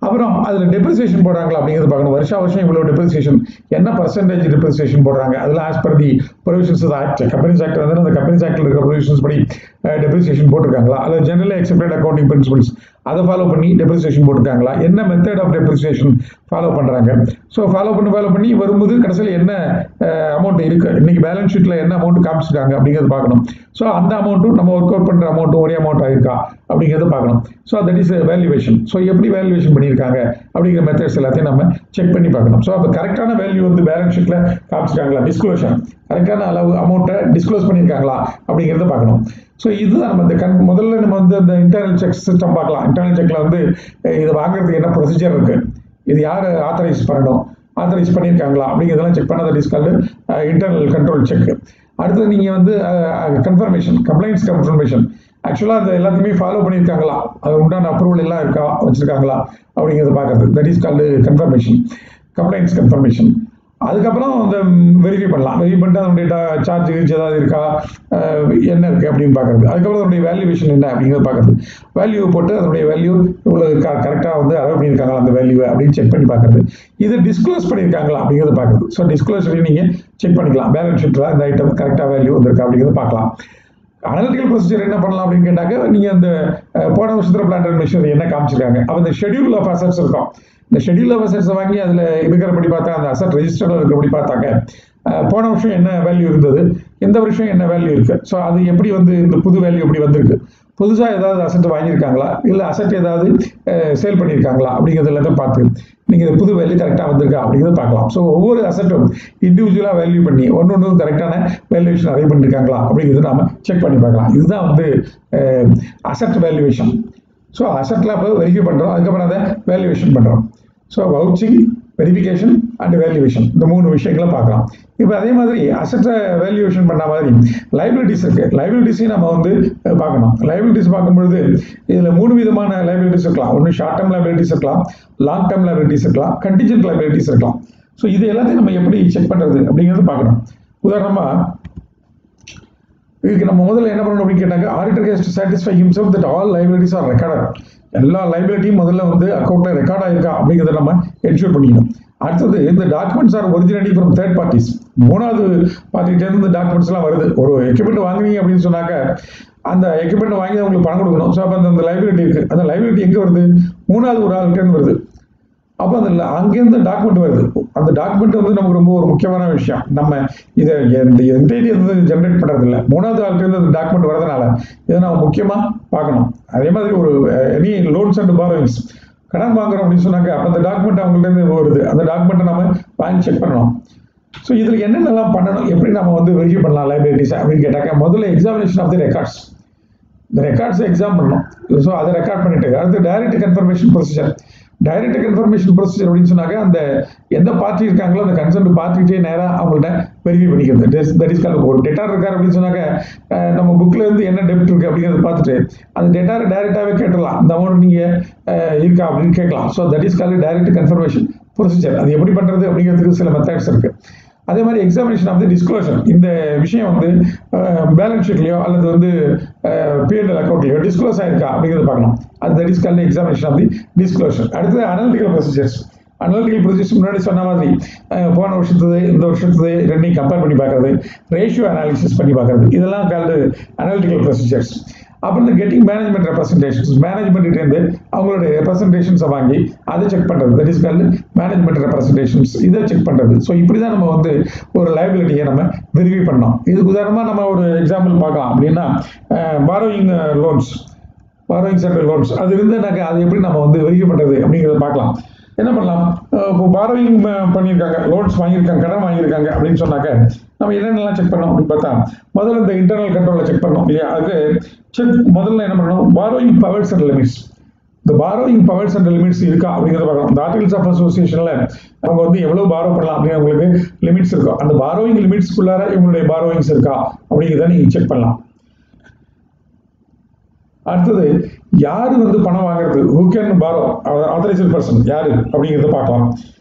[SPEAKER 3] அப்புறம் அதில் டெப்ரிசியேஷன் போடுறாங்களா அப்படிங்கிறது பார்க்கணும் வருஷா வருஷம் இவ்வளோ டெப்ரிசியேஷன் என்ன பர்சன்டேஜ் டெப்ரிசியேஷன் போடுறாங்க அதில் as per the provisions act companies act வந்து அந்த கம்பெனிஸ் ஆக்டில் இருக்கிற ப்ரொவிஷன்ஸ் படி டெப்ரிசியேஷன் போட்டிருக்காங்களா அல்லது ஜெனரலி அக்செப்டட் அக்கௌண்டிங் பிரின்சிபல்ஸ் அதை ஃபாலோ பண்ணி டெப்ரிசியேஷன் போட்டிருக்காங்களா என்ன மெத்தட் ஆஃப் டெப்ரிசியேஷன் ஃபாலோ பண்ணுறாங்க ஸோ ஃபாலோ பண்ணி ஃபாலோ பண்ணி வரும்போது கடைசியில் என்ன அமௌண்ட் இருக்கு இன்னைக்கு பேலன்ஸ் ஷீட்டில் என்ன அமௌண்ட் காமிச்சிருக்காங்க அப்படிங்கிறது பார்க்கணும் ஸோ அந்த அமௌண்ட்டும் நம்ம ஒர்க் அவுட் பண்ணுற அமௌண்ட்டும் ஒரே அமௌண்ட் ஆயிருக்கா அப்படிங்கிறத பார்க்கணும் so that is valuation so எப்படி வேல்யூவேஷன் பண்ணியிருக்காங்க அப்படிங்கிற மெத்தட்ஸ் எல்லாத்தையும் நம்ம செக் பண்ணி பார்க்கணும் ஸோ அப்போ கரெக்டான வேல்யூ வந்து பேலன்ஸ் ஷீட்டில் காமிச்சிருக்காங்களா டிஸ்க்ளோஷன் கரெக்டான அளவு அமௌண்ட்டை டிஸ்க்ளோஸ் பண்ணியிருக்காங்களா அப்படிங்கிறத பார்க்கணும் ஸோ இதுதான் நம்ம இந்த கண் முதல்ல நம்ம வந்து அந்த இன்டர்னல் செக் சிஸ்டம் பார்க்கலாம் இன்டர்னல் செக்கில் வந்து அஹ், இது வாங்குறதுக்கு என்ன ப்ரொசீஜர் இருக்கு இது யார் ஆத்தரைஸ் பண்ணணும் ஆத்தரைஸ் பண்ணியிருக்காங்களா அப்படிங்கிறதெல்லாம் செக் பண்ணாத டிஸ்கால் இன்டர்னல் கண்ட்ரோல் செக் அடுத்தது நீங்கள் வந்து கன்ஃபர்மேஷன் கம்ப்ளைண்ட்ஸ் கன்ஃபர்மேஷன் ஆக்சுவலாக அது எல்லாத்தையுமே ஃபாலோ பண்ணியிருக்காங்களா அது உண்டான அப்ரூவல் எல்லாம் இருக்கா வச்சிருக்காங்களா அப்படிங்கிறத பார்க்கறது that is called confirmation complaints confirmation அதுக்கப்புறம் அந்த வெரிஃபை பண்ணலாம் வெரிஃபை பண்ணிட்டு அதனுடைய சார்ஜ் கீர்ஜ் ஏதாவது இருக்கா அஹ் என்ன இருக்குது அப்படின்னு பார்க்குறது அதுக்கப்புறம் அதனுடைய வேல்யூவேஷன் என்ன அப்படிங்கிறத பார்க்குறது வேல்யூ போட்டு அதனுடைய வேல்யூ இவ்வளோ கரெக்டாக வந்து அரைவ் பண்ணியிருக்காங்களா அந்த வேல்யூவை அப்படின்னு செக் பண்ணி பார்க்குறது இது டிஸ்க்ளோஸ் பண்ணியிருக்காங்களா அப்படிங்கிறத பார்க்குறது ஸோ டிஸ்க்ளோஸ் நீங்கள் செக் பண்ணிக்கலாம் பேலன்ஸ் ஷீட்டில் இந்த ஐட்டம் கரெக்டாக வேல்யூ வந்திருக்கா அப்படிங்கிறத பார்க்கலாம் அனலிட்டிக்கல் ப்ரொசீஜர் என்ன பண்ணலாம் அப்படின்னு கேட்டாக்க நீங்கள் அந்த அஹ், போன வருஷத்துல பிளான் அண்ட் மிஷினரி என்ன காமிச்சிருக்காங்க அப்போ இந்த ஷெடியூல் ஆஃப் அசட்ஸ் இருக்கும் இந்த ஷெடியூல் ஆஃப் அசட்ஸை வாங்கி அதில் இருக்கிறபடி பார்த்தா அந்த அசட் ரெஜிஸ்டர்ல இருக்கிறபடி பார்த்தாக்க அஹ், போன வருஷம் என்ன வேல்யூ இருந்தது இந்த வருஷம் என்ன வேல்யூ இருக்கு ஸோ அது எப்படி வந்து இந்த புது வேல்யூ எப்படி வந்திருக்கு புதுசாக ஏதாவது அசட் வாங்கியிருக்காங்களா இல்லை அசட் ஏதாவது சேல் பண்ணியிருக்காங்களா அப்படிங்கிறது எல்லாத்தையும் பார்த்து நீங்கள் இந்த புது வேல்யூ கரெக்டாக வந்திருக்கா அப்படிங்கிறத பார்க்கலாம் ஸோ ஒவ்வொரு அசட்டும் இண்டிவிஜுவலாக வேல்யூ பண்ணி ஒன்று ஒன்று கரெக்டான வேல்யூவேஷன் அரேஞ்ச் பண்ணியிருக்காங்களா அப்படிங்கிறது நாம செக் பண்ணி பார்க்கலாம் இதுதான் வந்து அசட் வேல்யூவேஷன் ஸோ அசட்டில் அப்போ வெரிஃபை பண்ணுறோம் அதுக்கப்புறம் அதை வேல்யூவேஷன் பண்ணுறோம் so vouching verification and valuation இந்த மூணு விஷயங்களை பார்க்கலாம் இப்போ அதே மாதிரி அசட்டை வேல்யூவேஷன் பண்ண மாதிரி லைபிலிட்டிஸ் இருக்கு லைபிலிட்டிஸையும் நம்ம வந்து அஹ், பார்க்கணும் லைபிலிட்டிஸ் பார்க்கும்பொழுது இதில் மூணு விதமான லைபிலிட்டிஸ் இருக்கலாம் ஒன்று ஷார்ட் டேர்ம் லைபிலிட்டிஸ் இருக்கலாம் லாங் டேர்ம் லைபிலிட்டிஸ் இருக்கலாம் கண்டிஜென்ட் லைபிலிட்டிஸ் இருக்கலாம் ஸோ இது எல்லாத்தையும் நம்ம எப்படி செக் பண்ணுறது அப்படிங்கிறது பார்க்கணும் உதாரணமாக இதுக்கு நம்ம முதல்ல என்ன பண்ணணும் அப்படின்னு கேட்டாங்க auditor has to satisfy himself that all liabilities are recorded எல்லா லைபிலிட்டியும் முதல்ல வந்து அக்கௌண்ட்ல ரெக்கார்ட் ஆயிருக்கா அப்படிங்கிறத நம்ம என்ஷூர் பண்ணிக்கணும் அடுத்தது இந்த documents are originally from third parties மூணாவது பார்ட்டிகிட்டேருந்து இந்த டாக்குமெண்ட்ஸ் எல்லாம் வருது ஒரு எக்யூப்மெண்ட் வாங்குறீங்க அப்படின்னு சொன்னாக்க அந்த எக்யூப்மெண்ட் வாங்கி அவங்களுக்கு பணம் கொடுக்கணும் ஸோ அப்போ அந்த லைபிலிட்டி இருக்கு அந்த லைபிலிட்டி எங்கே வருது மூணாவது ஒரு ஆள்கிட்டேருந்து வருது அப்போ அந்த அங்கேருந்து டாக்குமெண்ட் வருது அந்த டாக்குமெண்ட் வந்து நமக்கு ரொம்ப ஒரு முக்கியமான விஷயம் நம்ம இதை இந்த என்டைட்டி வந்து ஜென்ரேட் பண்ணுறது இல்லை மூணாவது ஆள்கிட்ட அந்த டாக்குமெண்ட் வரதுனால இதை நம்ம முக்கியமாக பார்க்கணும் அதே மாதிரி ஒரு எனி லோன்ஸ் அண்ட் பாரோயிங்ஸ் கடன் வாங்குறோம் அப்படின்னு சொன்னாக்க அப்போ அந்த டாக்குமெண்ட் அவங்கள்ட்ட வருது அந்த டாக்குமெண்ட்டை நம்ம வாங்கி செக் பண்ணணும் ஸோ இதில் என்னென்னலாம் பண்ணணும் எப்படி நம்ம வந்து வெரிஃபை பண்ணலாம் லைபிலிட்டிஸ் அப்படின்னு கேட்டாக்க முதல்ல எக்ஸாமினேஷன் ஆஃப் தி ரெக்கார்ட்ஸ் இந்த ரெக்கார்ட்ஸ் எக்ஸாம் பண்ணணும் ஸோ அதை ரெக்கார்ட் பண்ணிட்டு அடுத்து direct confirmation procedure direct confirmation procedure அப்படின்னு சொன்னாக்க அந்த எந்த பார்ட்டி இருக்காங்களோ அந்த கன்சர்ன் பார்ட்டிகிட்டே நேராக அவங்கள்ட்ட வெரிஃபை பண்ணிக்கிறது தட் இஸ் கால் ஒரு டெட்டார் இருக்கார் அப்படின்னு சொன்னாக்க அஹ், நம்ம புக்கில் இருந்து என்ன டெப்ட் இருக்கு அப்படிங்கிறத பார்த்துட்டு அந்த டெட்டாரை டைரெக்டாகவே கேட்டுடலாம் இந்த அமௌண்ட் நீங்கள் இருக்கா அப்படின்னு கேட்கலாம் so that is call direct confirmation procedure அது எப்படி பண்ணுறது அப்படிங்கிறதுக்கு சில மெத்தட்ஸ் இருக்கு அதே மாதிரி எக்ஸாமினேஷன் ஆஃப் தி டிஸ்க்ளோஷர் இந்த விஷயம் வந்து பேலன்ஸ் ஷீட்லையோ அல்லது வந்து பிஎன்எல் அக்கௌண்ட்லையோ டிஸ்க்ளோஸ் ஆயிருக்கா அப்படிங்கிறத பார்க்கணும் அது that is call examination of the disclosure அடுத்தது அனலிட்டிக்கல் ப்ரொசீஜர்ஸ் அனலிட்டிக்கல் ப்ரொசீஜர் முன்னாடி சொன்ன மாதிரி அஹ், போன வருஷத்துது இந்த வருஷத்துது ரெண்டையும் கம்பேர் பண்ணி பார்க்கறது ரேஷியோ அனாலிசிஸ் பண்ணி பார்க்கறது இதெல்லாம் கால்டு அனலிட்டிக்கல் ப்ரொசீஜர்ஸ் அப்புறம் இந்த கெட்டிங் மேனேஜ்மெண்ட் ரெப்ரசன்டேஷன்ஸ் மேனேஜ்மெண்ட்லேருந்து அவங்களுடைய ரெப்ரசன்டேஷன்ஸை வாங்கி அதை செக் பண்ணுறது that is called management representations இதை செக் பண்ணுறது ஸோ இப்படி தான் நம்ம வந்து ஒரு லைபிலிட்டியை நம்ம வெரிஃபை பண்ணோம் இதுக்கு உதாரணமாக நம்ம ஒரு எக்ஸாம்பிள் பார்க்கலாம் அப்படின்னா borrowing loans borrowing central loans அது இருந்துனாக்க அது எப்படி நம்ம வந்து வெரிஃபை பண்ணுறது அப்படிங்கிறத பார்க்கலாம் என்ன பண்ணலாம் அஹ் இப்போ பாரோயிங் பண்ணியிருக்காங்க லோன்ஸ் வாங்கியிருக்காங்க கடன் வாங்கியிருக்காங்க அப்படின்னு சொன்னாக்க நம்ம என்னென்னலாம் செக் பண்ணோம் அப்படின்னு பார்த்தா முதல்ல இந்த இன்டர்னல் கண்ட்ரோலை செக் பண்ணோம் இல்லையா அதுக்கு செக் முதல்ல என்ன பண்ணணும் பாரோயிங் பவர்ஸ் அண்ட் லிமிட்ஸ் இந்த பாரோயிங் பவர்ஸ் அண்ட் லிமிட்ஸ் இருக்கா அப்படிங்கிறத பார்க்கணும் இந்த ஆர்டிகல்ஸ் ஆஃப் அசோசியேஷனில் அவங்க வந்து எவ்வளோ பாரோ பண்ணலாம் அப்படின்னு அவங்களுக்கு லிமிட்ஸ் இருக்கும் அந்த பாரோயிங் லிமிட்ஸ்க்குள்ளார இவங்களுடைய பாரோயிங்ஸ் இருக்கா அப்படிங்கிறத நீங்கள் செக் பண்ணலாம் அடுத்தது யாரு வந்து பணம் வாங்குறது who can borrow authorised person யாரு அப்படிங்கிறத பார்க்கலாம்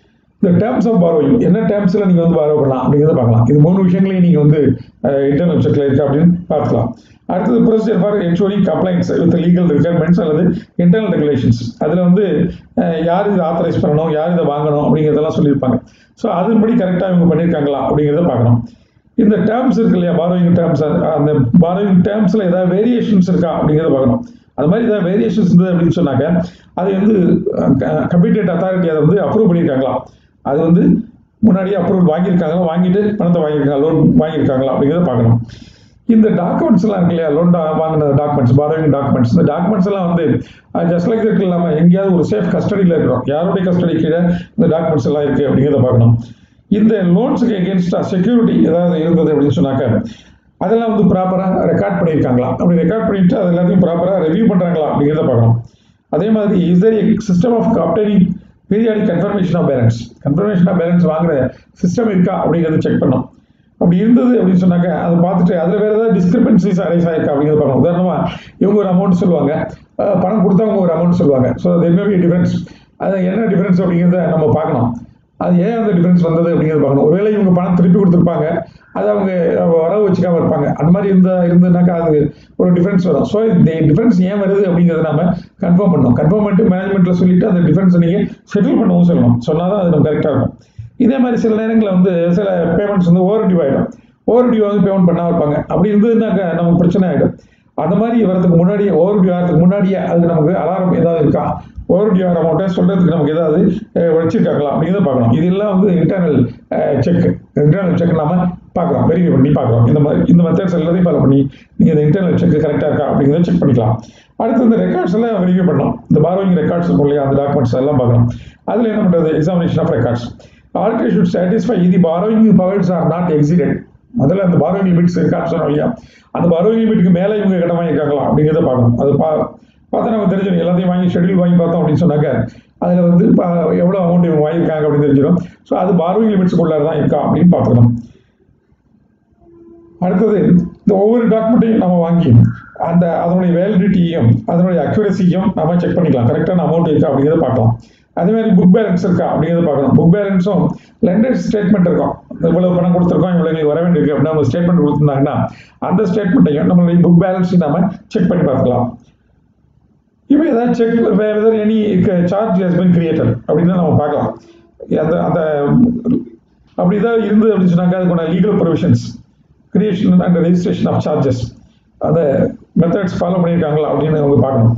[SPEAKER 3] இந்த டேர்ம்ஸ் ஆஃப் பாரோயிங் என்ன டேர்ம்ஸில் நீங்கள் வந்து பாரோ பண்ணலாம் அப்படிங்கிறத பார்க்கலாம் இது மூணு விஷயங்களையும் நீங்கள் வந்து இன்டர்னல் செக்கில் இருக்குது அப்படின்னு பார்க்கலாம் அடுத்தது procedure for ensuring complaints with legal requirements அல்லது இன்டர்னல் ரெகுலேஷன்ஸ் அதில் வந்து அஹ், யார் இதை ஆத்தரைஸ் பண்ணணும் யார் இதை வாங்கணும் அப்படிங்கிறதெல்லாம் சொல்லியிருப்பாங்க ஸோ அதன்படி கரெக்டாக இவங்க பண்ணியிருக்காங்களா அப்படிங்கிறத பார்க்கணும் இந்த டேர்ம்ஸ் இருக்கு இல்லையா பாரோயிங் டேர்ம்ஸ் அந்த பாரோயிங் டேர்ம்ஸில் ஏதாவது வேரியேஷன்ஸ் இருக்கா அப்படிங்கிறத பார்க்கணும் அது மாதிரி ஏதாவது வேரியேஷன்ஸ் இருந்தது அப்படின்னு சொன்னாக்க அது வந்து கம்ப்யூட்டட் அத்தாரிட்டி அதை வந்து அப்ரூவ் பண்ணியிருக்காங்களா அது வந்து முன்னாடியே அப்ரூவல் வாங்கியிருக்காங்களா வாங்கிட்டு பணத்தை வாங்கியிருக்காங்க லோன் வாங்கியிருக்காங்களா அப்படிங்கிறத பார்க்கணும் இந்த டாக்குமெண்ட்ஸ் எல்லாம் இருக்கு இல்லையா லோன் வாங்கின டாக்குமெண்ட்ஸ் பாரோயிங் டாக்குமெண்ட்ஸ் இந்த டாக்குமெண்ட்ஸ் எல்லாம் வந்து ஜஸ்ட் லைக் இருக்கு இல்லாமல் எங்கேயாவது ஒரு சேஃப் கஸ்டடியில் இருக்கிறோம் யாருடைய கஸ்டடி கீழே இந்த டாக்குமெண்ட்ஸ் எல்லாம் இருக்கு அப்படிங்கிறத பார்க்கணும் இந்த லோன்ஸுக்கு எகேன்ஸ்டா செக்யூரிட்டி ஏதாவது இருந்தது அப்படின்னு சொன்னாக்க அதெல்லாம் வந்து ப்ராப்பராக ரெக்கார்ட் பண்ணியிருக்காங்களா அப்படி ரெக்கார்ட் பண்ணிட்டு அது எல்லாத்தையும் ப்ராப்பராக ரிவ்யூ பண்ணுறாங்களா அப்படிங்கிறத பார்க்கணும் அதே மாதிரி is there system of obtaining periodic confirmation of balance confirmation of balance வாங்குற சிஸ்டம் இருக்கா அப்படிங்கிறத செக் பண்ணணும் அப்படி இருந்தது அப்படின்னு சொன்னாக்க அதை பார்த்துட்டு அதில் வேறு ஏதாவது டிஸ்கிரிபன்சிஸ் அரைஸ் ஆயிருக்கா அப்படிங்கிறத பார்க்கணும் உதாரணமாக இவங்க ஒரு அமௌண்ட் சொல்லுவாங்க அஹ் பணம் கொடுத்தவங்க ஒரு அமௌண்ட் சொல்லுவாங்க so there may be difference அது என்ன டிஃபரன்ஸ் அப்படிங்கிறத நம்ம பார்க்கணும் அது ஏன் அந்த டிஃபரன்ஸ் வந்தது அப்படிங்கிறத பார்க்கணும் ஒருவேளை இவங்க பணம் திருப்பி கொடுத்துருப்பாங்க அது அவங்க வரவு வச்சுக்காம இருப்பாங்க அந்த மாதிரி இருந்தா இருந்ததுனாக்கா அது ஒரு டிஃபரன்ஸ் வரும் ஸோ இந்த டிஃபரன்ஸ் ஏன் வருது அப்படிங்கிறத நாம கன்ஃபார்ம் பண்ணணும் கன்ஃபார்ம் பண்ணிட்டு மேனேஜ்மெண்ட்ல சொல்லிட்டு அந்த டிஃபரன்ஸ் நீங்க செட்டில் பண்ணவும் சொல்லணும் சொன்னாதான் அது நம்ம கரெக்டாக இருக்கும் இதே மாதிரி சில நேரங்களில் வந்து சில பேமெண்ட்ஸ் வந்து ஓவர் டியூ ஆகிடும் ஓவர் டியூ வந்து பேமெண்ட் பண்ணாம இருப்பாங்க அப்படி இருந்ததுனாக்கா நமக்கு பிரச்சனை ஆகிடும் அந்த மாதிரி வரதுக்கு முன்னாடியே ஓவர் டியூ ஆகிறதுக்கு முன்னாடியே அதுக்கு நமக்கு அலாரம் ஏதாவது இருக்கா ஓவர் டியூ ஆகிற அமௌண்ட்டை சொல்றதுக்கு நமக்கு ஏதாவது அஹ், வச்சிருக்காங்களா அப்படிங்கிறத பார்க்கணும் இதெல்லாம் வந்து இன்டர்னல் செக் இன்டர்னல் செக் நாம பார்க்குறோம் வெரிஃபை பண்ணி பார்க்குறோம் இந்த மாதிரி இந்த மெத்தட்ஸ் எல்லாத்தையும் ஃபாலோ பண்ணி நீங்கள் இந்த இன்டர்னல் செக் கரெக்டாக இருக்கா அப்படிங்கிறத செக் பண்ணிக்கலாம் அடுத்து இந்த ரெக்கார்ட்ஸ் எல்லாம் வெரிஃபை பண்ணணும் இந்த பாரோயிங் ரெக்கார்ட்ஸ் இருக்கும் இல்லையா அந்த டாக்குமெண்ட்ஸ் எல்லாம் பார்க்கணும் அதில் என்ன பண்ணுறது examination of records already should satisfy இது borrowing powers are not exceeded முதல்ல அந்த பாரோயிங் லிமிட்ஸ் இருக்கான்னு சொன்னோம் இல்லையா அந்த பாரோயிங் லிமிட்டுக்கு மேலே இவங்க கடன் வாங்கியிருக்காங்களா அப்படிங்கிறத பார்க்கணும் அது பா பார்த்தா நமக்கு தெரிஞ்சிடும் எல்லாத்தையும் வாங்கி ஷெட்யூல் வாங்கி பார்த்தோம் அப்படின்னு சொன்னாக்க அதில் வந்து பா- எவ்வளோ அமௌண்ட் இவங்க வாங்கியிருக்காங்க அப்படின்னு தெரிஞ்சிடும் ஸோ அது பாரோயிங் லிமிட்ஸ்க்குள்ளார தான் இருக்கா அப்படின்னு பார்க்கணும் அடுத்தது இந்த ஒவ்வொரு டாக்குமெண்ட்டையும் நம்ம வாங்கி அந்த அதனுடைய வேலிடிட்டியையும் அதனுடைய அக்யூரசியும் நம்ம செக் பண்ணிக்கலாம் கரெக்டான அமௌண்ட் இருக்கா அப்படிங்கிறத பார்க்கலாம் அதே மாதிரி புக் பேலன்ஸ் இருக்கா அப்படிங்கிறத பார்க்கணும் புக் பேலன்ஸும் லெண்டர் ஸ்டேட்மெண்ட் இருக்கும் இவ்வளவு பணம் கொடுத்துருக்கோம் இவ்வளவு எங்களுக்கு வர வேண்டியிருக்கு அப்படின்னு அவங்க ஸ்டேட்மெண்ட் கொடுத்துருந்தாங்கன்னா அந்த ஸ்டேட்மெண்ட்டையும் நம்மளுடைய புக் பேலன்ஸையும் நம்ம செக் பண்ணி பார்த்துக்கலாம் இப்போ ஏதாவது செக் வேறு ஏதாவது any charge has been created அப்படின்னு நம்ம பார்க்கலாம் அந்த அந்த அப்படி தான் இருந்தது அப்படின்னு சொன்னாக்க அதுக்கான legal provisions creation and registration of charges அந்த மெத்தட்ஸ் ஃபாலோ பண்ணியிருக்காங்களா அப்படின்னு அவங்க பார்க்கணும்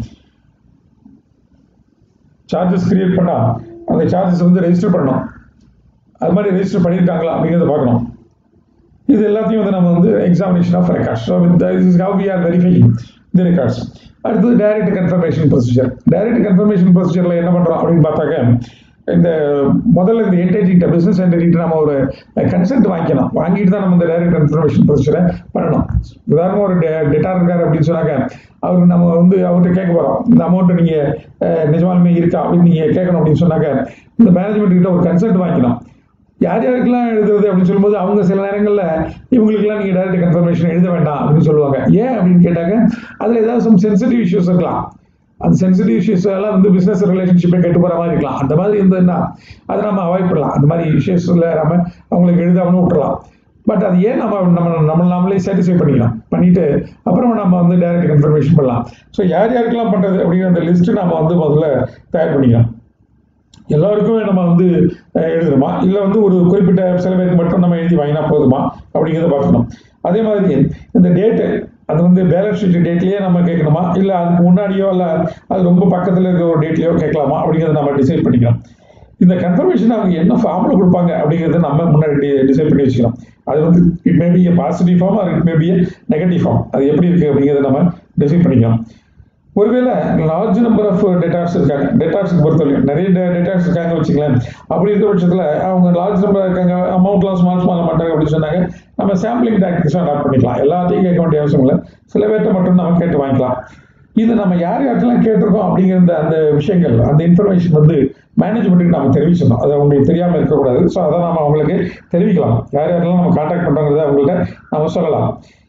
[SPEAKER 3] சார்ஜஸ் கிரியேட் பண்ணா அந்த சார்ஜஸ் வந்து ரெஜிஸ்டர் பண்ணணும் அது மாதிரி ரெஜிஸ்டர் பண்ணியிருக்காங்களா அப்படிங்கிறத பார்க்கணும் இது எல்லாத்தையும் வந்து நம்ம வந்து examination of records so with this is how we are verifying the records அடுத்தது direct confirmation procedure direct confirmation ப்ரொசீஜரில் என்ன பண்ணுறோம் அப்படின்னு பார்த்தாக்க இந்த முதல்ல இந்த என்டைட்டிட்ட பிஸ்னஸ் என்டைட்டிட்ட நம்ம ஒரு கன்சென்ட் வாங்கிக்கணும் வாங்கிட்டு தான் நம்ம இந்த டைரக்ட் கன்ஃபர்மேஷன் ப்ரொசீஜரை பண்ணணும் உதாரணமாக ஒரு டெட்டார் இருக்காரு அப்படின்னு சொன்னாக்க அவருக்கு நம்ம வந்து அவர்கிட்ட கேட்க போகிறோம் இந்த அமௌண்ட்டு நீங்கள் நிஜமாலுமே இருக்கா அப்படின்னு நீங்கள் கேட்கணும் அப்படின்னு சொன்னாக்க இந்த மேனேஜ்மெண்ட் கிட்ட ஒரு கன்சென்ட் வாங்கிக்கணும் யார் யாருக்கெல்லாம் எழுதுறது அப்படின்னு சொல்லும்போது அவங்க சில நேரங்களில் இவங்களுக்கெல்லாம் நீங்கள் டைரக்ட் கன்ஃபர்மேஷன் எழுத வேண்டாம் அப்படின்னு சொல்லுவாங்க ஏன் அப்படின்னு கேட்டாங்க அதில் ஏதாவது சம் சென்சிட்டிவ் இஷ்யூஸ் இருக்கலாம் அந்த சென்சிட்டிவ் இஷ்யூஸ் எல்லாம் வந்து பிசினஸ் ரிலேஷன்ஷிப்பை கெட்டு போகிற மாதிரி இருக்கலாம் அந்த மாதிரி இருந்ததுன்னா அதை நம்ம அவாய்ட் பண்ணலாம் அந்த மாதிரி இஷ்யூஸில் நம்ம அவங்களுக்கு எழுதாமலும் விட்டுறலாம் பட் அது ஏன் நம்ம நம்ம நம்ம நாமளே சாட்டிஸ்ஃபை பண்ணிக்கலாம் பண்ணிட்டு அப்புறம் நம்ம வந்து டைரக்ட் கன்ஃபர்மேஷன் பண்ணலாம் ஸோ யார் யாருக்கெல்லாம் பண்ணுறது அப்படிங்கிற அந்த லிஸ்ட்டு நம்ம வந்து முதல்ல தயார் பண்ணிக்கலாம் எல்லாருக்குமே நம்ம வந்து அஹ், எழுதணுமா இல்லை வந்து ஒரு குறிப்பிட்ட சில பேருக்கு மட்டும் நம்ம எழுதி வாங்கினா போதுமா அப்படிங்கிறத பார்க்கணும் அதே மாதிரி இந்த டேட்டு அது வந்து பேலன்ஸ் ஷீட் டேட்லயே நம்ம கேட்கணுமா இல்லை அதுக்கு முன்னாடியோ இல்லை அது ரொம்ப பக்கத்தில் இருக்கிற ஒரு டேட்லயோ கேட்கலாமா அப்படிங்கிறத நம்ம டிசைட் பண்ணிக்கலாம் இந்த கன்ஃபர்மேஷன் அவங்க என்ன ஃபார்மில் கொடுப்பாங்க அப்படிங்கிறத நம்ம முன்னாடி டிசைட் பண்ணி வச்சுக்கலாம் அது வந்து it may be a positive form or it may be a negative form அது எப்படி இருக்குது அப்படிங்கிறத நம்ம டிசைட் பண்ணிக்கலாம் ஒருவேளை லார்ஜ் நம்பர் ஆஃப் டேட்டாஸ் இருக்காங்க டேட்டாஸ்க்கு பொறுத்தவரைக்கும் நிறைய டேட்டாஸ் இருக்காங்க வச்சுங்களேன் அப்படி இருக்கிற பட்சத்தில் அவங்க லார்ஜ் நம்பர் இருக்காங்க அமௌண்ட்லாம் ஸ்மால் ஸ்மால் மாட்டாங்க அப்படின்னு சொன்னாங்க நம்ம சாம்பிளிங் டாக்டிக்ஸும் அடாப்ட் பண்ணிக்கலாம் எல்லாத்தையும் கேட்க வேண்டிய அவசியம் இல்லை சில பேர்ட்ட மட்டும் நம்ம கேட்டு வாங்கிக்கலாம் இது நம்ம யார் யார்ட்டெல்லாம் கேட்டிருக்கோம் அப்படிங்கிற அந்த- அந்த விஷயங்கள் அந்த இன்ஃபர்மேஷன் வந்து மேனேஜ்மெண்ட்டுக்கு நம்ம தெரிவிச்சிடணும் அது அவங்களுக்கு தெரியாமல் இருக்கக்கூடாது ஸோ அதை நம்ம அவங்களுக்கு தெரிவிக்கலாம் யார் யாரெல்லாம் நம்ம கான்டாக்ட் பண்ணுறோங்கிறத அவங்கள்ட்ட நம்ம சொல்லலாம்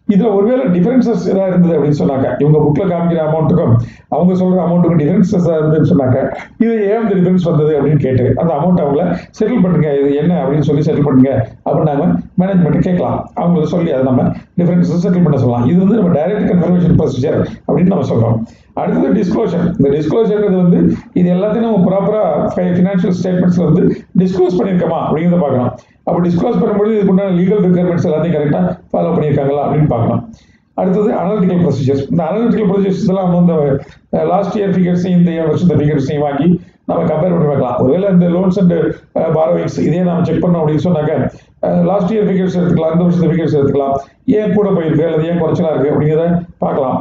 [SPEAKER 3] இதுல ஒருவேளை டிஃபரன்சஸ் ஏதாவது இருந்தது அப்படின்னு சொன்னாக்க இவங்க புக்ல காமிக்கிற அமௌண்ட்டுக்கும் அவங்க சொல்ற அமௌண்ட்டுக்கும் டிஃபரன்சஸ் இருந்ததுன்னு சொன்னாக்க இது ஏன் இந்த டிஃபரன்ஸ் வந்தது அப்படின்னு கேட்டு அந்த அமௌண்ட் அவங்கள செட்டில் பண்ணுங்க இது என்ன அப்படின்னு சொல்லி செட்டில் பண்ணுங்க அப்படின்னு நாம மேனேஜ்மெண்ட் கேட்கலாம் அவங்களுக்கு சொல்லி அதை நம்ம டிஃபரன்சஸ் செட்டில் பண்ண சொல்லலாம் இது வந்து நம்ம டைரக்ட் கன்ஃபர்மேஷன் ப்ரொசீஜர் அப்படின்னு நம்ம சொல்றோம் அடுத்தது டிஸ்க்ளோஷர் இந்த டிஸ்க்ளோஷர்ன்றது வந்து இது எல்லாத்தையும் நம்ம ப்ராப்பரா ஃபினான்ஷியல் ஸ்டேட்மெண்ட்ஸ்ல வந்து டிஸ்க்ளோஸ் பண்ணியிருக்கோமா அப்படிங்கிறத பார்க்கணும் அப்போ டிஸ்க்ளோஸ் பண்ணும்போது இதுக்குண்டான லீகல் ரிக்யர்மெண்ட்ஸ் எல்லாத்தையும் கரெக்டாக ஃபாலோ பண்ணியிருக்காங்களா அப்படின்னு பார்க்கணும் அடுத்தது அனாலிட்டிக்கல் ப்ரொசீஜர்ஸ் இந்த அனாலிட்டிக்கல் ப்ரொசீஜர்ஸ் எல்லாம் வந்து லாஸ்ட் இயர் ஃபிகர்ஸையும் இந்த வருஷத்த ஃபிகர்ஸையும் வாங்கி நம்ம கம்பேர் பண்ணி பார்க்கலாம் ஒருவேளை இந்த லோன்ஸ் அண்ட் பாரோவிங்ஸ் இதே நம்ம செக் பண்ணோம் அப்படின்னு சொன்னாக்க லாஸ்ட் இயர் ஃபிகர்ஸ் எடுத்துக்கலாம் இந்த வருஷத்து ஃபிகர்ஸ் எடுத்துக்கலாம் ஏன் கூட போயிருக்கு அல்லது ஏன் குறைச்சலா இருக்கு அப்படிங்கிறத பார்க்கலாம்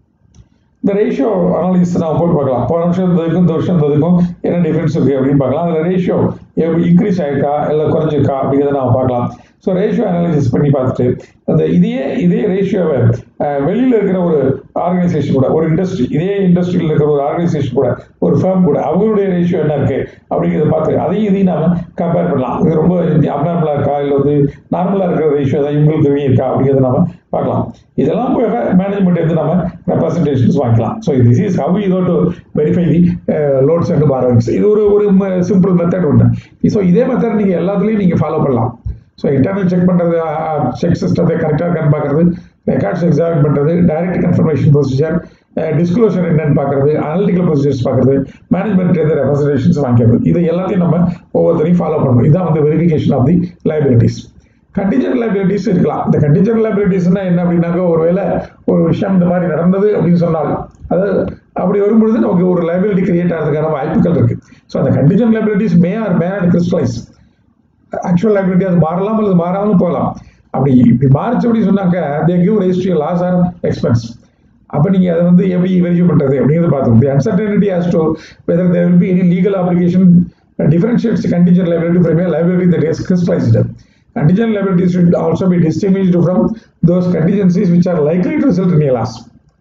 [SPEAKER 3] இந்த ரேஷியோ அனாலிசிஸ் நம்ம போட்டு பார்க்கலாம் போன வருஷம் இருந்ததுக்கும் இந்த வருஷம் இருந்ததுக்கும் என்ன டிஃபரன்ஸ் இருக்கு அப்படின்னு பார்க்கலாம் அதில் ரேஷியோ இன்க்ரீஸ் ஆயிருக்கா இல்லை குறைஞ்சிருக்கா அப்படிங்கிறத நம்ம பார்க்கலாம் ஸோ ரேஷியோ அனாலிசிஸ் பண்ணி பார்த்துட்டு அந்த இதே இதே ரேஷியோவை வெளியில் இருக்கிற ஒரு ஆர்கனைசேஷன் கூட ஒரு இண்டஸ்ட்ரி இதே இண்டஸ்ட்ரியில் இருக்கிற ஒரு ஆர்கனைசேஷன் கூட ஒரு ஃபேம் கூட அவங்களுடைய ரேஷியோ என்ன இருக்கு அப்படிங்கிறத பார்த்து அதையும் இதையும் நாம கம்பேர் பண்ணலாம் இது ரொம்ப அப்நார்மலாக இருக்கா இல்லை வந்து நார்மலாக இருக்கிற ரேஷியோ தான் இவங்களுக்கு வெளியே இருக்கா அப்படிங்கிறத நாம பார்க்கலாம் இதெல்லாம் போக மேனேஜ்மெண்ட் எடுத்து நம்ம ரெப்ரசன்டேஷன்ஸ் வாங்கிக்கலாம் so this is how you to verify the loans and borrowings இது ஒரு ஒரு சிம்பிள் மெத்தட் ஒன்று ஸோ இதே மெத்தட் நீங்கள் எல்லாத்துலேயும் நீங்கள் ஃபாலோ பண்ணலாம் ஸோ இன்டர்னல் செக் பண்ணுறது செக் சிஸ்டத்தை கரெக்டாக இருக்கான்னு பார்க்குறது ரெக்கார்ட்ஸ் எக்ஸாமின் பண்ணுறது டைரக்ட் கன்ஃபர்மேஷன் ப்ரொசீஜர் டிஸ்க்ளோஷர் என்னன்னு பார்க்குறது அனாலிட்டிக்கல் ப்ரொசீஜர்ஸ் பார்க்குறது மேனேஜ்மெண்ட் இருந்து ரெப்ரசன்டேஷன்ஸ் வாங்கிக்கிறது இது எல்லாத்தையும் நம்ம ஒவ்வொருத்தரையும் ஃபாலோ பண்ணணும் இதுதான் வந்து verification of the liabilities contingent liabilities இருக்கலாம் இந்த கண்டிஜென்ட் லைபிலிட்டிஸ்னா என்ன அப்படின்னாக்க ஒருவேளை ஒரு விஷயம் இந்த மாதிரி நடந்தது அப்படின்னு சொன்னால் அது அப்படி வரும்பொழுது நமக்கு ஒரு லைபிலிட்டி கிரியேட் ஆகிறதுக்கான வாய்ப்புகள் இருக்கு ஸோ அந்த contingent liabilities may or may or crystallise actual liability அது மாறலாம் அல்லது மாறாமலும் போகலாம் அப்படி இப்படி மாறிச்சு அப்படின்னு சொன்னாக்க they give registry loss or expense அப்போ நீங்கள் அதை வந்து எப்படி வெரிஃபை பண்ணுறது அப்படிங்கிறது பார்த்துக்கணும் the uncertainty as to whether there will be any legal application differentiates contingent liability from a liability that is crystallised Contingent liabilities should also be distinguished from those contingencies which are likely to result in a loss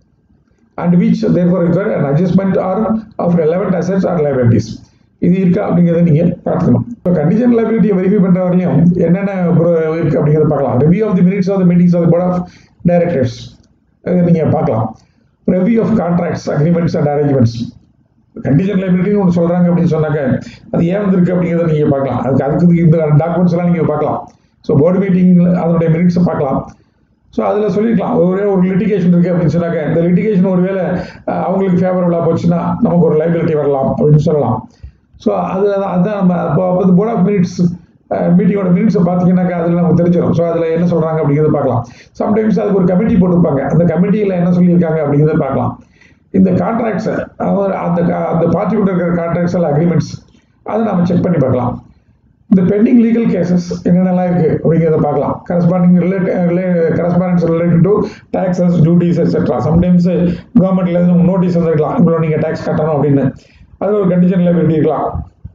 [SPEAKER 3] and which therefore require an adjustment or of relevant assets or liabilities. இது இருக்கா அப்படிங்கிறத நீங்க பார்த்துக்கணும் so contingent லைபிலிட்டியை verify பண்ற வரையும் என்னென்ன இருக்கு அப்படிங்கிறத பார்க்கலாம் review of the minutes of the meetings of the board of directors நீங்க பார்க்கலாம் review of contracts agreements and arrangements condition லைபிலிட்டின்னு ஒன்று சொல்றாங்க அப்படின்னு சொன்னாக்க அது ஏன் வந்திருக்கு அப்படிங்கிறத நீங்க பார்க்கலாம் அதுக்கு அதுக்கு இந்த டாக்குமெண்ட்ஸ் எல்லாம் நீங்க பார்க்கலாம் ஸோ போர்டு மீட்டிங் அதனுடைய மெரிட்ஸை பார்க்கலாம் ஸோ அதில் சொல்லியிருக்கலாம் ஒரே ஒரு லிட்டிகேஷன் இருக்குது அப்படின்னு சொன்னாக்க இந்த லிட்டிகேஷன் ஒருவேளை அவங்களுக்கு ஃபேவரபுளாக போச்சுன்னா நமக்கு ஒரு லைபிலிட்டி வரலாம் அப்படின்னு சொல்லலாம் ஸோ அது அதுதான் நம்ம இப்போ அப்போ போர்ட் ஆஃப் மினிட்ஸ் மீட்டிங்கோட மினிட்ஸை பார்த்தீங்கன்னாக்கா அதில் நமக்கு தெரிஞ்சிடும் ஸோ அதில் என்ன சொல்கிறாங்க அப்படிங்கிறத பார்க்கலாம் சம்டைம்ஸ் அதுக்கு ஒரு கமிட்டி போட்டிருப்பாங்க அந்த கமிட்டியில் என்ன சொல்லியிருக்காங்க அப்படிங்கிறத பார்க்கலாம் இந்த கான்ட்ராக்ட்ஸை அந்த அந்த பார்ட்டி கூட இருக்கிற கான்ட்ராக்ட்ஸ் எல்லாம் அக்ரிமெண்ட்ஸ் அதை நம்ம செக் பண்ணி பார்க்கலாம் இந்த பெண்டிங் லீகல் கேசஸ் என்னென்னலாம் இருக்கு அப்படிங்கிறத பார்க்கலாம் corresponding relate correspondence related to taxes duties etcetera sometimes கவர்மெண்ட்ல இருந்து நோட்டீஸ் வந்துருக்கலாம் இவ்வளோ நீங்கள் டேக்ஸ் கட்டணும் அப்படின்னு அது ஒரு கண்டிஷன் லைபிலிட்டி இருக்கலாம்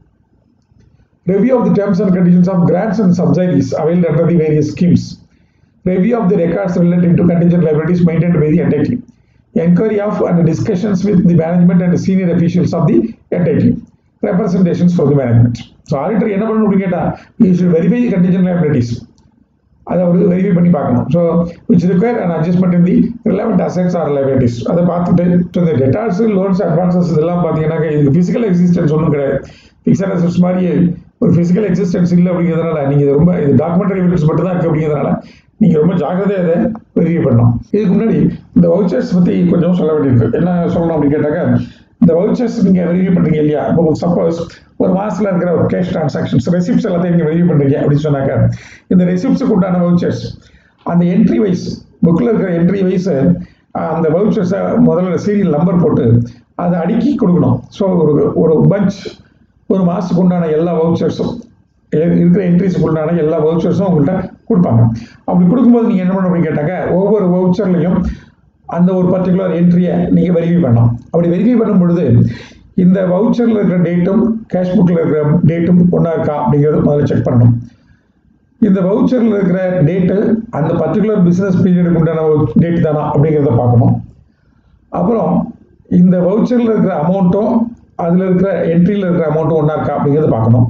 [SPEAKER 3] Review of the terms and conditions of grants and subsidies availed under the various schemes. Review of the records relating to contingent liabilities maintained by the entity. Enquiry of and discussions with the management and senior officials of the entity. Representations for the management. So auditor என்ன பண்ணணும் அப்படின்னு கேட்டா you should verify the contingent liabilities. அதை அவர் verify பண்ணி பார்க்கணும் so which require and adjustment in the relevant assets or liabilities அதை பார்த்துட்டு so இந்த டெட்டார்ஸ் லோன்ஸ் அட்வான்சஸ் இதெல்லாம் பார்த்தீங்கன்னாக்க இதுக்கு ஃபிசிக்கல் எக்ஸிஸ்டன்ஸ் ஒன்றும் கிடையாது ஃபிக்ஸட் அசெட்ஸ் மாதிரி ஒரு ஃபிசிக்கல் எக்ஸிஸ்டன்ஸ் இல்லை அப்படிங்கிறதுனால நீங்கள் இது ரொம்ப இது டாக்குமெண்டரி எவிடன்ஸ் மட்டும் தான் இருக்குது அப்படிங்கிறதுனால நீங்கள் ரொம்ப ஜாக்கிரதையாக இதை வெரிஃபை பண்ணணும் இதுக்கு முன்னாடி இந்த வவுச்சர்ஸ் பற்றி கொஞ்சம் சொல்ல வேண்டியிருக்கு என்ன சொல்லணும் அப்படின்னு கேட்டாக்க இந்த வவுச்சர்ஸ் நீங்கள் வெரிஃபை பண்ணுறீங்க இல்லையா இப்போ சப்போஸ் ஒரு மாதத்தில் இருக்கிற ஒரு கேஷ் டிரான்சாக்ஷன்ஸ் ரெசிப்ட்ஸ் எல்லாத்தையும் நீங்கள் வெரிஃபை பண்ணுறீங்க அப்படின்னு சொன்னாக்க இந்த ரெசிப்ட்ஸுக்கு உண்டான வவுச்சர்ஸ் அந்த என்ட்ரி வைஸ் புக்கில் இருக்கிற என்ட்ரி வைஸ் அந்த வவுச்சர்ஸை முதல்ல சீரியல் நம்பர் போட்டு அதை அடுக்கி கொடுக்கணும் ஸோ ஒரு ஒரு பஞ்ச் ஒரு மாதத்துக்கு உண்டான எல்லா வவுச்சர்ஸும் இருக்கிற என்ட்ரிஸுக்கு உண்டான எல்லா வவுச்சர்ஸும் உங்கள்கிட்ட கொடுப்பாங்க அப்படி கொடுக்கும்போது நீங்கள் என்ன பண்ணணும் அப்படின்னு கேட்டாக்க ஒவ்வொரு வவுச்சர்லையும் அந்த ஒரு பர்டிகுலர் என்ட்ரியை நீங்கள் வெரிஃபை பண்ணணும் அப்படி வெரிஃபை பண்ணும் பொழுது இந்த வவுச்சரில் இருக்கிற டேட்டும் கேஷ் புக்கில் இருக்கிற டேட்டும் ஒன்றா இருக்கா அப்படிங்கிறத முதல்ல செக் பண்ணணும் இந்த வவுச்சரில் இருக்கிற டேட்டு அந்த பர்டிகுலர் பிஸ்னஸ் பீரியடுக்கு உண்டான டேட் தானா அப்படிங்கிறத பார்க்கணும் அப்புறம் இந்த வவுச்சரில் இருக்கிற அமௌண்ட்டும் அதில் இருக்கிற என்ட்ரியில் இருக்கிற அமௌண்ட்டும் ஒன்றா இருக்கா அப்படிங்கிறத பார்க்கணும்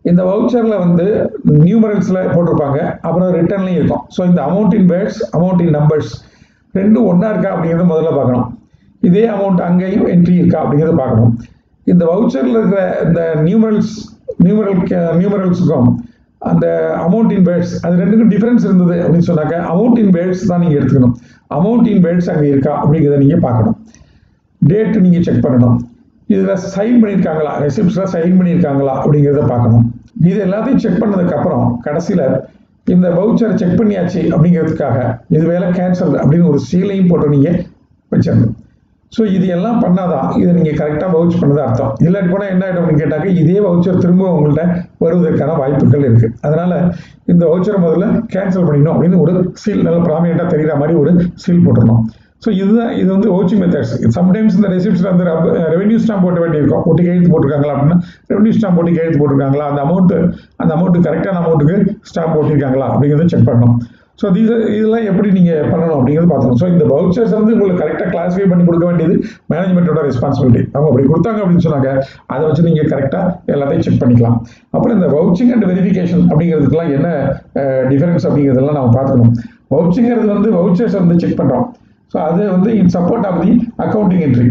[SPEAKER 3] இந்த வவுச்சரில் வந்து நியூமரல்ஸில் போட்டிருப்பாங்க அப்புறம் ரிட்டர்ன்லையும் இருக்கும் ஸோ இந்த amount in words amount in numbers ரெண்டும் ஒன்றா இருக்கா அப்படிங்கிறத முதல்ல பார்க்கணும் இதே அமௌண்ட் அங்கேயும் என்ட்ரி இருக்கா அப்படிங்கிறத பார்க்கணும் இந்த வவுச்சரில் இருக்கிற இந்த நியூமரல்ஸ் நியூமரல் நியூமரல்ஸுக்கும் அந்த அமௌண்ட் இன் வேர்ட்ஸ் அது ரெண்டுக்கும் டிஃபரன்ஸ் இருந்தது அப்படின்னு சொன்னாக்க அமௌண்ட் இன் வேர்ட்ஸ் தான் நீங்கள் எடுத்துக்கணும் அமௌண்ட் இன் வேர்ட்ஸ் அங்கே இருக்கா அப்படிங்கிறத நீங்கள் பார்க்கணும் டேட் நீங்கள் செக் பண்ணணும் இதில் சைன் பண்ணியிருக்காங்களா ரெசிப்ட்ஸில் சைன் பண்ணியிருக்காங்களா அப்படிங்கிறத பார்க்கணும் இது எல்லாத்தையும் செக் பண்ணதுக்கப்புறம் கடைசியில் இந்த வவுச்சரை செக் பண்ணியாச்சு அப்படிங்கிறதுக்காக இது வேலை கேன்சல் அப்படின்னு ஒரு சீலையும் போட்டு நீங்கள் வச்சிடணும் ஸோ இது எல்லாம் பண்ணாதான் இதை நீங்கள் கரெக்டாக வவுச் பண்ணது அர்த்தம் இல்லாட்டி போனால் என்ன ஆகிடும் அப்படின்னு கேட்டாக்க இதே வவுச்சர் திரும்ப உங்கள்கிட்ட வருவதற்கான வாய்ப்புகள் இருக்குது அதனால் இந்த வவுச்சரை முதல்ல கேன்சல் பண்ணிடணும் அப்படின்னு ஒரு சீல் நல்ல ப்ராமினெண்ட்டாக தெரிகிற மாதிரி ஒரு சீல் போட்டுடணும் ஸோ இதுதான் இது வந்து ஓச்சிங் மெத்தட்ஸ் சம்டைம்ஸ் இந்த ரெசிப்ட்ஸில் வந்து ரெவன்யூ ஸ்டாம்ப் போட்டு வேண்டியிருக்கும் ஒட்டி கையெழுத்து போட்டிருக்காங்களா அப்படின்னா ரெவன்யூ ஸ்டாம்ப் போட்டு கையெழுத்து போட்டிருக்காங்களா அந்த அமௌண்ட் அந்த அமௌண்ட் கரெக்டான அமௌண்ட்டுக்கு ஸ்டாம்ப் போட்டிருக்காங்களா அப்படிங்கிறத செக் பண்ணணும் ஸோ இது இதெல்லாம் எப்படி நீங்கள் பண்ணணும் அப்படிங்கிறது பார்க்கணும் ஸோ இந்த வவுச்சர்ஸ் வந்து உங்களுக்கு கரெக்டாக கிளாஸிஃபை பண்ணி கொடுக்க வேண்டியது மேனேஜ்மெண்ட்டோட ரெஸ்பான்சிபிலிட்டி அவங்க அப்படி கொடுத்தாங்க அப்படின்னு சொன்னாங்க அதை வச்சு நீங்கள் கரெக்டாக எல்லாத்தையும் செக் பண்ணிக்கலாம் அப்புறம் இந்த வவுச்சிங் அண்ட் வெரிஃபிகேஷன் அப்படிங்கிறதுக்குலாம் என்ன டிஃபரன்ஸ் அப்படிங்கிறதெல்லாம் நம்ம பார்த்துக்கணும் வவுச்சிங்கிறது வந்து வவுச்சர்ஸ் வந்து செக் பண்ணுறோம் ஸோ அது வந்து in support of the accounting entry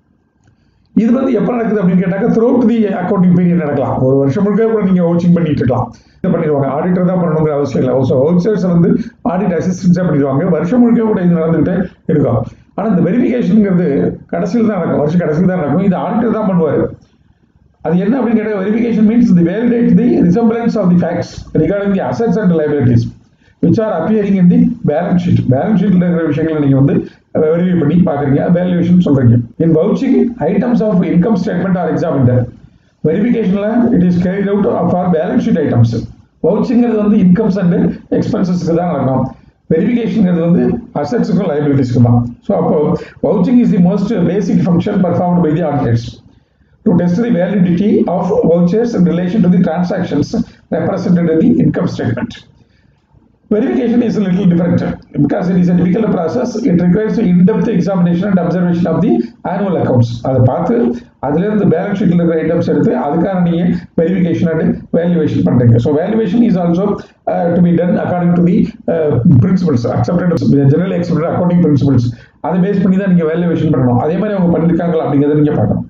[SPEAKER 3] இது வந்து எப்போ நடக்குது அப்படின்னு கேட்டாக்க த்ரூட் தி அக்கௌண்டிங் பீரியட் நடக்கலாம் ஒரு வருஷம் முழுக்க கூட நீங்கள் வவுச்சிங் பண்ணிட்டு இருக்கலாம் இது பண்ணிடுவாங்க ஆடிட்டர் தான் பண்ணணுங்கிற அவசியம் இல்லை ஸோ வவுச்சர்ஸ் வந்து ஆடிட் அசிஸ்டன்ஸாக பண்ணிடுவாங்க வருஷம் முழுக்க கூட இது நடந்துகிட்டே இருக்கும் ஆனால் இந்த வெரிஃபிகேஷனுங்கிறது கடைசியில் தான் நடக்கும் வருஷம் கடைசியில் தான் நடக்கும் இது ஆடிட்டர் தான் பண்ணுவார் அது என்ன அப்படின்னு கேட்டால் verification means the validate the resemblance of the facts regarding the assets and liabilities which are appearing in the balance sheet balance ஷீட்டில் இருக்கிற விஷயங்களை நீங்கள் வந்து வெரிஃபை பண்ணி பார்க்குறீங்க வேல்யூவேஷன் சொல்கிறீங்க in vouching items of income statement are examined வெரிஃபிகேஷனில் it is carried out for balance sheet items வவுச்சிங்கிறது வந்து இன்கம்ஸ் அண்ட் எக்ஸ்பென்சஸ்க்கு தான் நடக்கும் வெரிஃபிகேஷனுங்கிறது வந்து அசட்ஸுக்கும் லைபிலிட்டிஸ்க்கு தான் ஸோ அப்போ vouching is the most basic function performed by the auditors to test the validity of vouchers in relation to the transactions represented in the income statement. Verification is a little different because it is a difficult process. It requires in-depth examination and observation of the annual accounts. அதை பார்த்து அதுலேருந்து balance ஷீட்டில் இருக்கிற items எடுத்து அதுக்கான நீங்கள் verification and valuation பண்ணுறீங்க so valuation is also to be done according to the principles accepted general accepted accounting principles அதை பேஸ் பண்ணி தான் நீங்கள் வேல்யூவேஷன் பண்ணணும் அதே மாதிரி அவங்க பண்ணியிருக்காங்களா அப்படிங்கிறத நீங்கள் பார்க்கணும்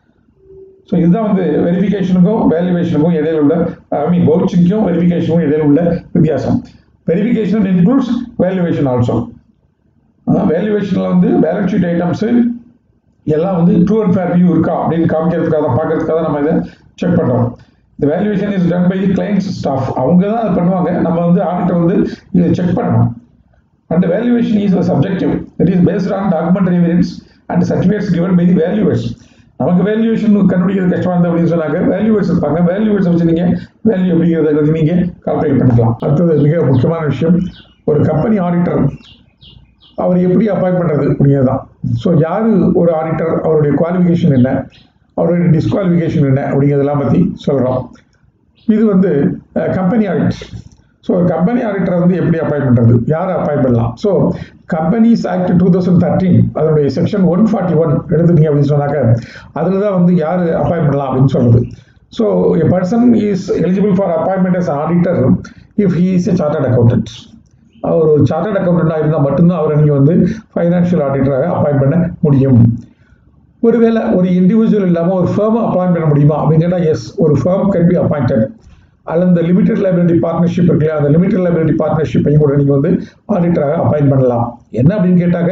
[SPEAKER 3] ஸோ இதுதான் வந்து வெரிஃபிகேஷனுக்கும் வேல்யூவேஷனுக்கும் இடையில உள்ள ஐ மீன் வவுச்சிங்க்கும் வெரிஃபிகேஷனுக்கும் இடையில உள்ள வித்தியாசம் வெரிஃபிகேஷன் இன்க்ளூட்ஸ் வேல்யூவேஷன் ஆல்சோ வேல்யூவேஷனில் வந்து பேலன்ஸ் ஷீட் ஐட்டம்ஸு எல்லாம் வந்து ட்ரூ அண்ட் ஃபேர் வியூ இருக்கா அப்படின்னு காமிக்கிறதுக்காக பார்க்கறதுக்காக நம்ம இதை செக் பண்ணுறோம் இந்த valuation is done by the client's staff அவங்க தான் அதை பண்ணுவாங்க நம்ம வந்து ஆடிட்டர் வந்து இதை செக் பண்ணணும் and valuation is subjective it is based on document evidence and certificates given by the valuation நமக்கு வேல்யூவேஷன் கண்டுபிடிக்கிறது கஷ்டமாக இருந்தது அப்படின்னு சொன்னாங்க வேல்யூவேட்ஸ் இருப்பாங்க வேல்யூவேட்ஸ் வச்சு நீங்கள் வேல்யூ அப்படிங்கிறத நீங்கள் கால்குலேட் பண்ணிக்கலாம் அடுத்தது மிக முக்கியமான விஷயம் ஒரு கம்பெனி ஆடிட்டர் அவர் எப்படி அப்பாயிண்ட் பண்ணுறது அப்படிங்கிறது தான் ஸோ யார் ஒரு ஆடிட்டர் அவருடைய குவாலிஃபிகேஷன் என்ன அவருடைய டிஸ்குவாலிஃபிகேஷன் என்ன அப்படிங்கிறதெல்லாம் பற்றி சொல்கிறோம் இது வந்து கம்பெனி ஆடிட் ஸோ ஒரு கம்பெனி ஆடிட்டரை வந்து எப்படி அப்பாயிண்ட் பண்ணுறது யார் அப்பாயிண்ட் பண்ணலாம் so companies act two thousand thirteen அதனுடைய செக்ஷன் ஒன் ஃபார்ட்டி ஒன் எடுத்துட்டீங்க அப்படின்னு சொன்னாக்க அதில் தான் வந்து யார் அப்பாயிண்ட் பண்ணலாம் அப்படின்னு சொல்கிறது so a person is eligible for appointment as auditor if he is a chartered accountant அவர் ஒரு சார்ட்டர்ட் அக்கௌண்டண்டாக இருந்தால் மட்டும்தான் அவரை நீங்கள் வந்து ஃபைனான்ஷியல் ஆடிட்டராக அப்பாயிண்ட் பண்ண முடியும் ஒருவேளை ஒரு இண்டிவிஜுவல் இல்லாமல் ஒரு ஃபேமை அப்பாயிண்ட் பண்ண முடியுமா அப்படின்னு கேட்டால் எஸ் ஒரு ஃபேம் கேன் பி அப்பாயிண்டட் அல்லது இந்த லிமிடெட் லைபிலிட்டி பார்ட்னர்ஷிப் இருக்கு இல்லையா அந்த லிமிடெட் லைபிலிட்டி பார்ட்னர்ஷிப்பையும் கூட நீங்கள் வந்து ஆடிட்டராக அப்பாயிண்ட் பண்ணலாம் என்ன அப்படின்னு கேட்டாங்க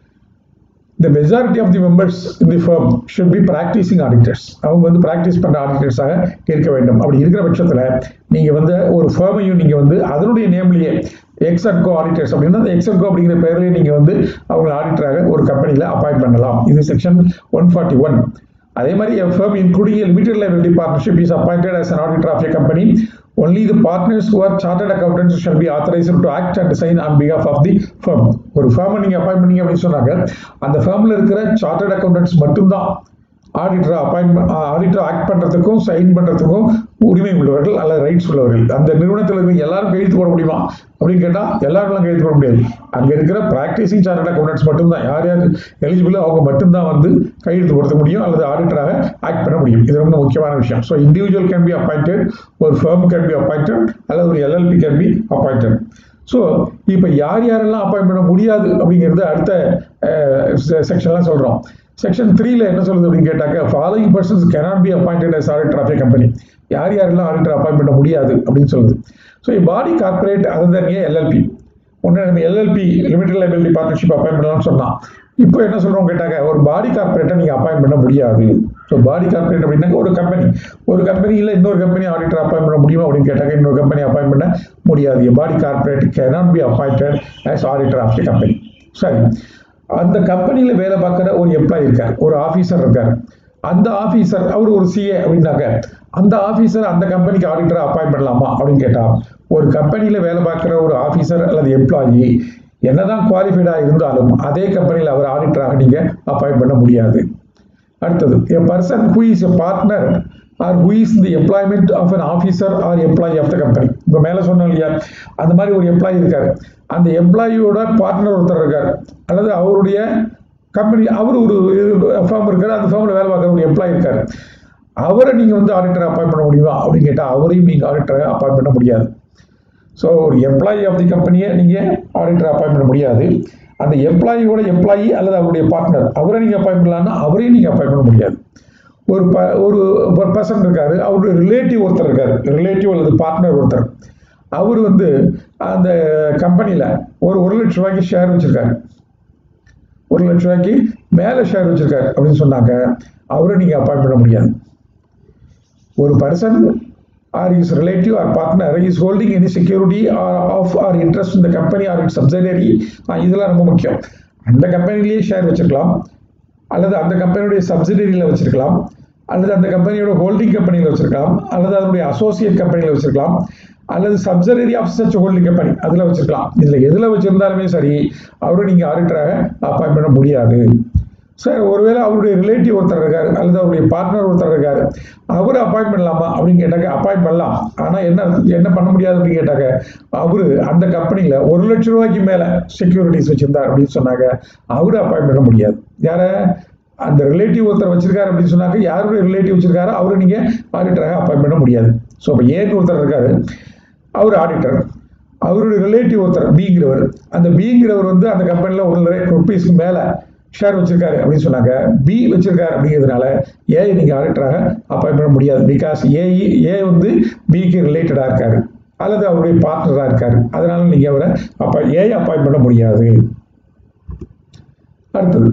[SPEAKER 3] the majority of the members in the firm should be practicing auditors அவங்க வந்து ப்ராக்டிஸ் பண்ணுற ஆடிட்டர்ஸாக இருக்க வேண்டும் அப்படி இருக்கிற பட்சத்தில் நீங்கள் வந்து ஒரு ஃபேமையும் நீங்கள் வந்து அதனுடைய நேம்லேயே எக்ஸட்கோ ஆடிட்டர்ஸ் அப்படின்னா அந்த எக்ஸட்கோ அப்படிங்கிற பேர்லேயே நீங்கள் வந்து அவங்க ஆடிட்டராக ஒரு கம்பெனியில் அப்பாயிண்ட் பண்ணலாம் இது செக்ஷன் ஒன் ஃபார்ட்டி ஒன் அதே மாதிரி a firm including a limited liability partnership is appointed as an auditor of a company only the partners who are chartered accountants shall be authorized to act and sign on behalf of the firm ஒரு ஃபேமை நீங்கள் appoint பண்ணீங்க அப்படின்னு சொன்னாங்க அந்த ஃபேமில் இருக்கிற chartered accountants மட்டும்தான் auditor appoint auditor act பண்ணுறதுக்கும் சைன் பண்ணுறதுக்கும் உரிமை உள்ளவர்கள் அல்லது ரைட்ஸ் உள்ளவர்கள் அந்த நிறுவனத்தில் இருக்கிற எல்லாரும் கையெழுத்து போட முடியுமா அப்படின்னு கேட்டால் எல்லாரும் கையெழுத்து போட முடியாது அங்கே இருக்கிற ப்ராக்டிசிங் சார்ட்டர்ட் அக்கௌண்டன்ட்ஸ் மட்டும்தான் யார் யார் எலிஜிபிளோ அவங்க மட்டும்தான் வந்து கையெழுத்து போடுத்த முடியும் அல்லது ஆடிட்டராக ஆக்ட் பண்ண முடியும் இது ரொம்ப முக்கியமான விஷயம் so individual can be appointed ஒரு ஃபேர்ம் கேன் பி அப்பாயிண்டட் அல்லது ஒரு LLP can be appointed so இப்போ யார் யாரெல்லாம் அப்பாயிண்ட் பண்ண முடியாது அப்படிங்கிறது அடுத்த செக்ஷன்லாம் சொல்கிறோம் செக்ஷன் த்ரீல என்ன சொல்லுது அப்படின்னு கேட்டாக்க following persons cannot be appointed as auditor of company யார் யாரெல்லாம் ஆடிட்டர் அப்பாயிண்ட் பண்ண முடியாது அப்படின்னு சொல்லுது so body corporate other than LLP ஒன்று நம்ம LLP limited liability partnership appoint பண்ணலாம்னு சொன்னோம் இப்போ என்ன சொல்கிறோம் கேட்டாங்க ஒரு பாடி கார்பரேட்டை நீங்கள் அப்பாயிண்ட் பண்ண முடியாது ஸோ பாடி கார்பரேட் அப்படின்னாக்க ஒரு கம்பெனி ஒரு கம்பெனியில் இன்னொரு கம்பெனி ஆடிட்டர் அப்பாயிண்ட் பண்ண முடியுமா அப்படின்னு கேட்டாங்க இன்னொரு கம்பெனி அப்பாயிண்ட் பண்ண முடியாது body corporate cannot be appointed as auditor of the company சரி அந்த கம்பெனியில் வேலை பார்க்குற ஒரு எம்ப்ளாயி இருக்கார் ஒரு ஆஃபீஸர் இருக்கார் அந்த ஆஃபீஸர் அவர் ஒரு சிஏ அப்படின்னாக்க அந்த ஆஃபீஸர் அந்த கம்பெனிக்கு ஆடிட்டரை அப்பாயிண்ட் பண்ணலாமா அப்படின்னு கேட்டா ஒரு கம்பெனியில் வேலை பார்க்குற ஒரு ஆஃபீஸர் அல்லது எம்ப்ளாயி என்னதான் குவாலிஃபைடாக இருந்தாலும் அதே கம்பெனியில் அவர் ஆடிட்டராக நீங்கள் அப்பாயிண்ட் பண்ண முடியாது அடுத்தது a person who is a partner or who is in the employment of an officer or employee of the company இப்போ மேலே சொன்னோம் இல்லையா அந்த மாதிரி ஒரு எம்ப்ளாயி இருக்காரு அந்த எம்ப்ளாயியோட பார்ட்னர் ஒருத்தர் இருக்கார் அல்லது அவருடைய கம்பெனி அவர் ஒரு ஃபார்ம் இருக்காரு அந்த ஃபார்மில் வேலை பார்க்குற ஒரு எம்ப்ளாயி இருக்காரு அவரை நீங்கள் வந்து ஆடிட்டரை அப்பாயிண்ட் பண்ண முடியுமா அப்படின்னு கேட்டால் அவரையும் நீங்கள் ஆடிட்டரை அப்பாயிண்ட் பண்ண முடியாது ஸோ ஒரு எம்ப்ளாயி ஆஃப் தி கம்பெனியை நீங்கள் ஆடிட்டர் அப்பாயிண்ட் பண்ண முடியாது அந்த எம்ப்ளாயியோட எம்ப்ளாயி அல்லது அவருடைய பார்ட்னர் அவரை நீங்கள் அப்பாயிண்ட் பண்ணலாம்னா அவரையும் நீங்கள் அப்பாயிண்ட் பண்ண முடியாது ஒரு ப ஒரு ஒரு பர்சன் இருக்காரு அவருடைய ரிலேட்டிவ் ஒருத்தர் இருக்காரு ரிலேட்டிவ் அல்லது பார்ட்னர் ஒருத்தர் அவர் வந்து அந்த கம்பெனியில் ஒரு ஒரு லட்ச ரூபாய்க்கு ஷேர் வச்சிருக்காரு ஒரு லட்ச ரூபாய்க்கு மேலே ஷேர் வச்சிருக்காரு அப்படின்னு சொன்னாங்க அவரை நீங்கள் அப்பாயிண்ட் பண்ண முடியாது ஒரு person or is relative or partner is holding any security or of or interest இந்த கம்பெனி ஆர் இட் சப்சிடரி இதெல்லாம் ரொம்ப முக்கியம் அந்த கம்பெனிலேயே ஷேர் வச்சிருக்கலாம் அல்லது அந்த கம்பெனியுடைய சப்சிடரியில் வச்சிருக்கலாம் அல்லது அந்த கம்பெனியோட ஹோல்டிங் கம்பெனியில் வச்சிருக்கலாம் அல்லது அதனுடைய அசோசியேட் கம்பெனியில் வச்சிருக்கலாம் அல்லது subsidiary of such holding company அதில் வச்சிருக்கலாம் இதில் எதில் வச்சிருந்தாலுமே சரி அவரை நீங்கள் ஆடிட்டராக அப்பாயிண்ட் பண்ண முடியாது சார் ஒருவேளை அவருடைய ரிலேட்டிவ் ஒருத்தர் இருக்காரு அல்லது அவருடைய பார்ட்னர் ஒருத்தர் இருக்காரு அவர் அப்பாயிண்ட் பண்ணலாமா அப்படின்னு கேட்டாக்க அப்பாயிண்ட் பண்ணலாம் ஆனால் என்ன என்ன பண்ண முடியாது அப்படின்னு கேட்டாக்க அவரு அந்த கம்பெனியில் ஒரு லட்ச ரூபாய்க்கு மேலே செக்யூரிட்டிஸ் வச்சிருந்தார் அப்படின்னு சொன்னாங்க அவரு அப்பாயிண்ட் பண்ண முடியாது யார அந்த ரிலேட்டிவ் ஒருத்தர் வச்சிருக்காரு அப்படின்னு சொன்னாக்க யாருடைய ரிலேட்டிவ் வச்சிருக்காரோ அவரை நீங்கள் ஆடிட்டராக அப்பாயிண்ட் பண்ண முடியாது ஸோ இப்போ ஏன்னு ஒருத்தர் இருக்காரு அவர் ஆடிட்டர் அவருடைய ரிலேட்டிவ் ஒருத்தர் பிங்கிறவர் அந்த பிங்கிறவர் வந்து அந்த கம்பெனியில் ஒரு லேக் ருபீஸ்க்கு மேலே ஷேர் வச்சிருக்காரு அப்படின்னு சொன்னாங்க பி வச்சிருக்காரு அப்படிங்கிறதுனால ஏ நீங்கள் ஆடிட்டராக அப்பாயிண்ட் பண்ண முடியாது பிகாஸ் ஏ ஏ வந்து பிக்கு ரிலேட்டடாக இருக்காரு அல்லது அவருடைய பார்ட்னராக இருக்காரு அதனால நீங்கள் அவரை அப்பா ஏ அப்பாயிண்ட் பண்ண முடியாது அடுத்தது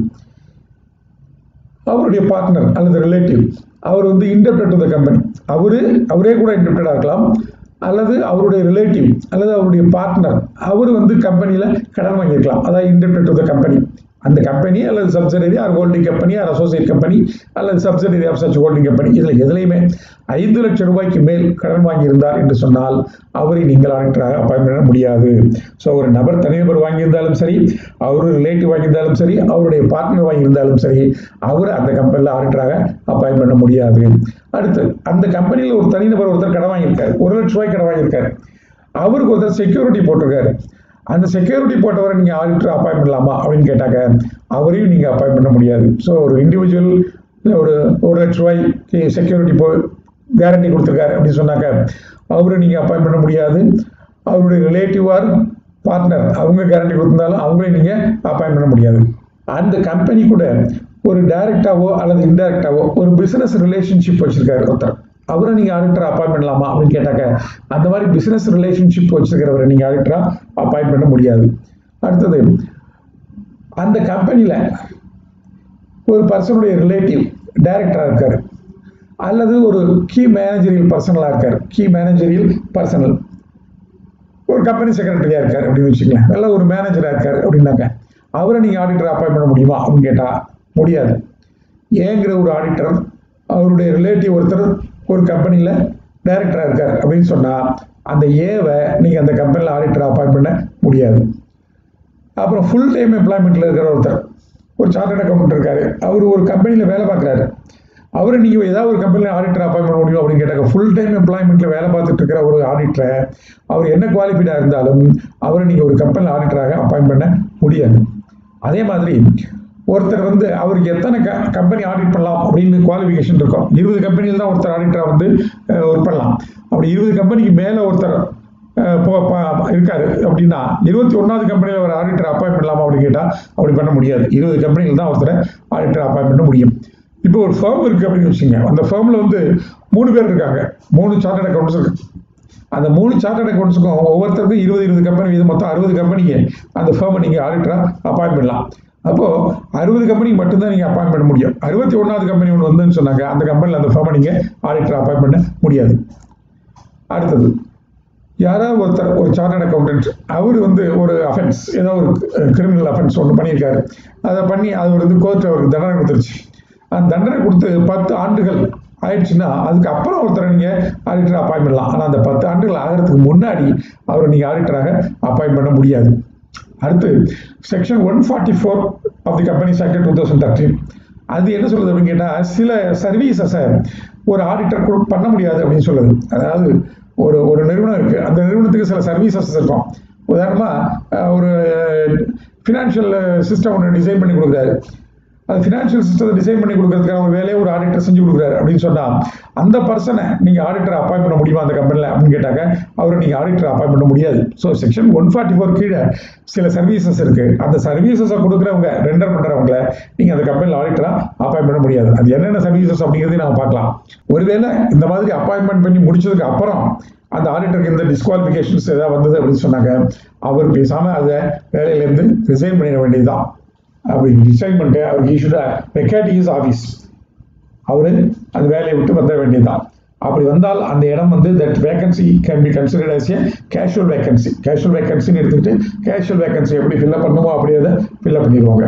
[SPEAKER 3] அவருடைய பார்ட்னர் அல்லது ரிலேட்டிவ் அவர் வந்து இன்டெப்டட் டு த கம்பெனி அவரு அவரே கூட இன்டெப்டடாக இருக்கலாம் அல்லது அவருடைய ரிலேட்டிவ் அல்லது அவருடைய பார்ட்னர் அவர் வந்து கம்பெனியில் கடன் வாங்கியிருக்கலாம் அதாவது இன்டெப்டட் டு த கம்பெனி அந்த கம்பெனி அல்லது subsidiary or holding company or associate company அல்லது subsidiary of such holding company இதில் எதுலையுமே ஐந்து லட்சம் ரூபாய்க்கு மேல் கடன் வாங்கியிருந்தார் என்று சொன்னால் அவரை நீங்கள் ஆடிட்டராக அப்பாயின்ட் பண்ண முடியாது ஸோ ஒரு நபர் தனிநபர் வாங்கியிருந்தாலும் சரி அவர் ரிலேட்டிவ் வாங்கியிருந்தாலும் சரி அவருடைய பார்ட்னர் வாங்கியிருந்தாலும் சரி அவர் அந்த கம்பெனியில் ஆடிட்டராக அப்பாயின்ட் பண்ண முடியாது அடுத்து அந்த கம்பெனியில் ஒரு தனிநபர் ஒருத்தர் கடன் வாங்கியிருக்காரு ஒரு லட்ச ரூபாய் கடன் வாங்கியிருக்காரு அவருக்கு ஒருத்தர் செக்யூரிட்டி போட்டிருக்காரு அந்த செக்யூரிட்டி போட்டவரை நீங்கள் ஆடிட்டர் அப்பாயிண்ட் பண்ணலாமா அப்படின்னு கேட்டாங்க அவரையும் நீங்கள் அப்பாயிண்ட் பண்ண முடியாது ஸோ ஒரு இண்டிவிஜுவல் ஒரு ஒரு லட்ச ரூபாய்க்கு செக்யூரிட்டி போ கேரண்டி கொடுத்துருக்காரு அப்படின்னு சொன்னாக்க அவரை நீங்கள் அப்பாயிண்ட் பண்ண முடியாது அவருடைய ரிலேட்டிவார் பார்ட்னர் அவங்க கேரண்டி கொடுத்திருந்தாலும் அவங்களையும் நீங்கள் அப்பாயிண்ட் பண்ண முடியாது அந்த கம்பெனி கூட ஒரு டைரக்டாவோ அல்லது இன்டைரக்டாவோ ஒரு பிசினஸ் ரிலேஷன்ஷிப் வச்சிருக்காரு ஒருத்தர் அவரை நீங்கள் ஆடிட்டர் அப்பாயிண்ட் பண்ணலாமா அப்படின்னு கேட்டாக்க அந்த மாதிரி பிசினஸ் ரிலேஷன்ஷிப் வச்சிருக்கிறவரை நீங்கள் ஆடிட்டரா அப்பாயிண்ட் பண்ண முடியாது அடுத்தது அந்த கம்பெனியில் ஒரு பர்சனுடைய ரிலேட்டிவ் டைரக்டராக இருக்கார் அல்லது ஒரு கீ மேனேஜரியல் பர்சனலாக இருக்கார் கீ மேனேஜரியல் பர்சனல் ஒரு கம்பெனி செக்ரட்டரியாக இருக்கார் அப்படின்னு வச்சுக்கலாம் அல்ல ஒரு மேனேஜராக இருக்கார் அப்படின்னாக்க அவரை நீங்கள் ஆடிட்டர் அப்பாயிண்ட் பண்ண முடியுமா அப்படின்னு கேட்டால் முடியாது ஏங்கிற ஒரு ஆடிட்டர் அவருடைய ரிலேட்டிவ் ஒருத்தர் ஒரு கம்பெனியில் டைரக்டராக இருக்கார் அப்படின்னு சொன்னால் அந்த ஏவை நீங்கள் அந்த கம்பெனியில் ஆடிட்டர் அப்பாயிண்ட் பண்ண முடியாது அப்புறம் ஃபுல் டைம் எம்ப்ளாய்மெண்ட்டில் இருக்கிற ஒருத்தர் ஒரு சார்ட்டர்ட் அக்கௌண்ட் இருக்காரு அவர் ஒரு கம்பெனியில் வேலை பார்க்குறாரு அவரை நீங்கள் ஏதாவது ஒரு கம்பெனியில் ஆடிட்டர் அப்பாயிண்ட் பண்ண முடியும் அப்படின்னு கேட்டாங்க ஃபுல் டைம் எம்ப்ளாய்மெண்ட்டில் வேலை பார்த்துட்டு இருக்கிற ஒரு ஆடிட்டரை அவர் என்ன குவாலிஃபைடாக இருந்தாலும் அவரை நீங்கள் ஒரு கம்பெனியில் ஆடிட்டராக அப்பாயிண்ட் பண்ண முடியாது அதே மாதிரி ஒருத்தர் வந்து அவருக்கு எத்தனை கம்பெனி ஆடிட் பண்ணலாம் அப்படின்னு குவாலிஃபிகேஷன் இருக்கும் இருபது கம்பெனியில் தான் ஒருத்தர் ஆடிட்டராக வந்து ஒர்க் பண்ணலாம் அப்படி இருபது கம்பெனிக்கு மேலே ஒருத்தர் அஹ், போ- ப- இருக்காரு அப்படின்னா இருபத்தி ஒன்றாவது கம்பெனியில் ஒரு ஆடிட்டர் அப்பாயின் பண்ணலாமா அப்படின்னு கேட்டால் அப்படி பண்ண முடியாது இருபது கம்பெனியில் தான் ஒருத்தரை ஆடிட்டர் அப்பாயின் பண்ண முடியும் இப்போ ஒரு ஃபேம் இருக்குது அப்படின்னு வச்சுங்க அந்த ஃபேமில் வந்து மூணு பேர் இருக்காங்க மூணு சார்ட்டர்ட் அக்கௌண்ட்ஸ் இருக்கு அந்த மூணு சார்ட்டர்ட் அக்கௌண்ட்ஸுக்கும் ஒவ்வொருத்தருக்கும் இருபது இருபது கம்பெனி இது மொத்தம் அறுபது கம்பெனிக்கு அந்த ஃபேமை நீங்கள் ஆடிட்டராக அப்பாயின் பண்ணலாம் அப்போது அறுபது கம்பெனிக்கு மட்டும்தான் நீங்கள் அப்பாயின் பண்ண முடியும் அறுபத்தி ஒன்றாவது கம்பெனி ஒன்று வந்துன்னு சொன்னாங்க அந்த கம்பெனியில் அந்த ஃபேமை நீங்கள் ஆடிட்டர் அப்பாயின் பண்ண முடியாது அடுத்தது யாராவது ஒருத்தர் ஒரு சார்ட்டர்ட் அக்கௌண்டன்ட் அவர் வந்து ஒரு அஃபென்ஸ் ஏதோ ஒரு கிரிமினல் அஃபென்ஸ் ஒன்று பண்ணியிருக்காரு அதை பண்ணி அது வந்து கோர்ட் அவருக்கு தண்டனை கொடுத்துருச்சு அந்த தண்டனை கொடுத்து பத்து ஆண்டுகள் ஆயிடுச்சுன்னா அதுக்கு அப்புறம் ஒருத்தரை நீங்கள் ஆடிட்டர் அப்பாயின் பண்ணலாம் ஆனால் அந்த பத்து ஆண்டுகள் ஆகிறதுக்கு முன்னாடி அவரை நீங்கள் ஆடிட்டராக அப்பாயின் பண்ண முடியாது அடுத்து section one forty four of the company act two thousand thirteen அது என்ன சொல்லுது அப்படின்னு கேட்டால் சில சர்வீசஸை ஒரு ஆடிட்டர் பண்ண முடியாது அப்படின்னு சொல்லுது அதாவது ஒரு ஒரு நிறுவனம் இருக்குது அந்த நிறுவனத்துக்கு சில சர்வீசஸ் இருக்கும் உதாரணமாக ஒரு ஃபினான்ஷியல் சிஸ்டம் ஒன்று டிசைன் பண்ணி கொடுக்குறாரு அது ஃபினான்ஷியல் சிஸ்டத்தை டிசைன் பண்ணி கொடுக்கறதுக்கான ஒரு வேலையை ஒரு ஆடிட்டர் செஞ்சு கொடுக்குறாரு அப்படின்னு சொன்னால் அந்த பர்சனை நீங்கள் ஆடிட்டர் அப்பாயின் பண்ண முடியுமா அந்த கம்பெனியில் அப்படின்னு கேட்டாக்க அவரை நீங்கள் ஆடிட்டர் அப்பாயின் பண்ண முடியாது so section one forty four கீழே சில சர்வீசஸ் இருக்குது அந்த சர்வீசஸை கொடுக்குறவங்க ரெண்டர் பண்ணுறவங்கள நீங்கள் அந்த கம்பெனியில் ஆடிட்டராக அப்பாயின் பண்ண முடியாது அது என்னென்ன சர்வீசஸ் அப்படிங்கிறதையும் நம்ம பார்க்கலாம் ஒருவேளை இந்த மாதிரி அப்பாயின்மெண்ட் பண்ணி முடிச்சதுக்கு அப்புறம் அந்த ஆடிட்டருக்கு இந்த டிஸ்குவாலிஃபிகேஷன்ஸ் ஏதாவது வந்தது அப்படின்னு சொன்னாங்க அவர் பேசாமல் அதை வேலையிலேருந்து ரிசைன் பண்ணிட வேண்டியதுதான் அப்படி ரிசைன் பண்ணிட்டு அவர் ஈஷுட வெக்கேட் இஸ் ஆஃபீஸ் அவர் அந்த வேலையை விட்டு வந்துட வேண்டியதுதான் அப்படி வந்தால் அந்த இடம் வந்து that vacancy can be considered as a casual vacancy casual வேகன்சின்னு எடுத்துக்கிட்டு கேஷுவல் வேகன்சி எப்படி ஃபில்அப் பண்ணுமோ அப்படியே அதை ஃபில்அப் பண்ணிடுவாங்க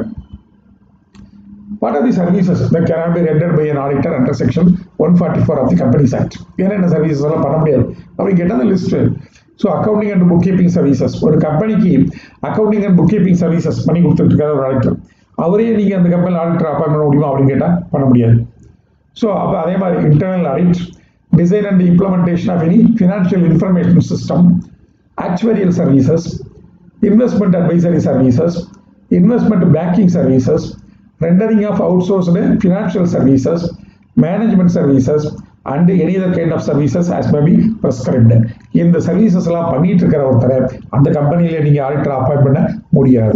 [SPEAKER 3] What are the services that cannot be rendered by an auditor under section 144 of the Companies Act? என்னென்ன services எல்லாம் பண்ண முடியாது அப்படின்னு கேட்டால் அந்த list so accounting and bookkeeping services ஒரு கம்பெனிக்கு accounting and bookkeeping services பண்ணி கொடுத்துட்டு இருக்காரு ஒரு ஆடிட்டர் அவரே நீங்கள் அந்த கம்பெனியில் ஆடிட்டர் அப்பாயின் பண்ண முடியுமா அப்படின்னு கேட்டால் பண்ண முடியாது ஸோ அப்போ அதே மாதிரி internal audit design and implementation of any financial information system actuarial services investment advisory services investment banking services rendering of outsourced financial services management services and any other kind of services as may be prescribed இந்த services எல்லாம் பண்ணிட்டு இருக்கிற ஒருத்தரை அந்த கம்பெனியில நீங்க auditor appoint பண்ண முடியாது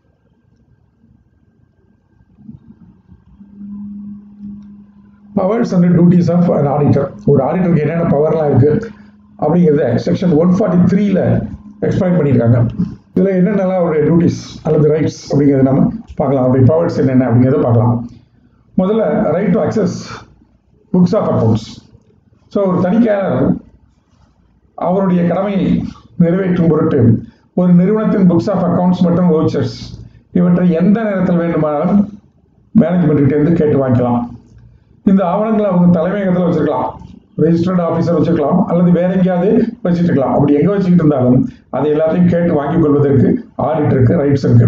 [SPEAKER 3] powers and duties of an auditor ஒரு ஆடிட்டருக்கு என்னென்ன பவர்லாம் இருக்கு அப்படிங்கிறத செக்ஷன் ஒன் ஃபார்ட்டி த்ரீல எக்ஸ்பிளைன் பண்ணியிருக்காங்க இதில் என்னென்னலாம் அவருடைய டியூட்டிஸ் அல்லது ரைட்ஸ் அப்படிங்கிறத நம்ம பார்க்கலாம் அவருடைய பவர்ஸ் என்னென்ன அப்படிங்கிறத பார்க்கலாம் முதல்ல right to access books of accounts so ஒரு தணிக்கையாளர் அவருடைய கடமையை நிறைவேற்றும் பொருட்டு ஒரு நிறுவனத்தின் புக்ஸ் ஆஃப் அக்கவுண்ட்ஸ் மற்றும் வவுச்சர்ஸ் இவற்றை எந்த நேரத்தில் வேண்டுமானாலும் மேனேஜ்மெண்ட் இருந்து கேட்டு வாங்கிக்கலாம் இந்த ஆவணங்களை அவங்க தலைமையகத்தில் வச்சிருக்கலாம் ரெஜிஸ்டர்ட் ஆஃபீஸர் வச்சிருக்கலாம் அல்லது வேற எங்கேயாவது வச்சுட்டு இருக்கலாம் அப்படி எங்கே வச்சுக்கிட்டு இருந்தாலும் அதை எல்லாத்தையும் கேட்டு வாங்கிக் கொள்வதற்கு ஆடிட்டருக்கு ரைட்ஸ் இருக்கு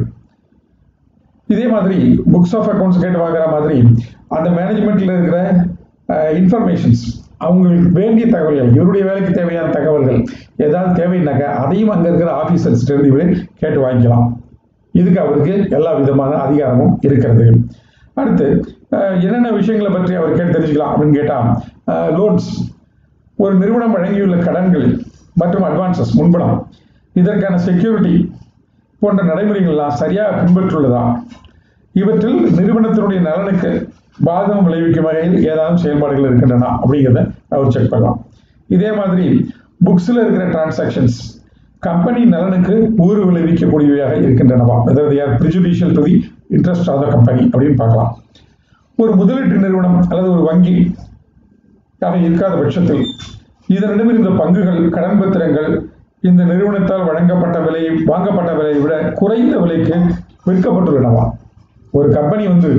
[SPEAKER 3] இதே மாதிரி புக்ஸ் ஆஃப் அக்கௌண்ட்ஸ் கேட்டு வாங்குற மாதிரி அந்த மேனேஜ்மெண்ட்ல இருக்கிற இன்ஃபர்மேஷன்ஸ் அவங்களுக்கு வேண்டிய தகவல்கள் இவருடைய வேலைக்கு தேவையான தகவல்கள் ஏதாவது தேவைன்னாக்கா அதையும் அங்கே இருக்கிற ஆஃபீஸர்ஸ்ட்டு இருந்து இவர் கேட்டு வாங்கிக்கலாம் இதுக்கு அவருக்கு எல்லா விதமான அதிகாரமும் இருக்கிறது அடுத்து அஹ், என்னென்ன விஷயங்களை பற்றி அவர் கேட்டு தெரிஞ்சுக்கலாம் அப்படின்னு கேட்டால் லோன்ஸ் ஒரு நிறுவனம் வழங்கியுள்ள கடன்கள் மற்றும் அட்வான்சஸ் முன்பணம் இதற்கான செக்யூரிட்டி போன்ற நடைமுறைகள்லாம் சரியாக பின்பற்றுள்ளதா இவற்றில் நிறுவனத்தினுடைய நலனுக்கு பாதகம் விளைவிக்கும் வகையில் ஏதாவது செயல்பாடுகள் இருக்கின்றன அப்படிங்கிறத அவர் செக் பண்ணலாம் இதே மாதிரி புக்ஸில் இருக்கிற டிரான்சாக்ஷன்ஸ் கம்பெனி நலனுக்கு ஊறு விளைவிக்கக்கூடியவையாக இருக்கின்றனவா அதாவது யார் prejudicial to the interest of the company அப்படின்னு பார்க்கலாம் ஒரு முதலீட்டு நிறுவனம் அல்லது ஒரு வங்கி ஆக இருக்காத பட்சத்தில் இதனிடமிருந்த பங்குகள் கடன் பத்திரங்கள் இந்த நிறுவனத்தால் வழங்கப்பட்ட விலையை வாங்கப்பட்ட விலையை விட குறைந்த விலைக்கு விற்கப்பட்டுள்ளனவா ஒரு கம்பெனி வந்து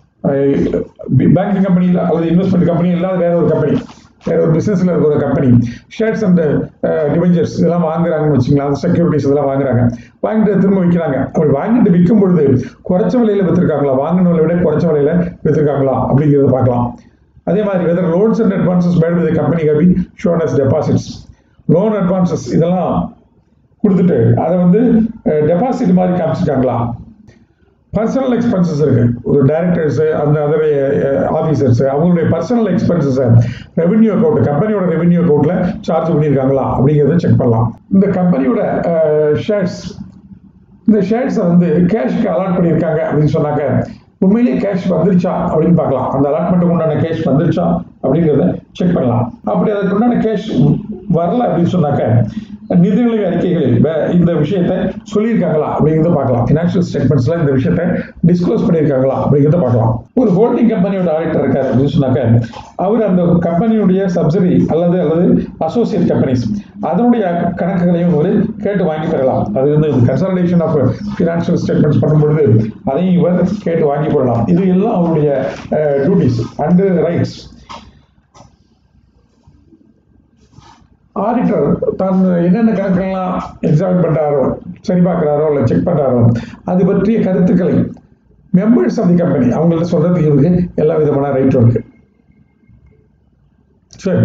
[SPEAKER 3] பேங்கிங் கம்பெனி அல்லது இன்வெஸ்ட்மெண்ட் கம்பெனி இல்லாத வேற ஒரு கம்பெனி வேற ஒரு பிசினஸ்ல இருக்க ஒரு கம்பெனி ஷேர்ஸ் அண்ட் டிபெஞ்சர்ஸ் இதெல்லாம் வாங்குறாங்கன்னு வச்சுங்களேன் அந்த செக்யூரிட்டிஸ் இதெல்லாம் வாங்குறாங்க வாங்கிட்டு திரும்ப விற்கிறாங்க அப்படி வாங்கிட்டு விற்கும் பொழுது குறைச்ச விலையில வித்திருக்காங்களா வாங்கின விலை விட குறைச்ச விலையில வித்திருக்காங்களா அப்படிங்கிறத பார்க்கலாம் அதே மாதிரி whether loans and advances made with company have shown as deposits loan advances இதெல்லாம் கொடுத்துட்டு அதை வந்து டெபாசிட் மாதிரி காமிச்சிருக்காங்களா பர்சனல் எக்ஸ்பென்சஸ் இருக்கு ஒரு டைரக்டர்ஸ் அந்த அதர் ஆஃபீஸர்ஸ் அவங்களுடைய பர்சனல் எக்ஸ்பென்சஸை ரெவென்யூ அக்கௌண்ட் கம்பெனியோட ரெவென்யூ அக்கௌண்ட்ல சார்ஜ் பண்ணியிருக்காங்களா அப்படிங்கிறத செக் பண்ணலாம் இந்த கம்பெனியோட ஷேர்ஸ் இந்த ஷேர்ஸை வந்து கேஷ்க்கு அலாட் பண்ணியிருக்காங்க அப்படின்னு சொன்னாக்க உண்மையிலேயே கேஷ் வந்துருச்சா அப்படின்னு பார்க்கலாம் அந்த அலாட்மெண்ட்டுக்கு உண்டான கேஷ் வந்துருச்சா அப்படிங்கிறத செக் பண்ணலாம் அப்படி அதுக்கு உண்டான கேஷ் வரல அப்படின்னு சொன்னாக்க நிதிநிலை அறிக்கைகளில் வே- இந்த விஷயத்தை சொல்லியிருக்காங்களா அப்படிங்கிறத பார்க்கலாம் ஃபினான்ஷியல் ஸ்டேட்மெண்ட்ஸ்ல இந்த விஷயத்தை டிஸ்க்ளோஸ் பண்ணியிருக்காங்களா அப்படிங்கிறத பார்க்கலாம் ஒரு ஹோல்டிங் கம்பெனியோட ஆடிட்டர் இருக்காரு அப்படின்னு சொன்னாக்க அவர் அந்த கம்பெனியுடைய சப்சிடி அல்லது அல்லது அசோசியேட் கம்பெனிஸ் அதனுடைய கணக்குகளையும் ஒரு கேட்டு வாங்கி பெறலாம் அது வந்து கன்சல்டேஷன் ஆஃப் ஃபினான்ஷியல் ஸ்டேட்மெண்ட்ஸ் பண்ணும்பொழுது அதையும் இவர் கேட்டு வாங்கி கொள்ளலாம் இது எல்லாம் அவருடைய டியூட்டிஸ் அண்ட் ரைட்ஸ் ஆடிட்டர் தான் என்னென்ன கணக்கெல்லாம் எக்ஸாமின் பண்றாரோ சரி பார்க்குறாரோ இல்லை செக் பண்றாரோ அது பற்றிய கருத்துக்களை மெம்பர்ஸ் ஆஃப் தி கம்பெனி அவங்கள்ட்ட சொல்றதுக்கு இவருக்கு எல்லா விதமான ரைட்டும் இருக்கு சரி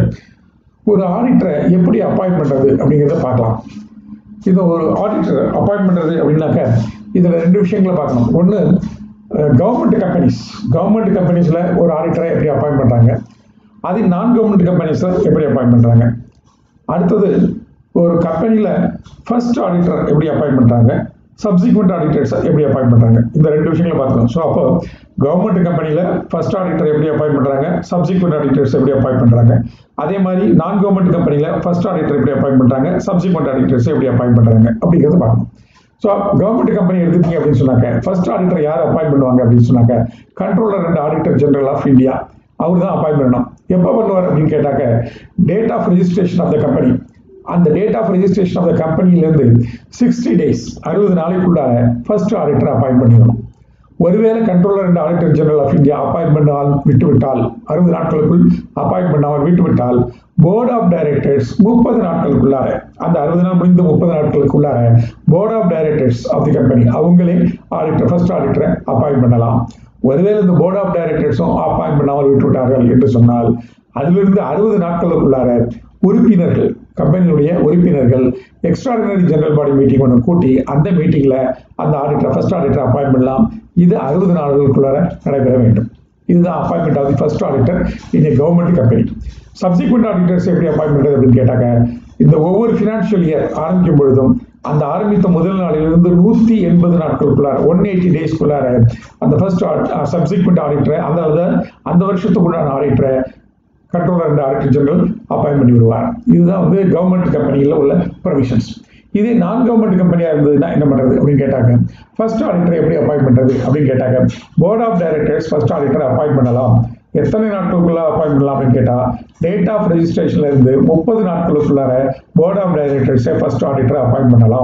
[SPEAKER 3] ஒரு ஆடிட்டரை எப்படி அப்பாயிண்ட் பண்றது அப்படிங்கிறத பார்க்கலாம் இது ஒரு ஆடிட்டர் அப்பாயிண்ட் பண்றது அப்படின்னாக்க இதுல ரெண்டு விஷயங்களை பார்க்கணும் ஒன்று கவர்மெண்ட் கம்பெனிஸ் கவர்மெண்ட் கம்பெனிஸ்ல ஒரு ஆடிட்டரை எப்படி அப்பாயிண்ட் பண்றாங்க அது நான் கவர்மெண்ட் கம்பெனிஸ்ல எப்படி அப்பாயிண்ட் பண்றாங்க அடுத்தது ஒரு கம்பெனியில் ஃபர்ஸ்ட் ஆடிட்டர் எப்படி அப்பாயிண்ட் பண்ணுறாங்க சப்சிக்வெண்ட் ஆடிட்டர்ஸ் எப்படி அப்பாயிண்ட் பண்ணுறாங்க இந்த ரெண்டு விஷயங்களை பார்க்கணும் ஸோ அப்போ கவர்மெண்ட் கம்பெனியில் ஃபர்ஸ்ட் ஆடிட்டர் எப்படி அப்பாயிண்ட் பண்ணுறாங்க சப்சிக்வெண்ட் ஆடிட்டர்ஸ் எப்படி அப்பாயிண்ட் பண்ணுறாங்க அதே மாதிரி நான் கவர்மெண்ட் கம்பெனியில் ஃபர்ஸ்ட் ஆடிட்டர் எப்படி அப்பாயிண்ட் பண்ணுறாங்க சப்சிக்வெண்ட் ஆடிட்டர்ஸ் எப்படி அப்பாயிண்ட் பண்ணுறாங்க அப்படிங்கிறத பார்க்கணும் ஸோ கவர்மெண்ட் கம்பெனி எடுத்துட்டீங்க அப்படின்னு சொன்னாக்க ஃபர்ஸ்ட் ஆடிட்டர் யார் அப்பாயிண்ட் பண்ணுவாங்க அப்படின்னு சொன்னாக்க controller and auditor general of India அவர் தான் அப்பாயிண்ட் பண்ணணும் எப்போ பண்ணுவார் அப்படின்னு கேட்டாக்க date of registration of the company அந்த date of registration of the கம்பெனிலேருந்து சிக்ஸ்டி டேஸ் அறுபது நாளைக்குள்ளார ஃபர்ஸ்ட் ஆடிட்டர் அப்பாயிண்ட் பண்ணிடணும் ஒருவேளை controller and auditor general of India appoint பண்ணால் விட்டுவிட்டால் அறுபது நாட்களுக்குள் அப்பாயிண்ட் பண்ணாமல் விட்டுவிட்டால் போர்ட் ஆஃப் டைரக்டர்ஸ் முப்பது நாட்களுக்குள்ளார அந்த அறுபது நாள் முடிந்து முப்பது நாட்களுக்குள்ளார board of directors of the company அவங்களே ஆடிட்டர் ஃபர்ஸ்ட் ஆடிட்டரை அப்பாயிண்ட் பண்ணலாம் ஒருவேளை இந்த போர்ட் ஆஃப் டைரக்டர்ஸும் அப்பாயிண்ட் பண்ணாமல் விட்டுவிட்டார்கள் என்று சொன்னால் அதிலிருந்து அறுபது நாட்களுக்குள்ளார உறுப்பினர்கள் கம்பெனியுடைய உறுப்பினர்கள் எக்ஸ்ட்ராடினரி ஜெனரல் பாடி மீட்டிங் ஒன்று கூட்டி அந்த மீட்டிங்ல அந்த ஆடிட்டர் ஃபர்ஸ்ட் ஆடிட்டர் அப்பாயிண்ட் பண்ணலாம் இது அறுபது நாட்களுக்குள்ளார நடைபெற வேண்டும் இதுதான் appointment of the first auditor in a government company subsequent auditors எப்படி அப்பாயின்ட் பண்ணுறது அப்படின்னு கேட்டாங்க இந்த ஒவ்வொரு ஃபினான்ஷியல் இயர் ஆரம்பிக்கும் பொழுதும் அந்த ஆரம்பித்த முதல் நாளிலிருந்து நூற்றி எண்பது நாட்களுக்குள்ளார ஒன் எயிட்டி டேஸ்க்குள்ளார அந்த ஃபர்ஸ்ட் சப்சிக்வெண்ட் ஆடிட்டரை அந்த அல்லது அந்த வருஷத்துக்குள்ளான ஆடிட்டரை controller and auditor general appoint பண்ணி விடுவார் இதுதான் வந்து கவர்மெண்ட் கம்பெனியில் உள்ள ப்ரொவிஷன்ஸ் இதே நான் கவர்மெண்ட் கம்பெனியாக இருந்ததுன்னா என்ன பண்ணுறது அப்படின்னு கேட்டாங்க ஃபர்ஸ்ட் ஆடிட்டர் எப்படி அப்பாயிண்ட் பண்ணுறது அப்படின்னு கேட்டாங்க board of directors first auditor appoint பண்ணலாம் எத்தனை நாட்களுக்குள்ள அப்பாயிண்ட் பண்ணலாம் அப்படின்னு கேட்டால் டேட் ஆஃப் ரெஜிஸ்ட்ரேஷன்ல இருந்து முப்பது நாட்களுக்குள்ளார போர்ட் ஆஃப் டைரக்டர்ஸை ஃபர்ஸ்ட் ஆடிட்டர் அப்பாயிண்ட் பண்ணலாம்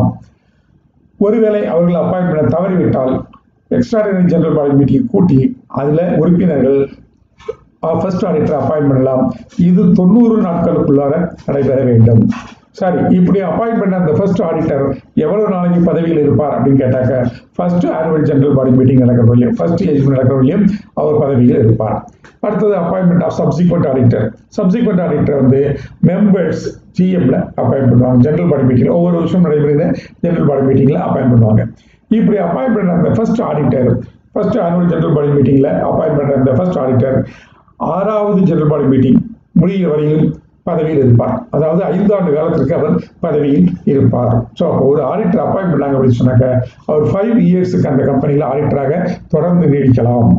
[SPEAKER 3] ஒருவேளை அவர்கள் அப்பாயிண்ட் பண்ண தவறிவிட்டால் எக்ஸ்ட்ராடினரி ஜெனரல் பாடி மீட்டிங் கூட்டி அதில் உறுப்பினர்கள் ஃபர்ஸ்ட் ஆடிட்டர் அப்பாயிண்ட் பண்ணலாம் இது தொண்ணூறு நாட்களுக்குள்ளார நடைபெற வேண்டும் சரி இப்படி அப்பாயிண்ட் பண்ண அந்த ஃபர்ஸ்ட் ஆடிட்டர் எவ்வளவு நாளைக்கு பதவியில் இருப்பார் அப்படின்னு கேட்டாக்க first annual general body meeting நடக்கிற வரையும் ஃபர்ஸ்ட் ஏஜ் நடக்கிற வரையும் அவர் பதவியில் இருப்பார் அடுத்தது appointment of subsequent auditor subsequent auditor வந்து மெம்பர்ஸ் ஜிஎம்ல அப்பாயிண்ட் பண்ணுவாங்க ஜெனரல் பாடி மீட்டிங் ஒவ்வொரு வருஷம் நடைபெறுகிற ஜெனரல் பாடி மீட்டிங்ல அப்பாயிண்ட் பண்ணுவாங்க இப்படி அப்பாயிண்ட் பண்ண அந்த first auditor first annual general body மீட்டிங்ல அப்பாயிண்ட் பண்ண அந்த ஃபர்ஸ்ட் ஆடிட்டர் ஆறாவது ஜெனரல் பாடி மீட்டிங் முடிகிற வரையிலும் பதவியில் இருப்பார் அதாவது ஐந்து ஆண்டு காலத்திற்கு அவர் பதவியில் இருப்பார் ஸோ அப்போ ஒரு ஆடிட்டர் அப்பாயிண்ட் பண்ணாங்க அப்படின்னு சொன்னாக்க அவர் ஃபைவ் இயர்ஸுக்கு அந்த கம்பெனியில் ஆடிட்டராக தொடர்ந்து நீடிக்கலாம்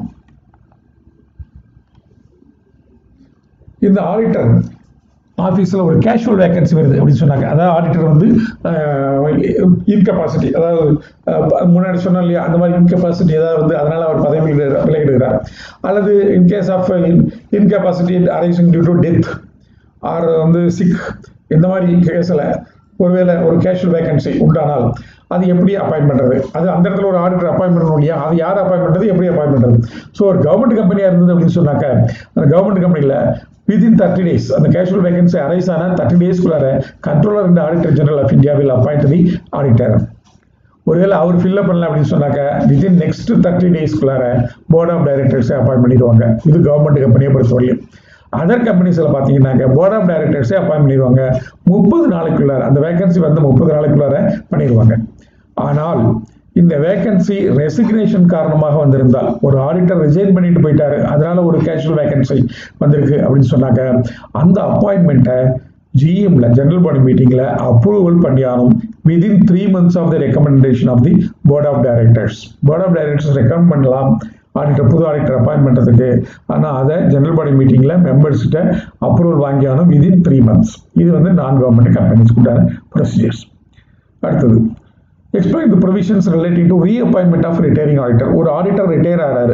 [SPEAKER 3] இந்த ஆடிட்டர் ஆஃபீஸில் ஒரு கேஷுவல் வேகன்சி வருது அப்படின்னு சொன்னாங்க அதாவது ஆடிட்டர் வந்து இன்கெப்பாசிட்டி அதாவது அஹ், முன்னாடி சொன்னோம் இல்லையா அந்த மாதிரி இன்கெப்பாசிட்டி ஏதாவது வந்து அதனால அவர் பதவியில் விலகிடுகிறார் அல்லது in case of incapacity arising due to death or வந்து சிக் இந்த மாதிரி கேஸில் ஒருவேளை ஒரு கேஷுவல் வேகன்சி உண்டானால் அது எப்படி அப்பாயிண்ட் பண்ணுறது அது அந்த இடத்துல ஒரு ஆடிட்டர் அப்பாயிண்ட் பண்ணணும் இல்லையா அது யார் அப்பாயிண்ட் பண்ணுறது எப்படி அப்பாயிண்ட் பண்ணுறது ஸோ ஒரு கவர்மெண்ட் கம்பெனியாக இருந்தது அப்படின்னு சொன்னாக்க அந்த கவர்மெண்ட் கம்பெனியில் வித்தின் தேர்ட்டி டேஸ் அந்த கேஷுவல் வேகன்சி அரைஸ் ஆன தேர்ட்டி டேஸ்க்குள்ளார controller and auditor general of India will appoint the auditor ஒருவேளை அவர் ஃபில்அப் பண்ணல அப்படின்னு சொன்னாக்க வித்தின் நெக்ஸ்ட் தேர்ட்டி டேஸ்க்குள்ளார போர்ட் ஆஃப் டைரக்டர்ஸை அப்பாயிண்ட் பண்ணிடுவாங்க இது கவர்மெண்ட் கம்பெனியை பொறுத்தவரையும் அதர் கம்பெனிஸில் பார்த்தீங்கன்னாக்க போர்ட் ஆஃப் டைரக்டர்ஸே அப்பாயிண்ட் பண்ணிடுவாங்க முப்பது நாளைக்குள்ளார அந்த வேகன்சி வந்து முப்பது நாளைக்குள்ளார பண்ணிடுவாங்க ஆனால் இந்த வேகன்சி ரெசிக்னேஷன் காரணமாக வந்திருந்தால் ஒரு ஆடிட்டர் ரிசைன் பண்ணிட்டு போயிட்டாரு அதனால ஒரு கேஷுவல் வேகன்சி வந்திருக்கு அப்படின்னு சொன்னாங்க அந்த அப்பாயின்மெண்ட்டை ஜிஎம்ல ஜெனரல் பாடி மீட்டிங்ல அப்ரூவல் பண்ணியானும் within three months of the recommendation of the board of directors board of directors recommend பண்ணலாம் ஆடிட்டர் புது ஆடிட்டர் அப்பாயின் பண்ணுறதுக்கு ஆனால் அதை ஜெனரல் பாடி மீட்டிங்கில் மெம்பர்ஸ்கிட்ட அப்ரூவல் வாங்கியானும் விதின் த்ரீ மந்த்ஸ் இது வந்து நான் கவர்மெண்ட் கம்பெனிஸ்க்கு உண்டான ப்ரொசீஜர்ஸ் அடுத்தது explain the provisions relative to reappointment of retiring auditor ஒரு ஆடிட்டர் ரிட்டையர் ஆகிறாரு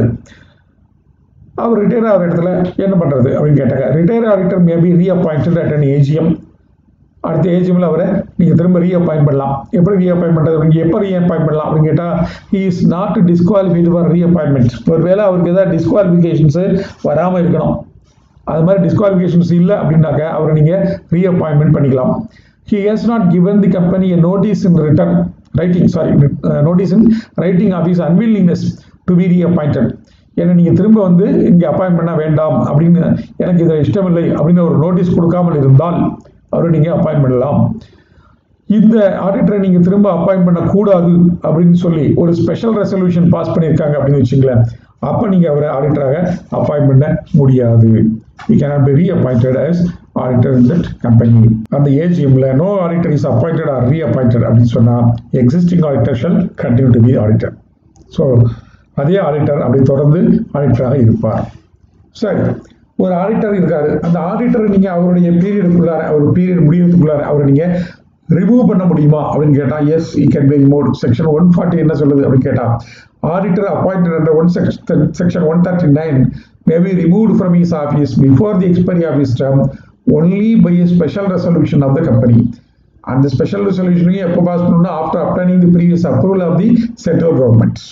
[SPEAKER 3] அவர் ரிட்டையர் ஆகிற இடத்துல என்ன பண்ணுறது அப்படின்னு கேட்டாங்க retire auditor maybe reappointed at an AGM அடுத்த ஏஜிஎம்ல அவரை நீங்கள் திரும்ப ரீஅப்பாயின் பண்ணலாம் எப்படி ரீஅப்பாயின் பண்ணுறது நீங்கள் எப்போ ரீஅப்பாயின் பண்ணலாம் அப்படின்னு கேட்டால் he is not disqualified for reappointment ஒருவேளை அவருக்கு ஏதாவது டிஸ்குவாலிஃபிகேஷன்ஸு வராமல் இருக்கணும் அது மாதிரி டிஸ்குவாலிஃபிகேஷன்ஸ் இல்லை அப்படின்னாக்க அவரை நீங்கள் ரீஅப்பாயின்மெண்ட் பண்ணிக்கலாம் he has not given the company a notice in return writing sorry notice in writing office unwillingness to be reappointed ஏன்னா நீங்கள் திரும்ப வந்து இங்கே அப்பாயின் பண்ண வேண்டாம் அப்படின்னு எனக்கு இதில் இஷ்டமில்லை அப்படின்னு ஒரு நோட்டீஸ் கொடுக்காமல் இருந்தால் அவரை நீங்கள் அப்பாயின் பண்ணலாம் இந்த ஆடிட்டரை நீங்க திரும்ப அப்பாயின்ட் பண்ணக்கூடாது அப்படின்னு சொல்லி ஒரு ஸ்பெஷல் ரெசல்யூஷன் பாஸ் பண்ணியிருக்காங்க அப்படின்னு வச்சுங்களேன் அப்போ நீங்க அவரை ஆடிட்டராக அப்பாயின்ட் பண்ண முடியாது you cannot be reappointed as auditor in that company அந்த ஏஜிஎம்ல no auditor is appointed or reappointed அப்படின்னு சொன்னா existing auditor shall continue to be auditor so அதே ஆடிட்டர் அப்படி தொடர்ந்து ஆடிட்டராக இருப்பார் சரி ஒரு ஆடிட்டர் இருக்காரு அந்த ஆடிட்டர் நீங்க அவருடைய பீரியடுக்குள்ளார அவர் பீரியட் முடியறதுக்குள்ளார அவரை நீங்க ரிமூவ் பண்ண முடியுமா அப்படின்னு கேட்டா yes he can be remove section one forty என்ன சொல்லுது அப்படின்னு கேட்டா auditor appointed under one section one thirty nine may be removed from his office before the expiry of his term only by a special resolution of the company அந்த special ரெசல்யூஷனையும் எப்போ pass பண்ணணும் after obtaining the previous approval of the central governments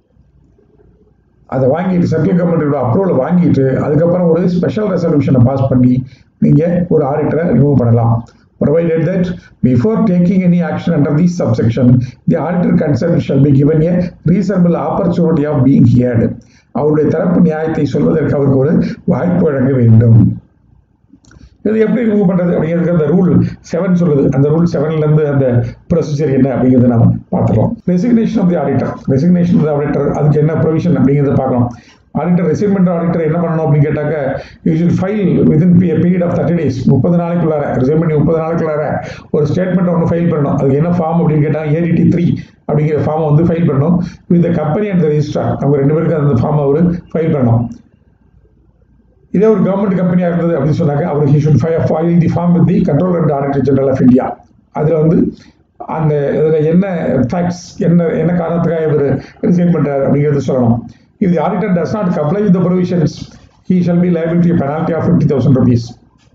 [SPEAKER 3] அதை வாங்கிட்டு central கவர்மெண்டோட அப்ரூவலை வாங்கிட்டு அதுக்கப்புறம் ஒரு ஸ்பெஷல் ரெசல்யூஷனை பாஸ் பண்ணி நீங்கள் ஒரு ஆடிட்டரை ரிமூவ் பண்ணலாம் provided that before taking any action under this subsection, the auditor concerned shall be given a reasonable opportunity of being heard. அவருடைய தரப்பு நியாயத்தை சொல்வதற்கு அவருக்கு ஒரு வாய்ப்பு வழங்க வேண்டும் இது எப்படி ரிமூவ் பண்றது அப்படிங்கிறது அந்த ரூல் செவன் சொல்லுது அந்த ரூல் செவன்ல இருந்து அந்த ப்ரொசீஜர் என்ன அப்படிங்கிறத நாம பார்த்துக்கலாம் resignation of the auditor resignation of the auditor அதுக்கு என்ன ப்ரொவிஷன் அப்படிங்கிறத பார்க்கலாம் ஆடிட்டர் ரிசைன்மெண்ட் ஆடிட்டர் என்ன பண்ணணும் அப்படின்னு கேட்டாக்க you should file within period of thirty days முப்பது நாளைக்குள்ளார ரிசைன் பண்ணி முப்பது நாளைக்குள்ளார ஒரு ஸ்டேட்மெண்ட் ஒன்று ஃபைல் பண்ணணும் அதுக்கு என்ன ஃபார்ம் அப்படின்னு கேட்டால் ஏடிடி த்ரீ அப்படிங்கிற ஃபார்மை வந்து ஃபைல் பண்ணணும் வித் கம்பெனி அண்ட் ரெஜிஸ்டர் அவங்க ரெண்டு பேருக்கு அந்த ஃபார்மை அவர் ஃபைல் பண்ணணும் இதே ஒரு கவர்மெண்ட் கம்பெனியாக இருந்தது அப்படின்னு சொன்னாங்க அவர் he should file file the form with the control and auditor general of India அதில் வந்து அந்த இதில் என்ன ஃபேக்ட்ஸ் என்ன என்ன காரணத்துக்காக இவர் ரிசைன் பண்ணுறாரு அப்படிங்கிறத சொல்லணும் if the auditor does not comply with the provisions, he shall be liable to a penalty of 50,000 rupees.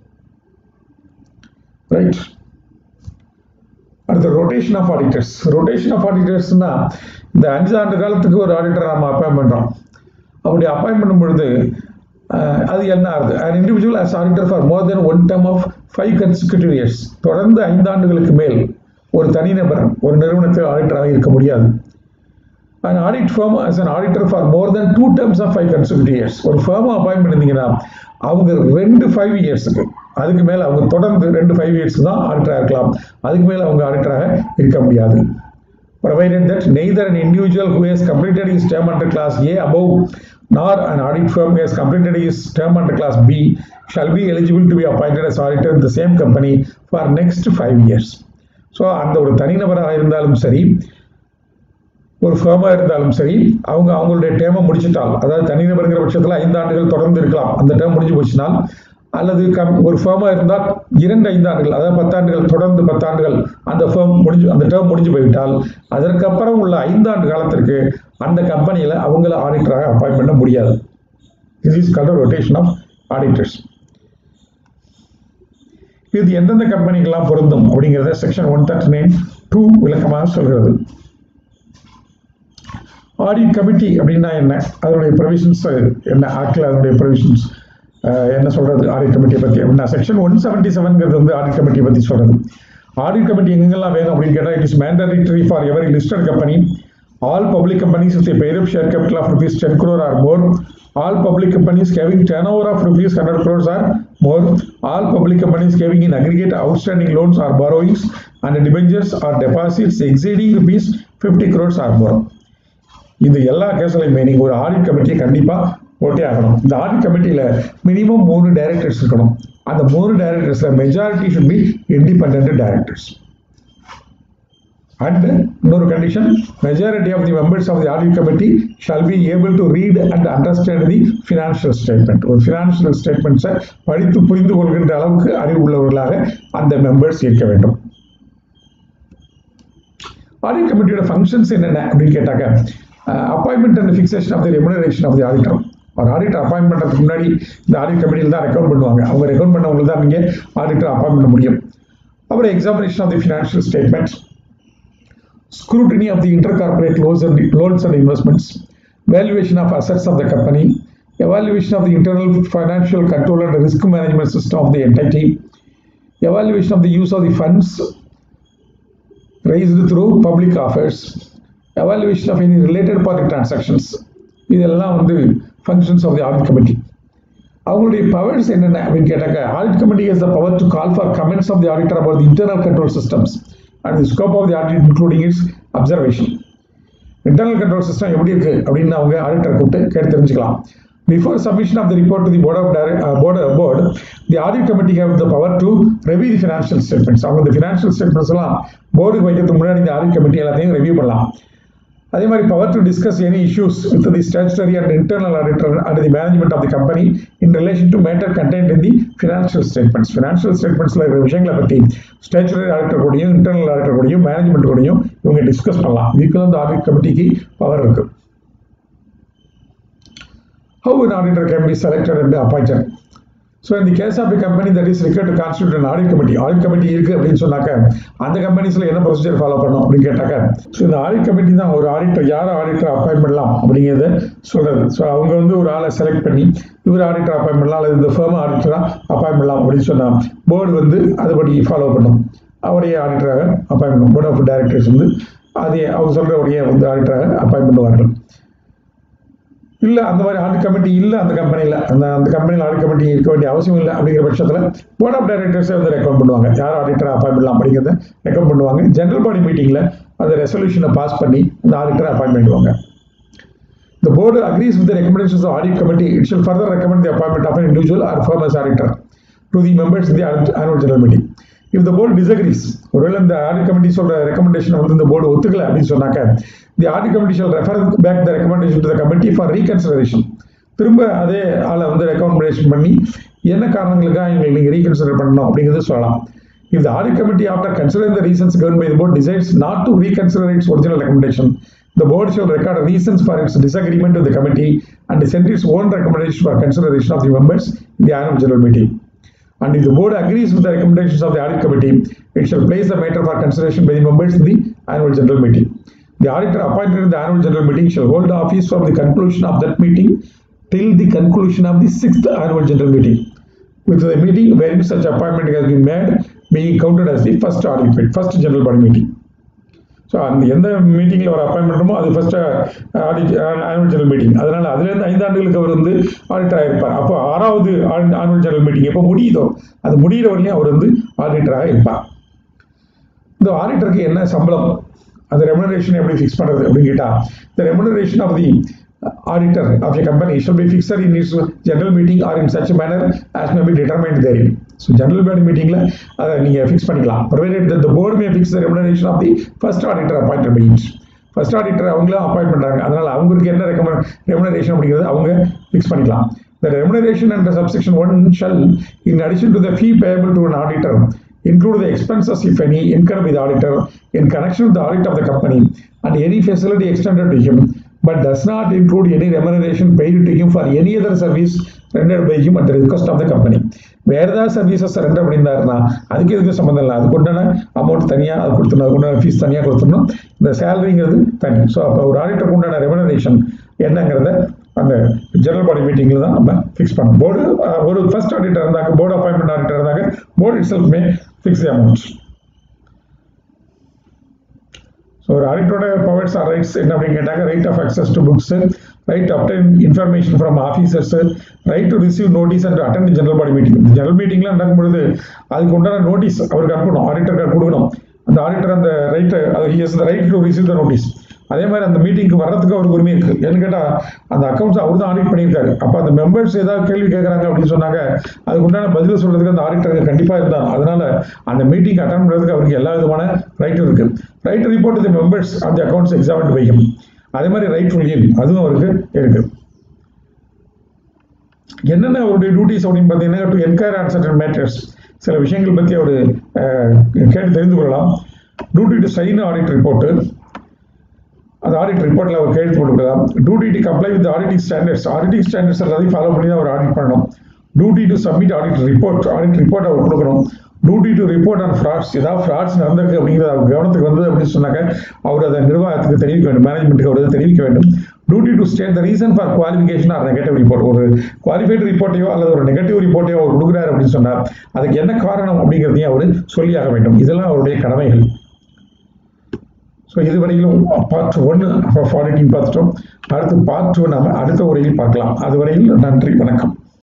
[SPEAKER 3] Right? அடுத்த rotation of auditors rotation of ஆடிட்டர்ஸ்னா இந்த அஞ்சு ஆண்டு காலத்துக்கு ஒரு ஆடிட்டர் நம்ம அப்பாயின் பண்ணுறோம் அப்படி அப்பாயின் பண்ணும் பொழுது அஹ், அது என்ன ஆகுது an individual as auditor for more than one term of five consecutive years தொடர்ந்து ஐந்து ஆண்டுகளுக்கு மேல் ஒரு தனிநபர் ஒரு நிறுவனத்தில் ஆடிட்டராக இருக்க முடியாது an audit firm as an auditor for more than two terms of five consecutive years ஒரு firm அப்பாயின் பண்ணிருந்தீங்கன்னா அவங்க ரெண்டு ஃபைவ் இயர்ஸுக்கு அதுக்கு மேல அவங்க தொடர்ந்து ரெண்டு ஃபைவ் இயர்ஸ் தான் ஆடிட்டராக இருக்கலாம் அதுக்கு மேல அவங்க ஆடிட்டராக இருக்க முடியாது provided that neither an individual who has completed his term under class A above nor an audit firm who has completed his term under class B shall be eligible to be appointed as auditor in the same company for next five years. So அந்த ஒரு தனிநபராக இருந்தாலும் சரி ஒரு ஃபேமாக இருந்தாலும் சரி அவங்க அவங்களுடைய டேமை முடிச்சிட்டால் அதாவது தனிநபருங்கிற பட்சத்தில் ஐந்து ஆண்டுகள் தொடர்ந்து இருக்கலாம் அந்த டேம் முடிஞ்சு போச்சுனால் அல்லது கம் ஒரு ஃபேமாக இருந்தால் இரண்டு ஐந்து ஆண்டுகள் அதாவது பத்தாண்டுகள் தொடர்ந்து பத்தாண்டுகள் அந்த ஃபேம் முடிஞ்சு அந்த டேர்ம் முடிஞ்சு போய்விட்டால் அதற்கப்புறம் உள்ள ஐந்தாண்டு காலத்திற்கு அந்த கம்பெனியில் அவங்கள ஆடிட்டராக அப்பாயின் பண்ண முடியாது this is called rotation of auditors இது எந்தெந்த கம்பெனிக்கெல்லாம் பொருந்தும் அப்படிங்கிறத section one thirty nine two விளக்கமாக சொல்கிறது ஆடிட் கமிட்டி அப்படின்னா என்ன அதனுடைய ப்ரொவிஷன்ஸ் என்ன ஆக்டில் அதனுடைய ப்ரொவிஷன்ஸ் என்ன சொல்றது ஆடிட் கமிட்டியை பற்றி அப்படின்னா செக்ஷன் ஒன் செவன்டி செவன்ங்கிறது வந்து ஆடிட் கமிட்டியை பற்றி சொல்றது ஆடிட் கமிட்டி எங்கெல்லாம் வேணும் அப்படின்னு கேட்டால் it is mandatory for every listed company all public companies with paid up share capital of rupees ten crore or more all public companies having turnover of rupees hundred crores ஆர் More, all public companies having in aggregate outstanding loans or borrowings and debentures or deposits exceeding rupees 50 crores or more. இது எல்லா கேஸ்லையுமே நீங்க ஒரு audit கமிட்டியை கண்டிப்பா போட்டே ஆகணும் இந்த audit கமிட்டியில மினிமம் மூணு டைரக்டர்ஸ் இருக்கணும் அந்த மூணு டைரக்டர்ஸ்ல majority should be independent directors And இன்னொரு condition majority of the members of the audit committee shall be able to read and understand the financial statement ஒரு ஃபினான்ஷியல் ஸ்டேட்மெண்ட்ஸை படித்து புரிந்து கொள்கின்ற அளவுக்கு அறிவு உள்ளவர்களாக அந்த மெம்பர்ஸ் இருக்க வேண்டும் ஆடிட் கமிட்டியோட ஃபங்க்ஷன்ஸ் என்னென்ன அப்படின்னு கேட்டாக்க appointment and fixation of the remuneration of the auditor ஒரு ஆடிட்டர் அப்பாயின்ட் பண்ணுறதுக்கு முன்னாடி இந்த ஆடிட் கமிட்டியில் தான் ரெக்கமெண்ட் பண்ணுவாங்க அவங்க ரெக்கமெண்ட் பண்ணவங்களுக்கு தான் நீங்கள் ஆடிட்டர் அப்பாயின்ட் பண்ண முடியும் அப்புறம் examination of the financial statements scrutiny of the intercorporate loans and loans and investments, valuation of assets of the company, evaluation of the internal financial control and risk management system of the entity, evaluation of the use of the funds raised through public offers, evaluation of any related party transactions. இதெல்லாம் வந்து functions of the audit committee. அவங்களுடைய powers என்னென்ன அப்படின்னு கேட்டாக்க audit committee has the power to call for comments of the auditor about the internal control systems and the scope of the audit including its observation internal control system எப்படி இருக்கு அப்படின்னு அவங்க auditor கூப்பிட்டு கேட்டு தெரிஞ்சுக்கலாம் before submission of the report to the board of board board the audit committee have the power to review the financial statements அவங்க இந்த financial statements எல்லாம் போர்டுக்கு வைக்கிறதுக்கு முன்னாடி இந்த ஆடிட் கமிட்டி எல்லாத்தையும் ரிவ்யூ பண்ணலாம் அதே மாதிரி power to discuss any issues with the statutory and internal auditor and the management of the company in relation to matter content in the financial statements financial ஸ்டேட்மெண்ட்ஸ்ல இருக்கிற விஷயங்களை பற்றி ஸ்டாச்சுட்டரி ஆடிட்டர் கூடயும் internal auditor கூடயும் management கூடயும் இவங்க discuss பண்ணலாம் இதுக்கு வந்து ஆடிட் கமிட்டிக்கு பவர் இருக்கு How an auditor can be selected and appointed? So in the case of a company that is required to constitute an audit committee, audit committee இருக்கு அப்படின்னு சொன்னாக்க அந்த கம்பெனிஸ்ல என்ன ப்ரொசீஜர் ஃபாலோ பண்ணும் அப்படின்னு கேட்டாக்க ஸோ இந்த ஆடிட் கமிட்டி தான் ஒரு ஆடிட்டர் யார் ஆடிட்டர் அப்பாயின் பண்ணலாம் அப்படிங்கிறத சொல்றது ஸோ அவங்க வந்து ஒரு ஆளை செலக்ட் பண்ணி இவர் ஆடிட்டர் அப்பாயின் பண்ணலாம் அல்லது இந்த ஃபேம் ஆடிட்டரா அப்பாயின் பண்ணலாம் அப்படின்னு சொன்னா போர்டு வந்து அதுபடி ஃபாலோ பண்ணும் அவரையே ஆடிட்டராக அப்பாயின் பண்ணும் போர்ட் ஆஃப் டைரக்டர்ஸ் வந்து அதே அவங்க சொல்றபடியே வந்து ஆடிட்டராக அப்பாயின் பண்ணுவார்கள் இல்ல அந்த மாதிரி ஆடிட் கமிட்டி இல்ல அந்த கம்பெனில அந்த அந்த கம்பெனியில் ஆடிட் கமிட்டி இருக்க வேண்டிய அவசியம் இல்லை அப்படிங்கிற பட்சத்தில் போர்ட் ஆஃப் டைரக்டர்ஸே வந்து ரெக்கமெண்ட் பண்ணுவாங்க யார் ஆடிட்டர் அப்பாயின் பண்ணலாம் அப்படிங்கிறத ரெக்கமெண்ட் பண்ணுவாங்க ஜெனரல் பாடி மீட்டிங்ல அந்த ரெசல்யூஷனை பாஸ் பண்ணி அந்த ஆடிட்டரை அப்பாயின் பண்ணிடுவாங்க The board agrees with the recommendations of audit committee. It shall further recommend the appointment of an individual or firm as auditor to the members in the annual general meeting. If the board disagrees, ஒருவேளை இந்த audit committee சொல்ற recommendation வந்து இந்த board ஒத்துக்கல அப்படின்னு சொன்னாக்க the audit committee shall refer back the recommendation to the committee for reconsideration திரும்ப அதே ஆளை வந்து ரெக்கமெண்டேஷன் பண்ணி என்ன காரணங்களுக்காக எங்களுக்கு நீங்கள் ரீகன்சிடர் பண்ணணும் அப்படிங்கிறது சொல்லலாம் If the audit committee, after considering the reasons given by the board, decides not to reconsider its original recommendation, the board shall record reasons for its disagreement with the committee and send its own recommendation for consideration of the members in the annual general meeting. And if the board agrees with the recommendations of the audit committee, it shall place the matter for consideration by the members in the annual general meeting. The auditor appointed in the annual general meeting shall hold the office from the conclusion of that meeting till the conclusion of the sixth annual general meeting. With the meeting wherein such appointment has been made being counted as the first audit meeting, first general body meeting. So அந்த எந்த மீட்டிங்கில் ஒரு அப்பாயின்மெண்ட்டுமோ அது first audit annual general meeting அதனால அதுலேருந்து ஐந்து ஆண்டுகளுக்கு அவர் வந்து ஆடிட்டராக இருப்பார் அப்போ ஆறாவது ஆனுவல் ஜெனரல் மீட்டிங் எப்போ முடியுதோ அது முடிகிற வரையும் அவர் வந்து ஆடிட்டராக இருப்பார் இந்த ஆடிட்டருக்கு என்ன சம்பளம் அந்த ரெமுனரேஷன் எப்படி ஃபிக்ஸ் பண்ணுறது அப்படின்னு கேட்டால் இந்த remuneration of the auditor of a company shall be fixed in its general meeting or in such a manner as may be determined therein. So general body meetingல அதை நீங்க ஃபிக்ஸ் பண்ணிக்கலாம் provided that the board may fix the remuneration of the first auditor appointed by it. First auditor அவங்களும் appoint பண்றாங்க அதனால அவங்களுக்கு என்ன recommend remuneration அப்படிங்கிறது அவங்க ஃபிக்ஸ் பண்ணிக்கலாம் The remuneration under subsection 1 shall, in addition to the fee payable to an auditor, include the expenses, if any, incurred by the auditor in connection with the audit of the company and any facility extended to him, but does not include any remuneration paid to him for any other service rendered by him at the request of the company. வேற ஏதாவது services render பண்ணியிருந்தாருன்னா அதுக்கு எதுக்கும் சம்மந்தம் இல்லை அதுக்கு உண்டான amount தனியாக அது கொடுத்துடணும் அதுக்கு உண்டான ஃபீஸ் தனியாக கொடுத்துடணும் இந்த சேலரிங்கிறது தனி ஸோ அப்போ ஒரு ஆடிட்டருக்கு உண்டான ரெமுனரேஷன் என்னங்கிறத அந்த ஜெனரல் பாடி மீட்டிங்கில் தான் நம்ம ஃபிக்ஸ் பண்ணோம் போர்டு ஒரு ஃபர்ஸ்ட் ஆடிட்டர் இருந்தாங்க போர்டு அப்பாயின்மெண்ட் ஆடிட்டர் இருந்தாங்க board itself may fix the amount so ஒரு ஆடிட்டரோட பவர்ஸ் ஆர் ரைட்ஸ் என்ன அப்படின்னு கேட்டாங்க right of access to books right obtain information from officers right to receive notice and attend general body meeting general மீட்டிங்லாம் நடக்கும்பொழுது அதுக்கு உண்டான notice அவருக்கு அனுப்பணும் ஆடிட்டருக்கு கொடுக்கணும் அந்த ஆடிட்டர் அந்த ரைட்டு அது has the right to receive the notice அதே மாதிரி அந்த மீட்டிங்க்கு வர்றதுக்கு அவருக்கு உரிமை இருக்கு ஏன்னு கேட்டால் அந்த அக்கௌண்ட்ஸ் அவர் தான் ஆடிட் பண்ணியிருக்காரு அப்போ அந்த மெம்பர்ஸ் ஏதாவது கேள்வி கேட்குறாங்க அப்படின்னு சொன்னாங்க அதுக்கு உண்டான பதில் சொல்றதுக்கு அந்த ஆடிட்டருக்கு கண்டிப்பாக இருந்தாங்க அதனால அந்த மீட்டிங் அட்டன் பண்ணுறதுக்கு அவருக்கு எல்லா விதமான ரைட்டும் இருக்கு ரைட் ரிப்போர்ட் தி மெம்பர்ஸ் அந்த அக்கௌண்ட்ஸ் எக்ஸாமின் வைக்கும் அதே மாதிரி ரைட் டு லீவ் அதுவும் அவருக்கு இருக்கு என்னென்ன அவருடைய டியூட்டிஸ் அப்படின்னு பார்த்தீங்கன்னா to enquire on certain matters சில விஷயங்கள் பற்றி அவர் கேட்டு தெரிந்து கொள்ளலாம் duty to sign audit report அந்த ஆடிட் ரிப்போர்ட்டில் அவர் கையெழுத்து போட்டுக்கலாம் duty to comply with auditing standards auditing standards எல்லாத்தையும் ஃபாலோ பண்ணி தான் அவர் ஆடிட் பண்ணணும் duty to submit audit report audit report அவர் கொடுக்கணும் duty to report on frauds ஏதாவது ஃப்ராட்ஸ் நடந்திருக்கு அப்படிங்கிறது அவர் கவனத்துக்கு வந்தது அப்படின்னு சொன்னாக்க அவர் அதை நிர்வாகத்துக்கு தெரிவிக்க வேண்டும் மேனேஜ்மெண்ட்டுக்கு அவர் அதை தெரிவிக்க வேண்டும் duty to state the reason for qualification or negative report ஒரு குவாலிஃபைடு ரிப்போர்ட்டையோ அல்லது ஒரு நெகட்டிவ் ரிப்போர்ட்டையோ அவர் கொடுக்குறாரு அப்படின்னு சொன்னார் அதுக்கு என்ன காரணம் அப்படிங்கிறதையும் அவர் சொல்லியாக வேண்டும் இதெல்லாம் அவருடைய கடமைகள் ஸோ இதுவரையிலும் பார்ட் ஒன்று ஆஃப் ஆடிட்டிங் பார்த்துட்டோம் அடுத்து பார்ட் டூ நம்ம அடுத்த உரையில் பார்க்கலாம் அதுவரையில் நன்றி வணக்கம்